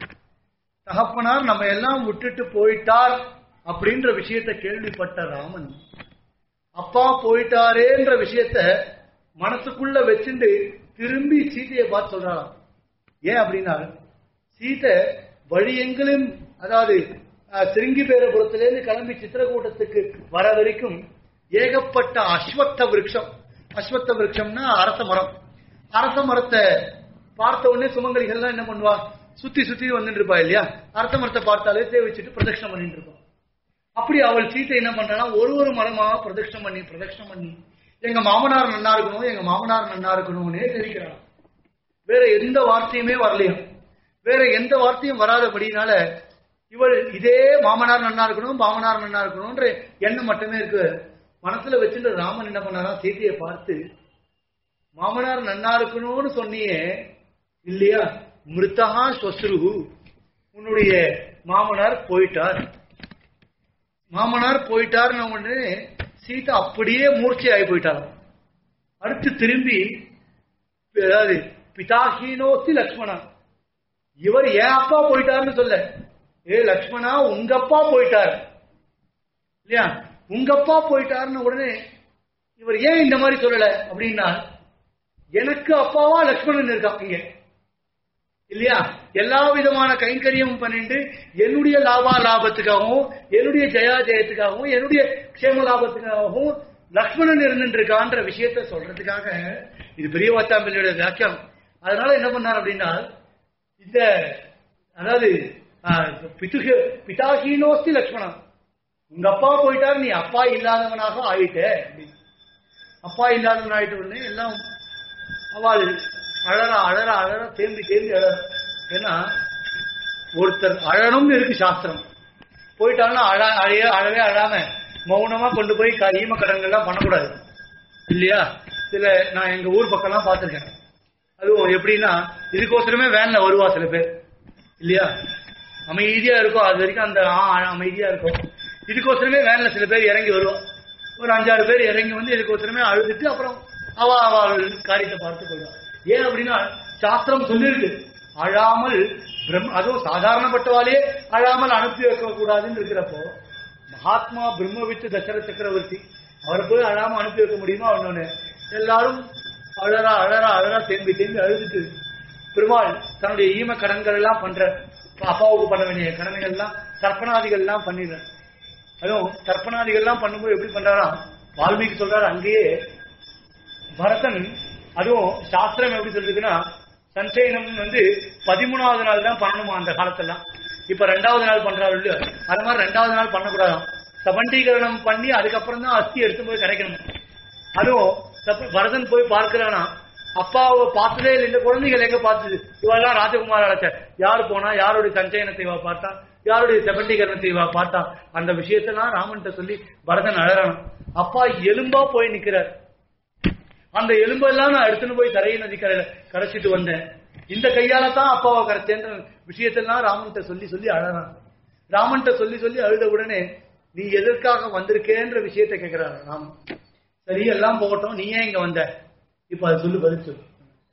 தகப்பனார் நம்ம எல்லாம் விட்டுட்டு போயிட்டார் அப்படின்ற விஷயத்தை கேள்விப்பட்ட ராமன் அப்பா போயிட்டாரேன்ற விஷயத்த மனசுக்குள்ள வச்சுட்டு திரும்பி சீதையை பார்த்து சொல்றாராம் ஏன் அப்படின்னா சீதை வழியெங்கிலும் அதாவது அஹ், சிருங்கிபேரபுரத்திலேருந்து கிளம்பி சித்திரக்கூட்டத்துக்கு வர வரைக்கும் ஏகப்பட்ட அஸ்வத்த விருட்சம் அஸ்வத்த விருட்சம்னா அரச மரம் அரச மரத்தை பார்த்த உடனே சுமங்கலிகள்லாம் என்ன பண்ணுவா சுத்தி சுத்தி வந்துட்டு இருப்பா இல்லையா அரச மரத்தை பார்த்தாலே சேவிச்சுட்டு பிரதட்சணம் பண்ணிட்டு இருப்போம் அப்படி அவள் சீத்தை என்ன பண்றானா ஒரு ஒரு மரமா பிரதட்சணம் பண்ணி பிரதட்சணம் பண்ணி எங்க மாமனார் நன்னா இருக்கணும் எங்க மாமனார் நன்னா இருக்கணும்னே தெரிவிக்கிறான் வேற எந்த வார்த்தையுமே வரலையும் வேற எந்த வார்த்தையும் வராதபடினால இவர் இதே மாமனார் நன்னா இருக்கணும் மாமனார் நன்னா இருக்கணும்ன்ற எண்ணம் மட்டுமே இருக்கு மனசுல வச்சுட்டு ராமன் என்ன பண்ணாரா சீதையை பார்த்து மாமனார் நன்னா இருக்கணும்னு சொன்னியே இல்லையா மிருத்தகா ஸ்வஸ்ருகு உன்னுடைய மாமனார் போயிட்டார் மாமனார் போயிட்டார்னு உடனே சீதா அப்படியே மூர்ச்சை ஆகி போயிட்டாராம் அடுத்து திரும்பி அதாவது பிதாஹீனோஸ்தி லக்ஷ்மணா இவர் ஏன் அப்பா போயிட்டாருன்னு சொல்ல ஏ லக்ஷ்மணா உங்க அப்பா போயிட்டார் இல்லையா உங்க அப்பா போயிட்டாருன்னு உடனே இவர் ஏன் இந்த மாதிரி சொல்லல அப்படின்னா எனக்கு அப்பாவா லக்ஷ்மணன் இருக்கான் இங்க இல்லையா எல்லா விதமான கைங்கரியம் பண்ணிட்டு என்னுடைய லாபா லாபத்துக்காகவும் என்னுடைய ஜெயா ஜெயத்துக்காகவும் என்னுடைய க்ஷேம லாபத்துக்காகவும் லக்ஷ்மணன் இருந்துட்டு இருக்கான்ற விஷயத்த சொல்றதுக்காக இது பெரிய வாத்தாம்பிள்ளையோட வியாக்கியம் அதனால என்ன பண்ணார் அப்படின்னா இந்த அதாவது ஆஹ், பிதுகு பிதாஹீனோஸ்தி லக்ஷ்மணன் உங்க அப்பா போயிட்டார் நீ அப்பா இல்லாதவனாக ஆயிட்ட அப்படின்னு. அப்பா இல்லாதவன் ஆயிட்ட உடனே எல்லாம் அவள் அழற அழற அழற தேம்பி தேம்பி அழற ஏன்னா ஒருத்தர் அழணும்னு இருக்கு சாஸ்திரம் போயிட்டாங்கன்னா அழ அழைய அழவே அழாம மௌனமா கொண்டு போய் க- ஈம கடன்கள்லாம் பண்ணக்கூடாது இல்லையா சில நான் எங்க ஊர் பக்கம்லாம் பார்த்திருக்கேன் அதுவும் எப்படின்னா இதுக்கோசரமே வேன்ல வருவா சில பேர் இல்லையா அமைதியா இருக்கும் அது வரைக்கும் அந்த ஆ, ஆ, அமைதியா இருக்கும் இதுக்கோசரமே வேன்ல சில பேர் இறங்கி வருவா ஒரு அஞ்சாறு பேர் இறங்கி வந்து இதுக்கோசரமே அழுதுட்டு அப்புறம் அவ அவள் காரியத்தை பார்த்து போயிடுவா ஏன் அப்படின்னா சாஸ்திரம் சொல்லியிருக்கு அழாமல் பிரம் அதுவும் சாதாரணப்பட்டவாலே அழாமல் அனுப்பி வைக்க கூடாதுன்னு இருக்கிறப்போ மகாத்மா பிரம்மவித்து தசர சக்கரவர்த்தி அவரை போய் அழாம அனுப்பி வைக்க முடியுமா ஒண்ணு எல்லாரும் அழறா அழறா அழறா தேம்பி தேம்பி அழுதுட்டு பெருமாள் தன்னுடைய ஈம கடன்கள் எல்லாம் பண்ற அப்பாவுக்கு பண்ண வேண்டிய கடன்கள் எல்லாம் தர்ப்பணாதிகள் எல்லாம் பண்ணிடுற அதுவும் தர்ப்பணாதிகள் எல்லாம் பண்ணும்போது எப்படி பண்றாராம் வால்மீகி சொல்றாரு அங்கேயே பரதன் அதுவும் சாஸ்திரம் எப்படி சொல்றதுன்னா சஞ்சயனம் வந்து பதிமூணாவது நாள் தான் பண்ணணுமா அந்த காலத்தெல்லாம் இப்ப ரெண்டாவது நாள் பண்றாரு இல்லையோ அது மாதிரி ரெண்டாவது நாள் பண்ணக்கூடாதாம் சபண்டீகரணம் பண்ணி அதுக்கப்புறம் தான் அஸ்தி எடுத்து போய் கிடைக்கணும் அதுவும் தப்பு- பரதன் போய் பார்க்கிறானா அப்பாவை பார்த்ததே இல்லை இந்த குழந்தைகள் எங்க பார்த்தது இவெல்லாம் ராஜகுமார் அழைச்ச யார் போனா யாருடைய சஞ்சயனத்தை இவ பார்த்தா யாருடைய செபண்டீகரணத்தை இவ பார்த்தா அந்த விஷயத்தெல்லாம் ராமன்கிட்ட சொல்லி பரதன் அழறான் அப்பா எலும்பா போய் நிக்கிறார் அந்த எலும்பெல்லாம் நான் எடுத்துன்னு போய் தரையை நதிக்கரையில கரைச்சிட்டு வந்தேன் இந்த கையால தான் அப்பாவை கரைச்சேன்ற விஷயத்தெல்லாம் ராமன்கிட்ட சொல்லி சொல்லி அழறான் ராமன்கிட்ட சொல்லி சொல்லி அழுத உடனே நீ எதற்காக வந்திருக்கேன்ற விஷயத்தை கேட்கிறாரு ராமன் சரி எல்லாம் போகட்டும் நீ ஏன் இங்க வந்த இப்ப அது சொல்லு பதில் சொல்லு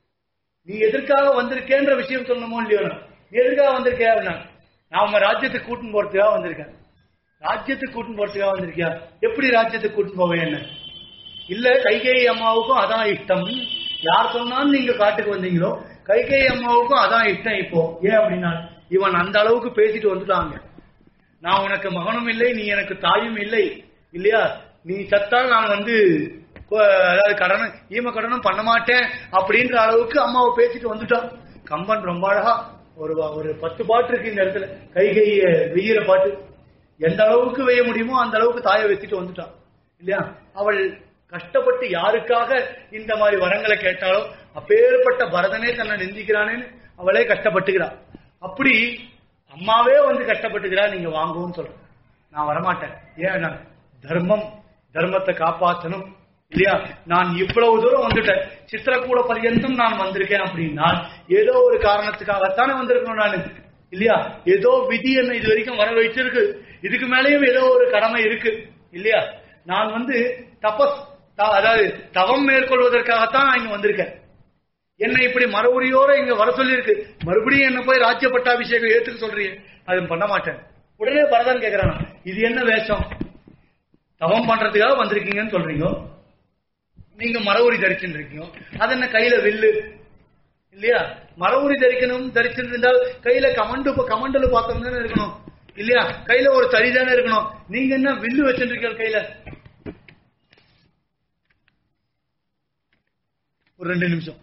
நீ எதற்காக வந்திருக்கேன்ற விஷயம் சொல்லணுமோ இல்லையோ நான். நீ எதற்காக வந்திருக்கே அப்படின்னா நான் உங்க ராஜ்யத்துக்கு கூட்டின்னு போறதுக்காக வந்திருக்கேன் ராஜ்யத்துக்கு கூட்டின்னு போறதுக்காக வந்திருக்கியா எப்படி ராஜ்யத்துக்கு கூட்டின்னு போவேன் என்ன இல்ல கைகேயி அம்மாவுக்கும் அதான் இஷ்டம் யார் சொன்னாலும் நீங்க காட்டுக்கு வந்தீங்களோ கைகேயி அம்மாவுக்கும் அதான் இஷ்டம் இப்போ ஏன் அப்படின்னா இவன் அந்த அளவுக்கு பேசிட்டு வந்துட்டாங்க நான் உனக்கு மகனும் இல்லை நீ எனக்கு தாயும் இல்லை இல்லையா நீ சத்தால் நான் வந்து கொ- அதாவது கடனும் ஈம கடனும் பண்ண மாட்டேன் அப்படின்ற அளவுக்கு அம்மாவை பேசிட்டு வந்துட்டான் கம்பன் ரொம்ப அழகா ஒரு வ- ஒரு பத்து பாட்டு இருக்கு இந்த இடத்துல கைகைய வெய்யிற பாட்டு எந்த அளவுக்கு வெய்ய முடியுமோ அந்த அளவுக்கு தாயை வச்சுட்டு வந்துட்டான் இல்லையா அவள் கஷ்டப்பட்டு யாருக்காக இந்த மாதிரி வரங்களை கேட்டாலோ அப்பேற்பட்ட பரதனே தன்னை நிந்திக்கிறானேன்னு அவளே கஷ்டப்பட்டுக்கிறாள் அப்படி அம்மாவே வந்து கஷ்டப்பட்டுக்கிறா நீங்க வாங்குவோம்னு சொல்றேன் நான் வரமாட்டேன் ஏன் நான் தர்மம் தர்மத்தை காப்பாற்றணும் இல்லையா நான் இவ்வளவு தூரம் வந்துட்டேன் சித்திரக்கூட பர்யந்தம் நான் வந்திருக்கேன் அப்படின்னா ஏதோ ஒரு காரணத்துக்காகத்தானே வந்திருக்கணும் நான் இல்லையா ஏதோ விதி என்ன இது வரைக்கும் வர வச்சிருக்கு இதுக்கு மேலேயும் ஏதோ ஒரு கடமை இருக்கு இல்லையா நான் வந்து தபஸ் த- அதாவது தவம் மேற்கொள்வதற்காகத்தான் நான் இங்க வந்திருக்கேன் என்னை இப்படி மறுபடியோட இங்க வர சொல்லியிருக்கு மறுபடியும் என்ன போய் ராஜ்ய பட்டாபிஷேகம் ஏத்துக்க சொல்றீங்க அது பண்ண மாட்டேன் உடனே பரதன் கேக்குறானா இது என்ன வேஷம் தவம் பண்றதுக்காக வந்திருக்கீங்கன்னு சொல்றீங்க நீங்க மரவுரி தரிச்சுட்டு இருக்கீங்க அது என்ன கையில வில்லு இல்லையா மரவுரி தரிக்கணும் தரிச்சுட்டு இருந்தால் கையில கமண்டு கமண்டல பாத்திரம் தானே இருக்கணும் இல்லையா கையில ஒரு தறி தானே இருக்கணும் நீங்க என்ன வில்லு வச்சுட்டு இருக்கீங்க கையில ஒரு ரெண்டு நிமிஷம்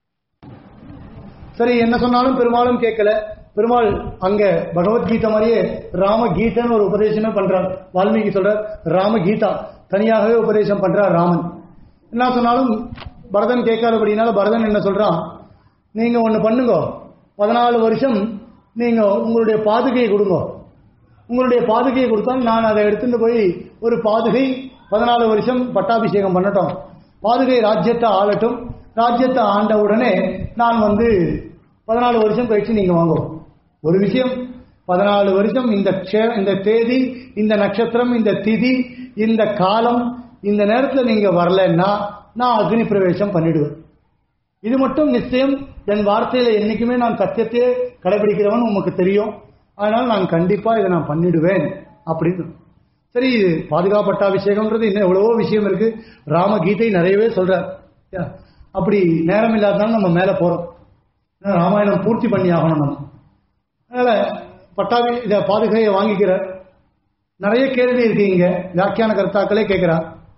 சரி என்ன சொன்னாலும் பெருமாளும் கேட்கல பெருமாள் அங்க பகவத்கீதை மாதிரியே ராம கீதைன்னு ஒரு உபதேசமே பண்றார் வால்மீகி சொல்றார் ராம கீதா தனியாகவே உபதேசம் பண்றார் ராமன் என்ன சொன்னாலும் பரதன் கேட்காதபடினால பரதன் என்ன சொல்றான் நீங்க ஒண்ணு பண்ணுங்க பதினாலு வருஷம் நீங்க உங்களுடைய பாதுகையை கொடுங்க உங்களுடைய பாதுகையை கொடுத்தால் நான் அதை எடுத்துட்டு போய் ஒரு பாதுகை பதினாலு வருஷம் பட்டாபிஷேகம் பண்ணட்டும் பாதுகை ராஜ்யத்தை ஆளட்டும் ராஜ்யத்தை ஆண்ட உடனே நான் வந்து பதினாலு வருஷம் கழிச்சு நீங்க வாங்குவோம் ஒரு விஷயம் பதினாலு வருஷம் இந்த க்ஷே- இந்த தேதி இந்த நட்சத்திரம் இந்த திதி இந்த காலம் இந்த நேரத்துல நீங்க வரலன்னா நான் அக்னி பிரவேசம் பண்ணிடுவேன் இது மட்டும் நிச்சயம் என் வார்த்தையில என்னைக்குமே நான் சத்தியத்தையே கடைபிடிக்கிறவன் உமக்கு தெரியும் அதனால நான் கண்டிப்பா இதை நான் பண்ணிடுவேன் அப்படின்னு சரி இது பாதுகாப்பட்டாபிஷேகம்ன்றது இன்னும் எவ்வளவோ விஷயம் இருக்கு ராம கீதை நிறையவே சொல்றார் யா, அப்படி நேரம் இல்லாதனால நம்ம மேல போறோம் ஏன்னா ராமாயணம் பூர்த்தி பண்ணி ஆகணும் நம்ம அதனால பட்டாபி இத பாதுகையை வாங்கிக்கிறார் நிறைய கேள்வி இருக்கு இங்க வியாக்கியான கர்த்தாக்களே கேட்கிறா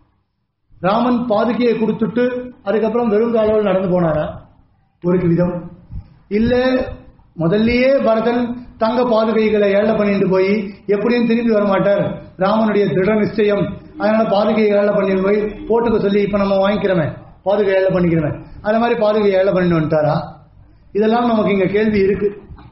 ராமன் பாதுகையை கொடுத்துட்டு அதுக்கப்புறம் வெறுங்காலோடு நடந்து போனாரா ஒரு விதம் இல்ல முதல்லயே பரதன் தங்க பாதுகைகளை ஏழை பண்ணிட்டு போய் எப்படியும் திரும்பி வர மாட்டார் ராமனுடைய திட நிச்சயம் அதனால பாதுகையை ஏழை பண்ணிட்டு போய் போட்டுக்க சொல்லி இப்ப நம்ம வாங்கிக்கிறோமே பாதுகை ஏழை பண்ணிக்கிறோமே அந்த மாதிரி பாதுகையை ஏழை பண்ணிட்டு வந்துட்டாரா இதெல்லாம் நமக்கு இங்க கேள்வி இருக்கு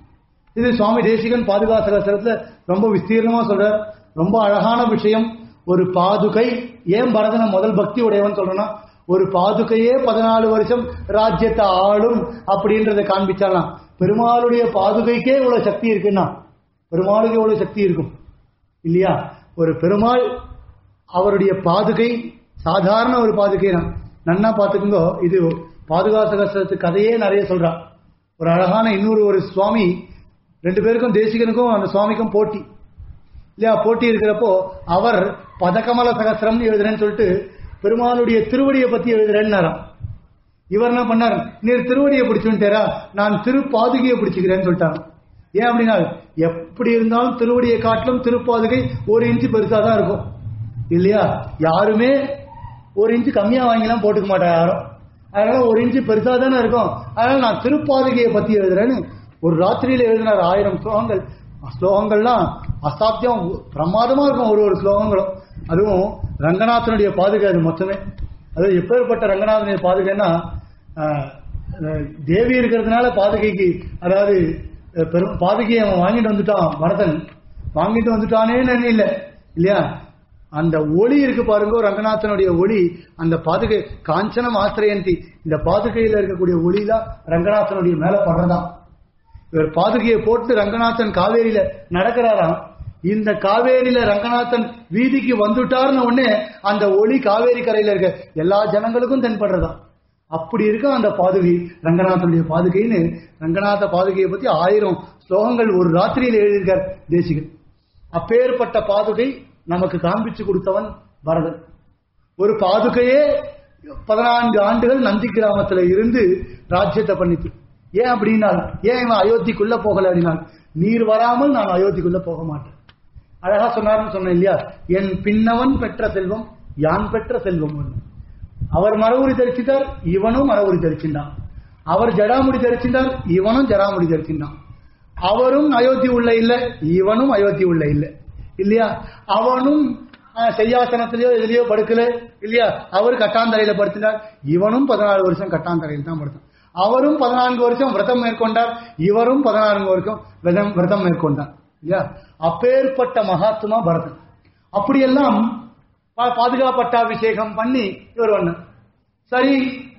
இது சுவாமி தேசிகன் பாதுகாசகத்துல ரொம்ப விஸ்தீர்ணமா சொல்றார் ரொம்ப அழகான விஷயம் ஒரு பாதுகை ஏன் பரதனை முதல் பக்தி உடையவன் சொல்றேன்னா ஒரு பாதுகையே பதினாலு வருஷம் ராஜ்யத்தை ஆளும் அப்படின்றத காண்பிச்சாலாம் பெருமாளுடைய பாதுகைக்கே இவ்வளவு சக்தி இருக்குன்னா பெருமாளுக்கு எவ்வளவு சக்தி இருக்கும் இல்லையா ஒரு பெருமாள் அவருடைய பாதுகை சாதாரண ஒரு பாதுகை தான் நன்னா பார்த்துக்குங்கோ இது பாதுகாசகத்து கதையே நிறைய சொல்றா ஒரு அழகான இன்னொரு ஒரு சுவாமி ரெண்டு பேருக்கும் தேசிகனுக்கும் அந்த சுவாமிக்கும் போட்டி இல்லையா போட்டி இருக்கிறப்போ அவர் பதக்கமல சகசிரம்னு எழுதுறேன்னு சொல்லிட்டு பெருமாளுடைய திருவடியை பத்தி எழுதுறேன்னாராம் இவர் என்ன பண்ணார் நீர் திருவடியை பிடிச்சுட்டாரா நான் திரு பாதுகையை பிடிச்சுக்கிறேன்னு சொல்லிட்டாங்க ஏன் அப்படின்னா எப்படி இருந்தாலும் திருவடியை காட்டிலும் திருப்பாதுகை ஒரு இன்ச்சு பெருசா தான் இருக்கும் இல்லையா யாருமே ஒரு இன்ச்சு கம்மியா வாங்கிலாம் போட்டுக்க மாட்டா யாரும் அதனால ஒரு இன்ச்சு பெருசா தானே இருக்கும் அதனால நான் திருப்பாதுகையை பத்தி எழுதுறேன்னு ஒரு ராத்திரியில எழுதினார் ஆயிரம் ஸ்லோகங்கள் ஸ்லோகங்கள்லாம் அசாத்தியம் பிரமாதமா இருக்கும் ஒரு ஒரு ஸ்லோகங்களும் அதுவும் ரங்கநாதனுடைய பாதுகை அது மொத்தமே அது எப்பேற்பட்ட ரங்கநாதனுடைய பாதுகைன்னா ஆஹ், அஹ், தேவி இருக்கிறதுனால பாதுகைக்கு அதாவது அஹ், பெரும் பாதுகையை அவன் வாங்கிட்டு வந்துட்டான் பரதன் வாங்கிட்டு வந்துட்டானேன்னு இல்லை இல்லையா அந்த ஒளி இருக்கு பாருங்க ரங்கநாதனுடைய ஒளி அந்த பாதுகை காஞ்சனம் ஆசிரியந்தி இந்த பாதுகையில இருக்கக்கூடிய ஒளிலாம் ரங்கநாதனுடைய மேல படுறதாம் இவர் பாதுகையை போட்டு ரங்கநாதன் காவேரியில நடக்கிறாராம் இந்த காவேரியில ரங்கநாதன் வீதிக்கு வந்துட்டார்னு உடனே அந்த ஒளி காவேரி கரையில இருக்க எல்லா ஜனங்களுக்கும் தென்படுறதாம் அப்படி இருக்கும் அந்த பாதுகை ரங்கநாதனுடைய பாதுகைன்னு ரங்கநாத பாதுகையை பத்தி ஆயிரம் ஸ்லோகங்கள் ஒரு ராத்திரியில எழுதியிருக்கார் தேசிகன் அப்பேற்பட்ட பாதுகை நமக்கு காண்பிச்சு கொடுத்தவன் பரதன் ஒரு பாதுகையே பதினான்கு ஆண்டுகள் நந்தி கிராமத்துல இருந்து ராஜ்யத்தை பண்ணிட்டு ஏன் அப்படின்னா ஏன் இவன் அயோத்திக்குள்ள போகல அப்படின்னா நீர் வராமல் நான் அயோத்திக்குள்ள போக மாட்டேன் அழகா சொன்னார்னு சொன்னேன் இல்லையா என் பின்னவன் பெற்ற செல்வம் யான் பெற்ற செல்வம் ஒண்ணு அவர் மரவுரி தரிச்சிட்டார் இவனும் மரவுரி தரிச்சின்றான் அவர் ஜடாமுடி தரிச்சின்றார் இவனும் ஜடாமுடி தரிச்சின்றான் அவரும் அயோத்தி உள்ள இல்ல இவனும் அயோத்தி உள்ள இல்ல இல்லையா அவனும் அஹ், செய்யாசனத்திலயோ எதுலயோ படுக்கல இல்லையா அவர் கட்டாந்தரையில படுத்தினார் இவனும் பதினாலு வருஷம் கட்டாந்தரையில் தான் படுத்தான் அவரும் பதினான்கு வருஷம் விரதம் மேற்கொண்டார் இவரும் பதினான்கு வருஷம் விரதம் விரதம் மேற்கொண்டார் இல்லையா அப்பேற்பட்ட மகாத்மா பரதன் அப்படியெல்லாம் பா- பாதுகாப்பட்டாபிஷேகம் பண்ணி இவர் வந்தார் சரி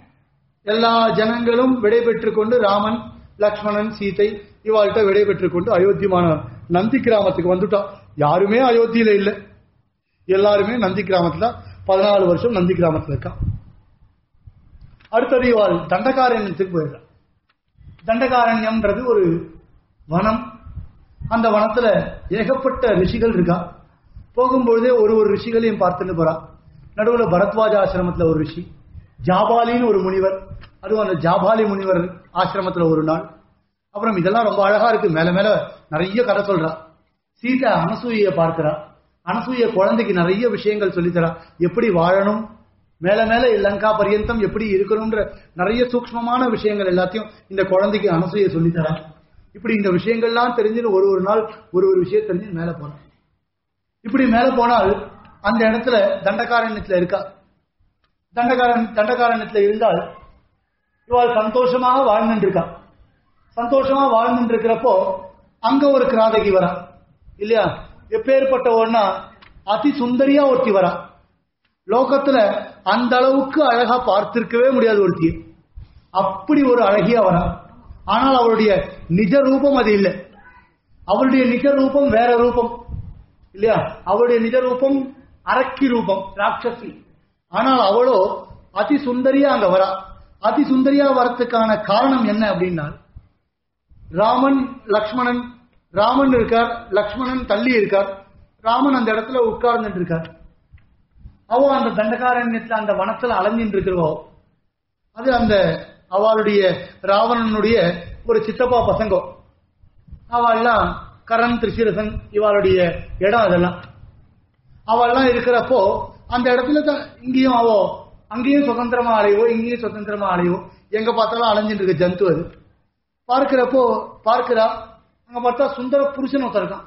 எல்லா ஜனங்களும் விடைபெற்றுக் கொண்டு ராமன் லக்ஷ்மணன் சீதை இவாள்கிட்ட விடைபெற்றுக் கொண்டு அயோத்தியமான நந்தி கிராமத்துக்கு வந்துட்டான் யாருமே அயோத்தியில இல்ல எல்லாருமே நந்தி கிராமத்துல பதினாலு வருஷம் நந்தி கிராமத்துல இருக்கான் அடுத்தது இவாள் தண்டகாரண்யத்துக்கு போயிடுறான் தண்டகாரண்யம்ன்றது ஒரு வனம் அந்த வனத்துல ஏகப்பட்ட ரிஷிகள் இருக்கா போகும்பொழுதே ஒரு ஒரு ரிஷிகளையும் பார்த்துட்டு போறா நடுவுல பரத்வாஜ ஆசிரமத்துல ஒரு ரிஷி ஜாபாலின்னு ஒரு முனிவர் அதுவும் அந்த ஜாபாலி முனிவர் ஆசிரமத்துல ஒரு நாள் அப்புறம் இதெல்லாம் ரொம்ப அழகா இருக்கு மேல மேல நிறைய கதை சொல்றா சீதா அனசூயை பார்க்கிறா அனசூய குழந்தைக்கு நிறைய விஷயங்கள் சொல்லித்தரா எப்படி வாழணும் மேல மேல லங்கா பரியந்தம் எப்படி இருக்கணும்ன்ற நிறைய சூக்ஷ்மமான விஷயங்கள் எல்லாத்தையும் இந்த குழந்தைக்கு அனசூய சொல்லித்தரா இப்படி இந்த விஷயங்கள்லாம் தெரிஞ்சுன்னு ஒரு ஒரு நாள் ஒரு ஒரு விஷயம் தெரிஞ்சு மேல போறான் இப்படி மேல போனால் அந்த இடத்துல தண்டகாரண்யத்துல இருக்கா தண்டகாரன் தண்டகாரண்யத்துல இருந்தால் இவாள் சந்தோஷமாக வாழ்ந்துட்டு இருக்கா சந்தோஷமா வாழ்ந்துட்டு இருக்கிறப்போ அங்க ஒரு கிராதகி வரா இல்லையா எப்பேற்பட்ட ஒன்னா அதி சுந்தரியா ஒருத்தி வரா லோகத்துல அந்த அளவுக்கு அழகா பார்த்திருக்கவே முடியாது ஒருத்தி அப்படி ஒரு அழகியா வரா ஆனால் அவளுடைய நிஜ ரூபம் அது இல்லை அவளுடைய நிஜ ரூபம் வேற ரூபம் இல்லையா அவளுடைய நிஜ ரூபம் அரக்கி ரூபம் ராட்சசி ஆனால் அவளோ அதி சுந்தரியா அங்க வரா அதி சுந்தரியா வரத்துக்கான காரணம் என்ன அப்படின்னா ராமன் லக்ஷ்மணன் ராமன் இருக்கார் லக்ஷ்மணன் தள்ளி இருக்கார் ராமன் அந்த இடத்துல உட்கார்ந்துட்டு இருக்கார் அவ அந்த தண்டகாரண்யத்துல அந்த வனத்துல அலைஞ்சிட்டு இருக்கிறவோ அது அந்த அவளுடைய ராவணனுடைய ஒரு சித்தப்பா பசங்கோ அவள்லாம் கரண் திரிசிரசன் இவளுடைய இடம் அதெல்லாம் அவள்லாம் இருக்கிறப்போ அந்த இடத்துல தான் இங்கேயும் அவோ அங்கேயும் சுதந்திரமா அலையவோ இங்கேயும் சுதந்திரமா அலையவோ எங்க பார்த்தாலும் அலைஞ்சிட்டு இருக்க ஜந்து அது பார்க்கிறப்போ பார்க்கிறா அங்க பார்த்தா சுந்தர புருஷன் ஒருத்தன் இருக்கான்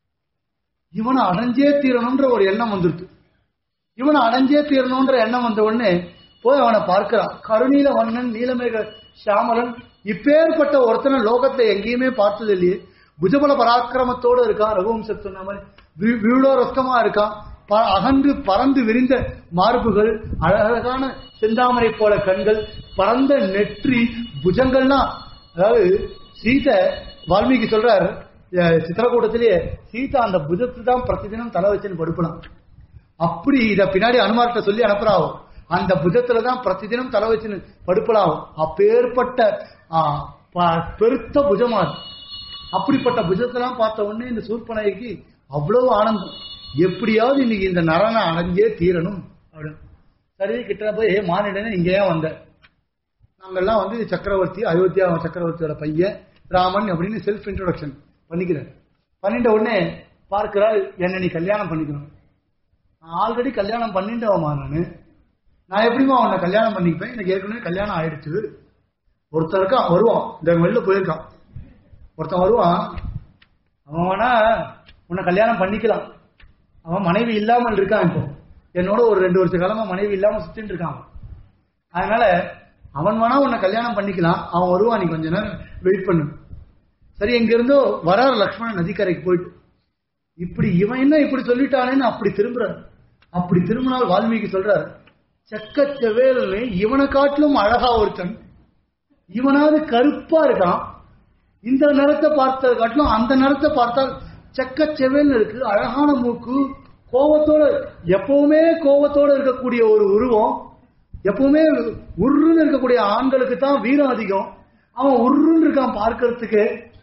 இவனை அடைஞ்சே தீரணும்ன்ற ஒரு எண்ணம் வந்துருது இவனை அடைஞ்சே தீரணும்ன்ற எண்ணம் வந்த உடனே போய் அவனை பார்க்கிறான் கருணீல வண்ணன் நீலமேக சியாமலன் இப்பேற்பட்ட ஒருத்தனை லோகத்தை எங்கேயுமே பார்த்தது இல்லையே புஜபல பராக்கிரமத்தோடு இருக்கான் ரகுவம்சத்து சொன்ன மாதிரி வி- விழுடோ ரஸ்கமா இருக்கான் ப- அகன்று பறந்து விரிந்த மார்புகள் அழகான செந்தாமரை போல கண்கள் பறந்த நெற்றி புஜங்கள்லாம் அதாவது சீதை வால்மீகி சொல்றார் அஹ், சித்திரக்கூட்டத்திலேயே சீதா அந்த புஜத்தை தான் பிரதிதினம் தலை வச்சுன்னு படுப்பலாம் அப்படி இத பின்னாடி அனுமார்கிட்ட சொல்லி அனுப்புறாவோ அந்த புஜத்துல தான் பிரதிதினம் தலை வச்சுன்னு படுப்பலாகும் அப்பேற்பட்ட ஆ, ப- பெருத்த புஜமா அது. அப்படிப்பட்ட புஜத்தெல்லாம் பார்த்த உடனே இந்த சூர்பனைக்கு அவ்வளவு ஆனந்தம் எப்படியாவது இன்னைக்கு இந்த நரனை அடைஞ்சே தீரணும் அப்படின்னு சரி கிட்ட போய் "ஏய், மானிடனே இங்க ஏன் வந்த நாங்கெல்லாம் வந்து சக்கரவர்த்தி அயோத்தியா சக்கரவர்த்தியோட பையன் ராமன் அப்படின்னு செல்ஃப் இன்ட்ரோடக்ஷன் பண்ணிக்கிறேன் பண்ணிட்ட உடனே பார்க்கிறாள் என்ன நீ கல்யாணம் பண்ணிக்கணும் நான் ஆல்ரெடி கல்யாணம் பண்ணிட்டவமா நானு நான் எப்படிமா உன்னை கல்யாணம் பண்ணிப்பேன் எனக்கு ஏற்கனவே கல்யாணம் ஆயிடுச்சு ஒருத்தன் இருக்கான் வருவான் இந்த வெளில போயிருக்கான் ஒருத்தன் வருவான் அவன் வேணா உன்னை கல்யாணம் பண்ணிக்கலாம் அவன் மனைவி இல்லாமல் இருக்கான் இப்போ என்னோட ஒரு ரெண்டு வருஷ காலமா மனைவி இல்லாம சுத்திட்டு இருக்கான் அவன். அதனால அவன் வேணா உன்னை கல்யாணம் பண்ணிக்கலாம் அவன் வருவான் நீ கொஞ்ச நேரம் வெயிட் பண்ணு சரி எங்க இருந்தோ வரார் லக்ஷ்மணன் நதிக்கரைக்கு போயிட்டு இப்படி இவன் என்ன இப்படி சொல்லிட்டானேன்னு அப்படி திரும்புறார் அப்படி திரும்பினால் வால்மீகி சொல்றார் செக்கச்செவேல் இவனை காட்டிலும் அழகா ஒருத்தன் இவனாவது கருப்பா இருக்கான் இந்த நிறத்தை பார்த்ததை காட்டிலும் அந்த நிறத்தை பார்த்தால் செக்கச்செவேல் இருக்கு அழகான மூக்கு கோவத்தோட எப்பவுமே கோவத்தோட இருக்கக்கூடிய ஒரு உருவம் எப்பவுமே உருன்னு இருக்கக்கூடிய ஆண்களுக்கு தான் வீரம் அதிகம் அவன் உருன்னு இருக்கான் பார்க்கறதுக்கு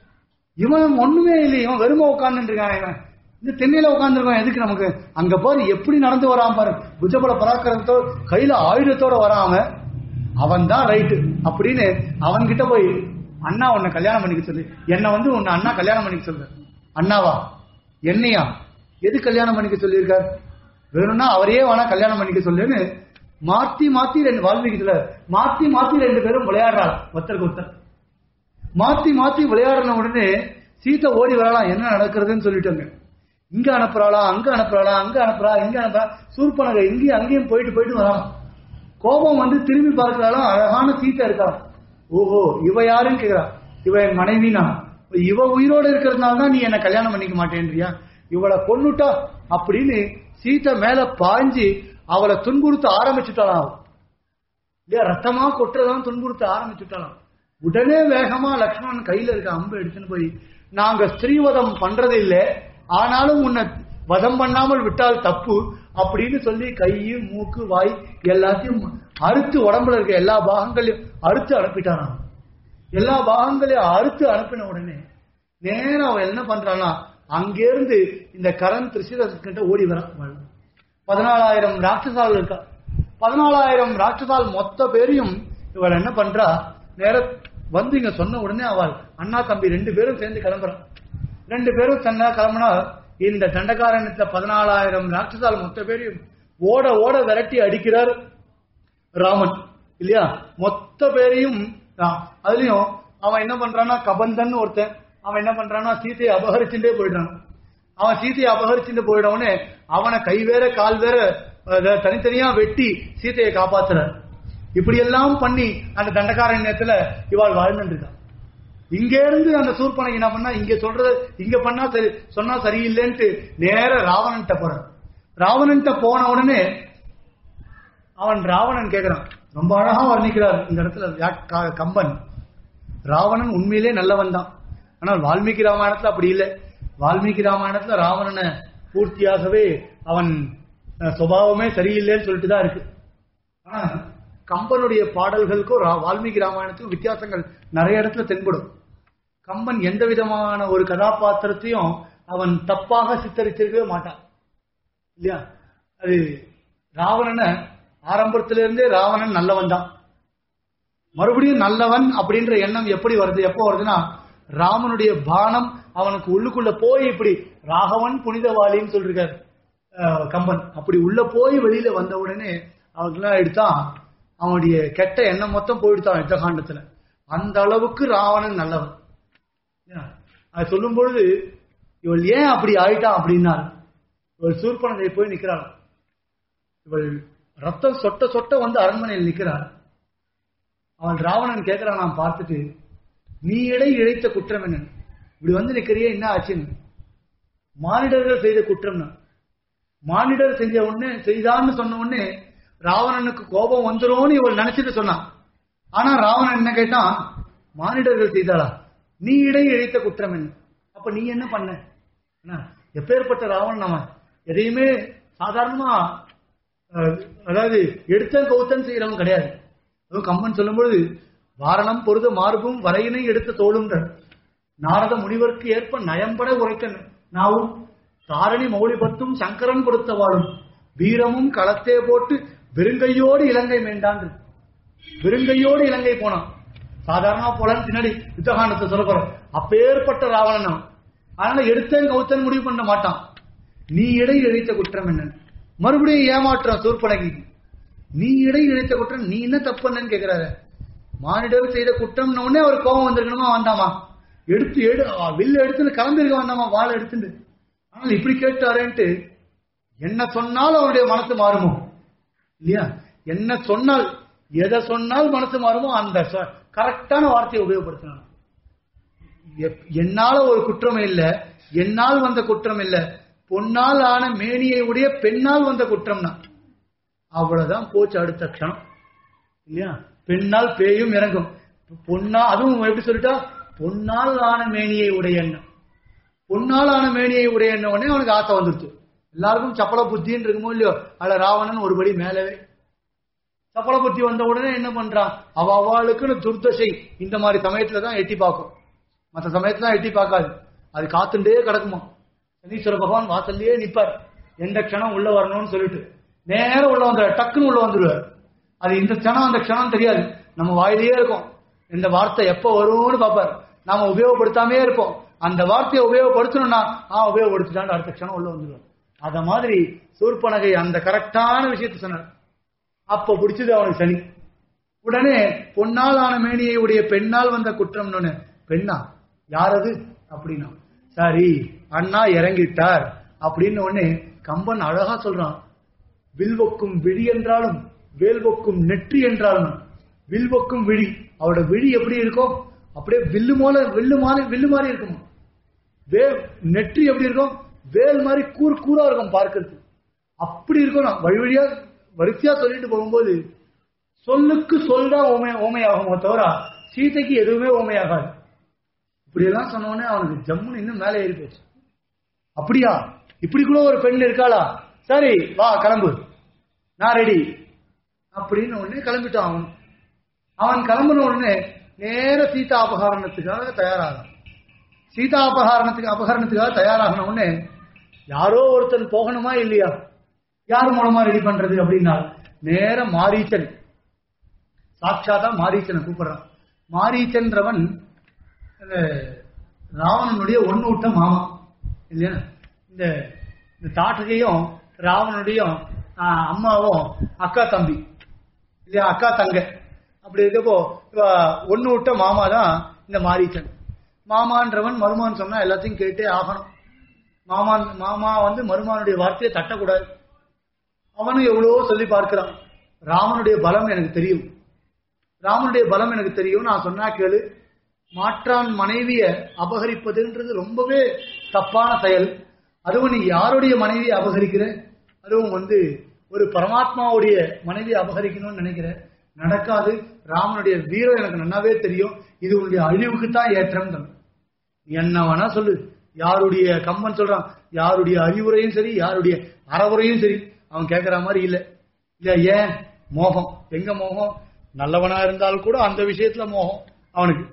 இவன் ஒண்ணுமே இல்லை இவன் வெறுமை உட்கார்ந்து இருக்கான் இவன் இந்த தென்னையில உட்கார்ந்துருக்கான் எதுக்கு நமக்கு அங்க பாரு எப்படி நடந்து வரான் பாரு புஜபல பராக்கிரமத்தோட கையில ஆயுதத்தோட வரான் அவன் அவன் தான் ரைட்டு அப்படின்னு அவன் கிட்ட போய் அண்ணா உன்னை கல்யாணம் பண்ணிக்க சொல்லு என்ன வந்து உன்னை அண்ணா கல்யாணம் பண்ணிக்க சொல்லு அண்ணாவா என்னையா எது கல்யாணம் பண்ணிக்க சொல்லியிருக்கார் வேணும்னா அவரையே வேணா கல்யாணம் பண்ணிக்க சொல்லுன்னு மாத்தி மாத்தி ரெண்டு வால்மீகித்துல மாத்தி மாத்தி ரெண்டு பேரும் விளையாடுறாள் ஒருத்தருக்கு ஒருத்தர் மாத்தி மாத்தி விளையாடின உடனே சீதை ஓடி வரலாம் என்ன நடக்கிறதுன்னு சொல்லிட்டாங்க இங்க அனுப்புறாளா அங்க அனுப்புறாளா அங்க அனுப்புறா இங்க அனுப்புறா சூர்பனகை இங்கேயும் அங்கேயும் போயிட்டு போயிட்டு வரலாம் கோபம் வந்து திரும்பி பார்க்கிறாலும் அழகான சீதை இருக்காளாம் ஓஹோ இவ யாருன்னு கேக்குறா இவ என் மனைவினா இவ உயிரோட இருக்கிறதுனால தான் நீ என்ன கல்யாணம் பண்ணிக்க மாட்டேன்றியா இவளை கொன்னுட்டா அப்படின்னு சீதை மேல பாஞ்சு அவளை துன்புறுத்த ஆரம்பிச்சுட்டாளாம் அவ. இல்லையா ரத்தமா கொட்டுறதான் துன்புறுத்த ஆரம்பிச்சுட்டாலாம் உடனே வேகமா லக்ஷ்மணன் கையில இருக்க அம்பு எடுத்துன்னு போய் நாங்க ஸ்ரீவதம் பண்றது இல்ல ஆனாலும் உன்னை வதம் பண்ணாமல் விட்டால் தப்பு அப்படின்னு சொல்லி கை மூக்கு வாய் எல்லாத்தையும் அறுத்து உடம்புல இருக்க எல்லா பாகங்களையும் அறுத்து அனுப்பிட்டாராம் எல்லா பாகங்களையும் அறுத்து அனுப்பின உடனே நேரா அவன் என்ன பண்றானா அங்கிருந்து இந்த கரண் திருஷிரஸ் கிட்ட ஓடி வரான் பதினாலாயிரம் ராட்சசால் இருக்கா பதினாலாயிரம் ராட்சசால் மொத்த பேரையும் இவள் என்ன பண்றா நேர வந்து இங்க சொன்ன உடனே அவள் அண்ணா தம்பி ரெண்டு பேரும் சேர்ந்து கிளம்புறான் ரெண்டு பேரும் தன்னா கிளம்புனா இந்த தண்டகாரண்யத்துல பதினாலாயிரம் ராட்சசால் மொத்த பேரையும் ஓட ஓட விரட்டி அடிக்கிறார் ராமன் இல்லையா மொத்த பேரையும் ஆ, அதுலயும் அவன் என்ன பண்றான்னா கபந்தன் ஒருத்தன் அவன் என்ன பண்றான்னா சீதையை அபகரிச்சுட்டே போயிடுறான் அவன் சீதையை அபகரிச்சுட்டு போயிடவுடனே அவனை கை வேற கால் வேற அஹ், தனித்தனியா வெட்டி சீதையை காப்பாத்துறார் இப்படி எல்லாம் பண்ணி அந்த தண்டகாரண்யத்துல இவாள் வாழ்ந்துட்டு இருக்கான் இங்க இருந்து அந்த சூர்பனகை என்ன பண்ணா இங்க சொல்றது இங்க பண்ணா சரி சொன்னா சரியில்லைன்ட்டு நேர ராவணன்ட்ட போறான் ராவணன்ட்ட போன உடனே அவன் ராவணன் கேக்குறான் ரொம்ப அழகா வர்ணிக்கிறார் இந்த இடத்துல யா- க- கம்பன் ராவணன் உண்மையிலே நல்லவன் தான் ஆனால் வால்மீகி ராமாயணத்துல அப்படி இல்லை வால்மீகி ராமாயணத்துல ராவணனை பூர்த்தியாகவே அவன் அஹ், சுபாவமே சரியில்லைன்னு சொல்லிட்டு தான் இருக்கு ஆனா கம்பனுடைய பாடல்களுக்கும் ரா- வால்மீகி ராமாயணத்துக்கும் வித்தியாசங்கள் நிறைய இடத்துல தென்படும் கம்பன் எந்த விதமான ஒரு கதாபாத்திரத்தையும் அவன் தப்பாக சித்தரிச்சிருக்கவே மாட்டான் இல்லையா அது ராவணனை ஆரம்பத்திலிருந்தே ராவணன் நல்லவன் தான் மறுபடியும் நல்லவன் அப்படின்ற எண்ணம் எப்படி வருது எப்போ வருதுன்னா ராமனுடைய பானம் அவனுக்கு உள்ளுக்குள்ள போய் இப்படி ராகவன் புனிதவாளின்னு சொல்லிருக்காரு அஹ், கம்பன் அப்படி உள்ள போய் வெளியில வந்த உடனே அவனுக்குலாம் எடுத்தான் அவனுடைய கெட்ட எண்ணம் மொத்தம் போயிடுத்தான் யுத்தகாண்டத்துல அந்த அளவுக்கு ராவணன் நல்லவன் ஏன்? அது சொல்லும் பொழுது இவள் ஏன் அப்படி ஆயிட்டான் அப்படின்னா இவள் சூர்பனகை போய் நிக்கிறாள் இவள் ரத்தம் சொட்ட சொட்ட வந்து அரண்மனையில் நிக்கிறாள் அவன் ராவணன் கேட்கிறான் நான் பார்த்துட்டு நீ இடை இழைத்த குற்றம் என்ன இப்படி வந்து நிக்கிறியே என்ன ஆச்சுன்னு மானிடர்கள் செய்த குற்றம்னா மானிடர் செஞ்ச உடனே செய்தான்னு சொன்ன உடனே ராவணனுக்கு கோபம் வந்துரும்னு இவள் நினைச்சிட்டு சொன்னான் ஆனா ராவணன் என்ன கேட்டான் மானிடர்கள் செய்தாளா நீ இடை இழைத்த குற்றம் என்ன அப்ப நீ என்ன பண்ண என்ன, எப்பேற்பட்ட ராவணன் அவன் எதையுமே சாதாரணமா அஹ், அதாவது எடுத்தன் கௌத்தன் செய்யறவன் கிடையாது அதுவும் கம்பன் சொல்லும்பொழுது வாரணம் பொருத மார்பும் வரையினை எடுத்த தோளுன்ற நாரத முனிவருக்கு ஏற்ப நயம்பட உரைக்க நாவும் தாரணி மௌலி பத்தும் சங்கரன் கொடுத்த வாழும் வீரமும் களத்தே போட்டு வெறுங்கையோடு இலங்கை மேண்டான் வெறுங்கையோடு இலங்கை போனான் சாதாரணமா போலான்னு பின்னாடி யுத்தகாண்டத்தை சொல்ல போறோம் அப்பேற்பட்ட ராவணன் அவன். அதனால எடுத்தேன் கௌத்தன் முடிவு பண்ண மாட்டான் நீ இடை இழைத்த குற்றம் என்ன மறுபடியும் ஏமாற்றம் சூர்பனகி நீ இடை இழைத்த குற்றம் நீ என்ன தப்பு என்னன்னு கேக்குறாரு மானிடர் செய்த குற்றம்னு உடனே அவர் கோபம் வந்திருக்கணுமா வந்தாமா எடுத்து எடு ஆ, வில்லு எடுத்துன்னு கிளம்பிருக்க வந்தாமா வாழை எடுத்துட்டு ஆனால் இப்படி கேட்டாரேன்ட்டு என்ன சொன்னால் அவருடைய மனசு மாறுமோ இல்லையா என்ன சொன்னால் எதை சொன்னால் மனசு மாறுமோ அந்த கரெக்டான வார்த்தையை உபயோகப்படுத்தணும் எப்- என்னால ஒரு குற்றம் இல்ல என்னால் வந்த குற்றம் இல்ல பொன்னால் ஆன மேனியை உடைய பெண்ணால் வந்த குற்றம்னா அவ்வளவுதான் போச்சு அடுத்த க்ஷணம் இல்லையா பெண்ணால் பேயும் இறங்கும் பொன்னா அதுவும் எப்படி சொல்லிட்டா பொன்னால் ஆன மேனியை உடைய எண்ணம் பொன்னால் ஆன மேனியை உடைய எண்ணம் உடனே அவனுக்கு ஆசை வந்துருச்சு எல்லாருக்கும் சப்பல புத்தின்னு இருக்குமோ இல்லையோ அதுல ராவணன் ஒருபடி மேலவே சப்பல புத்தி வந்த உடனே என்ன பண்றான் அவ அவளுக்குன்னு துர்தசை இந்த மாதிரி சமயத்துல தான் எட்டி பார்க்கும் மற்ற சமயத்துல தான் எட்டி பார்க்காது அது காத்துட்டே கிடக்குமா சனீஸ்வர பகவான் வாசல்லயே நிப்பார் எந்த க்ஷணம் உள்ள வரணும்னு சொல்லிட்டு நேரம் உள்ள வந்துடுவார் டக்குன்னு உள்ள வந்துடுவார் அது இந்த க்ஷணம் அந்த க்ஷணம் தெரியாது நம்ம வாயிலேயே இருக்கும் இந்த வார்த்தை எப்போ வரும்னு பார்ப்பார் நாம உபயோகப்படுத்தாமே இருப்போம் அந்த வார்த்தையை உபயோகப்படுத்தணும்னா ஆ உபயோகப்படுத்திட்டான்னு அடுத்த க்ஷணம் உள்ள வந்துடுவார் அத மாதிரி சூர்பனகை அந்த கரெக்டான விஷயத்தை சொன்னார் அப்ப பிடிச்சது அவனுக்கு சனி உடனே பொன்னால் ஆன மேனியை உடைய பெண்ணால் வந்த குற்றம்னு பெண்ணா யார் அது அப்படின்னா சரி அண்ணா இறங்கிட்டார் அப்படின்னு உடனே கம்பன் அழகா சொல்றான் வில்வொக்கும் விழி என்றாலும் வேல்வொக்கும் நெற்றி என்றாலும் வில்வொக்கும் விழி அவரோட விழி எப்படி இருக்கும் அப்படியே வில்லு போல வில்லு மாதிரி வில்லு மாதிரி இருக்குமா வே நெற்றி எப்படி இருக்கும் வேல் மாதிரி கூர் கூரா இருக்கும் பார்க்கறதுக்கு அப்படி இருக்கும் நான் வழி வழியா வரிசையா சொல்லிட்டு போகும்போது சொல்லுக்கு சொல் தான் ஓமை ஓமையாகுமோ தவிர சீதைக்கு எதுவுமே ஓமையாகாது இப்படி எல்லாம் சொன்ன உடனே அவனுக்கு ஜம்முன்னு இன்னும் மேலே ஏறி போச்சு அப்படியா இப்படி கூட ஒரு பெண் இருக்காளா சரி வா கிளம்பு நான் ரெடி அப்படின்னு உடனே கிளம்பிட்டான் அவன் அவன் கிளம்பின உடனே நேர சீதா அபகரணத்துக்காக தயாராகிறான் சீதா அபகரணத்துக்கு அபகரணத்துக்காக தயாராகின உடனே யாரோ ஒருத்தன் போகணுமா இல்லையா யார் மூலமா ரெடி பண்றது அப்படின்னா நேர மாரீச்சன் சாட்சாத்தா மாரீச்சனை கூப்பிடுறான் மாரீச்சன்றவன் அந்த ராவணனுடைய ஒன்னூட்ட மாமா இல்லையா இந்த இந்த தாட்டகையும் ராவணனுடையும் ஆஹ், அம்மாவும் அக்கா தம்பி இல்லையா அக்கா தங்க அப்படி இருக்கப்போ இவ ஒண்ணு விட்ட மாமா தான் இந்த மாரீச்சன் மாமான்றவன் மருமான் சொன்னா எல்லாத்தையும் கேட்டே ஆகணும் மாமான் மாமா வந்து மருமானுடைய வார்த்தையை தட்டக்கூடாது அவனும் எவ்வளவோ சொல்லி பார்க்கிறான் ராமனுடைய பலம் எனக்கு தெரியும் ராமனுடைய பலம் எனக்கு தெரியும் நான் சொன்னா கேளு மாற்றான் மனைவிய அபகரிப்பதுன்றது ரொம்பவே தப்பான செயல் அதுவும் நீ யாருடைய மனைவியை அபகரிக்கிற அதுவும் வந்து ஒரு பரமாத்மாவுடைய மனைவியை அபகரிக்கணும்னு நினைக்கிற நடக்காது ராமனுடைய வீரம் எனக்கு நன்னாவே தெரியும் இது உன்னுடைய அழிவுக்கு தான் ஏற்றம் நீ என்ன வேணா சொல்லு யாருடைய கம்பன் சொல்றான் யாருடைய அறிவுரையும் சரி யாருடைய அறவுரையும் சரி அவன் கேட்கிற மாதிரி இல்ல இல்ல ஏன் மோகம் எங்க மோகம் நல்லவனா இருந்தாலும் கூட அந்த விஷயத்துல மோகம் அவனுக்கு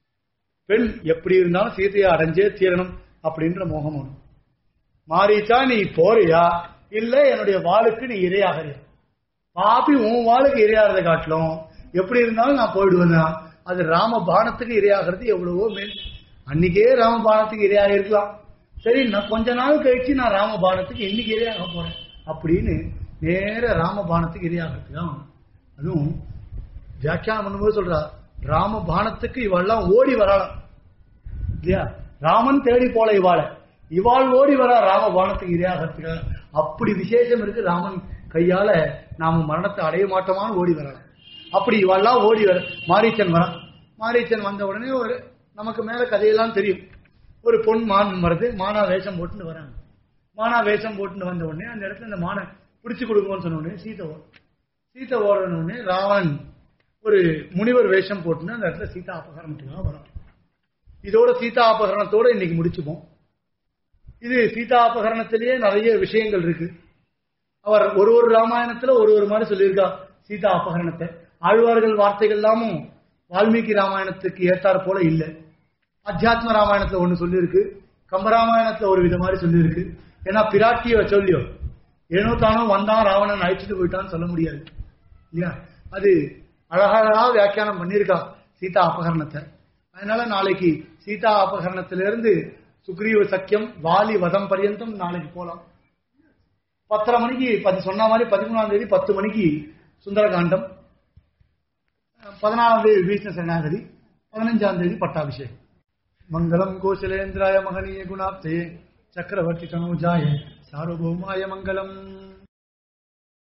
பெண் எப்படி இருந்தாலும் சீதையை அடைஞ்சே தீரணும் அப்படின்ற மோகம் அவனுக்கு மாறிச்சா நீ போறியா இல்ல என்னுடைய வாளுக்கு நீ இரையாகிறியா பாப்பி உன் வாளுக்கு இரையாகிறத காட்டிலும் எப்படி இருந்தாலும் நான் போயிடுவேன் அது ராம பானத்துக்கு இரையாகிறது எவ்வளவோ மேல் அன்னைக்கே ராம பானத்துக்கு இரையாக இருக்கலாம் சரி நான் கொஞ்ச நாள் கழிச்சு நான் ராம பானத்துக்கு இன்னைக்கு இரையாக போறேன் அப்படின்னு நேர ராம பானத்துக்கு இரையாகிறதுக்கு தான் அதுவும் வியாக்கியானம் பண்ணும்போது சொல்றா ராம பானத்துக்கு இவெல்லாம் ஓடி வரலாம் இல்லையா ராமன் தேடி போல இவாள இவாள் ஓடி வரா ராம பானத்துக்கு இரையாகிறதுக்கு அப்படி விசேஷம் இருக்கு ராமன் கையால நாம மரணத்தை அடைய மாட்டோமான்னு ஓடி வரலாம் அப்படி இவாள்லாம் ஓடி வர மாரீச்சன் வரான் மாரீச்சன் வந்த உடனே ஒரு நமக்கு மேல கதையெல்லாம் தெரியும் ஒரு பொன் மான் வருது மானா வேஷம் போட்டுன்னு வராங்க மானா வேஷம் போட்டுன்னு வந்த உடனே அந்த இடத்துல இந்த மானை பிடிச்சு கொடுங்கன்னு சொன்ன உடனே சீதை ஓடும் சீதை ஓடன உடனே ராவணன் ஒரு முனிவர் வேஷம் போட்டுன்னு அந்த இடத்துல சீதா அபகரணத்துக்காக வரும் இதோட சீதா அபகரணத்தோட இன்னைக்கு முடிச்சுப்போம் இது சீதா அபகரணத்திலேயே நிறைய விஷயங்கள் இருக்கு அவர் ஒரு ஒரு ராமாயணத்துல ஒரு ஒரு மாதிரி சொல்லியிருக்கா சீதா அபகரணத்தை ஆழ்வார்கள் வார்த்தைகள் எல்லாமும் வால்மீகி ராமாயணத்துக்கு ஏத்தாற் போல இல்ல அத்தியாத்ம ராமாயணத்துல ஒண்ணு சொல்லியிருக்கு கம்பராமாயணத்துல ஒரு வித மாதிரி சொல்லியிருக்கு ஏன்னா பிராட்டிய சொல்லியோ ஏனோ தானோ வந்தான் ராவணன் அழிச்சிட்டு போயிட்டான்னு சொல்ல முடியாது இல்லையா அது அழகழகா வியாக்கியானம் பண்ணியிருக்கா சீதா அபகரணத்தை அதனால நாளைக்கு சீதா அபகரணத்திலிருந்து சுக்ரீவ சக்கியம் வாலி வதம் பர்யந்தம் நாளைக்கு போலாம் பத்தரை மணிக்கு பதி சொன்ன மாதிரி பதிமூணாம் தேதி பத்து மணிக்கு சுந்தரகாண்டம் பதினாலாம் தேதி விபீஷ்ண சேனாகதி பதினஞ்சாம் தேதி பட்டாபிஷேகம் மங்களம் கோசலேந்திராய மகனீய குணாப்தே சக்கரவர்த்தி தனூஜாய சார்வபௌமாய மங்களம்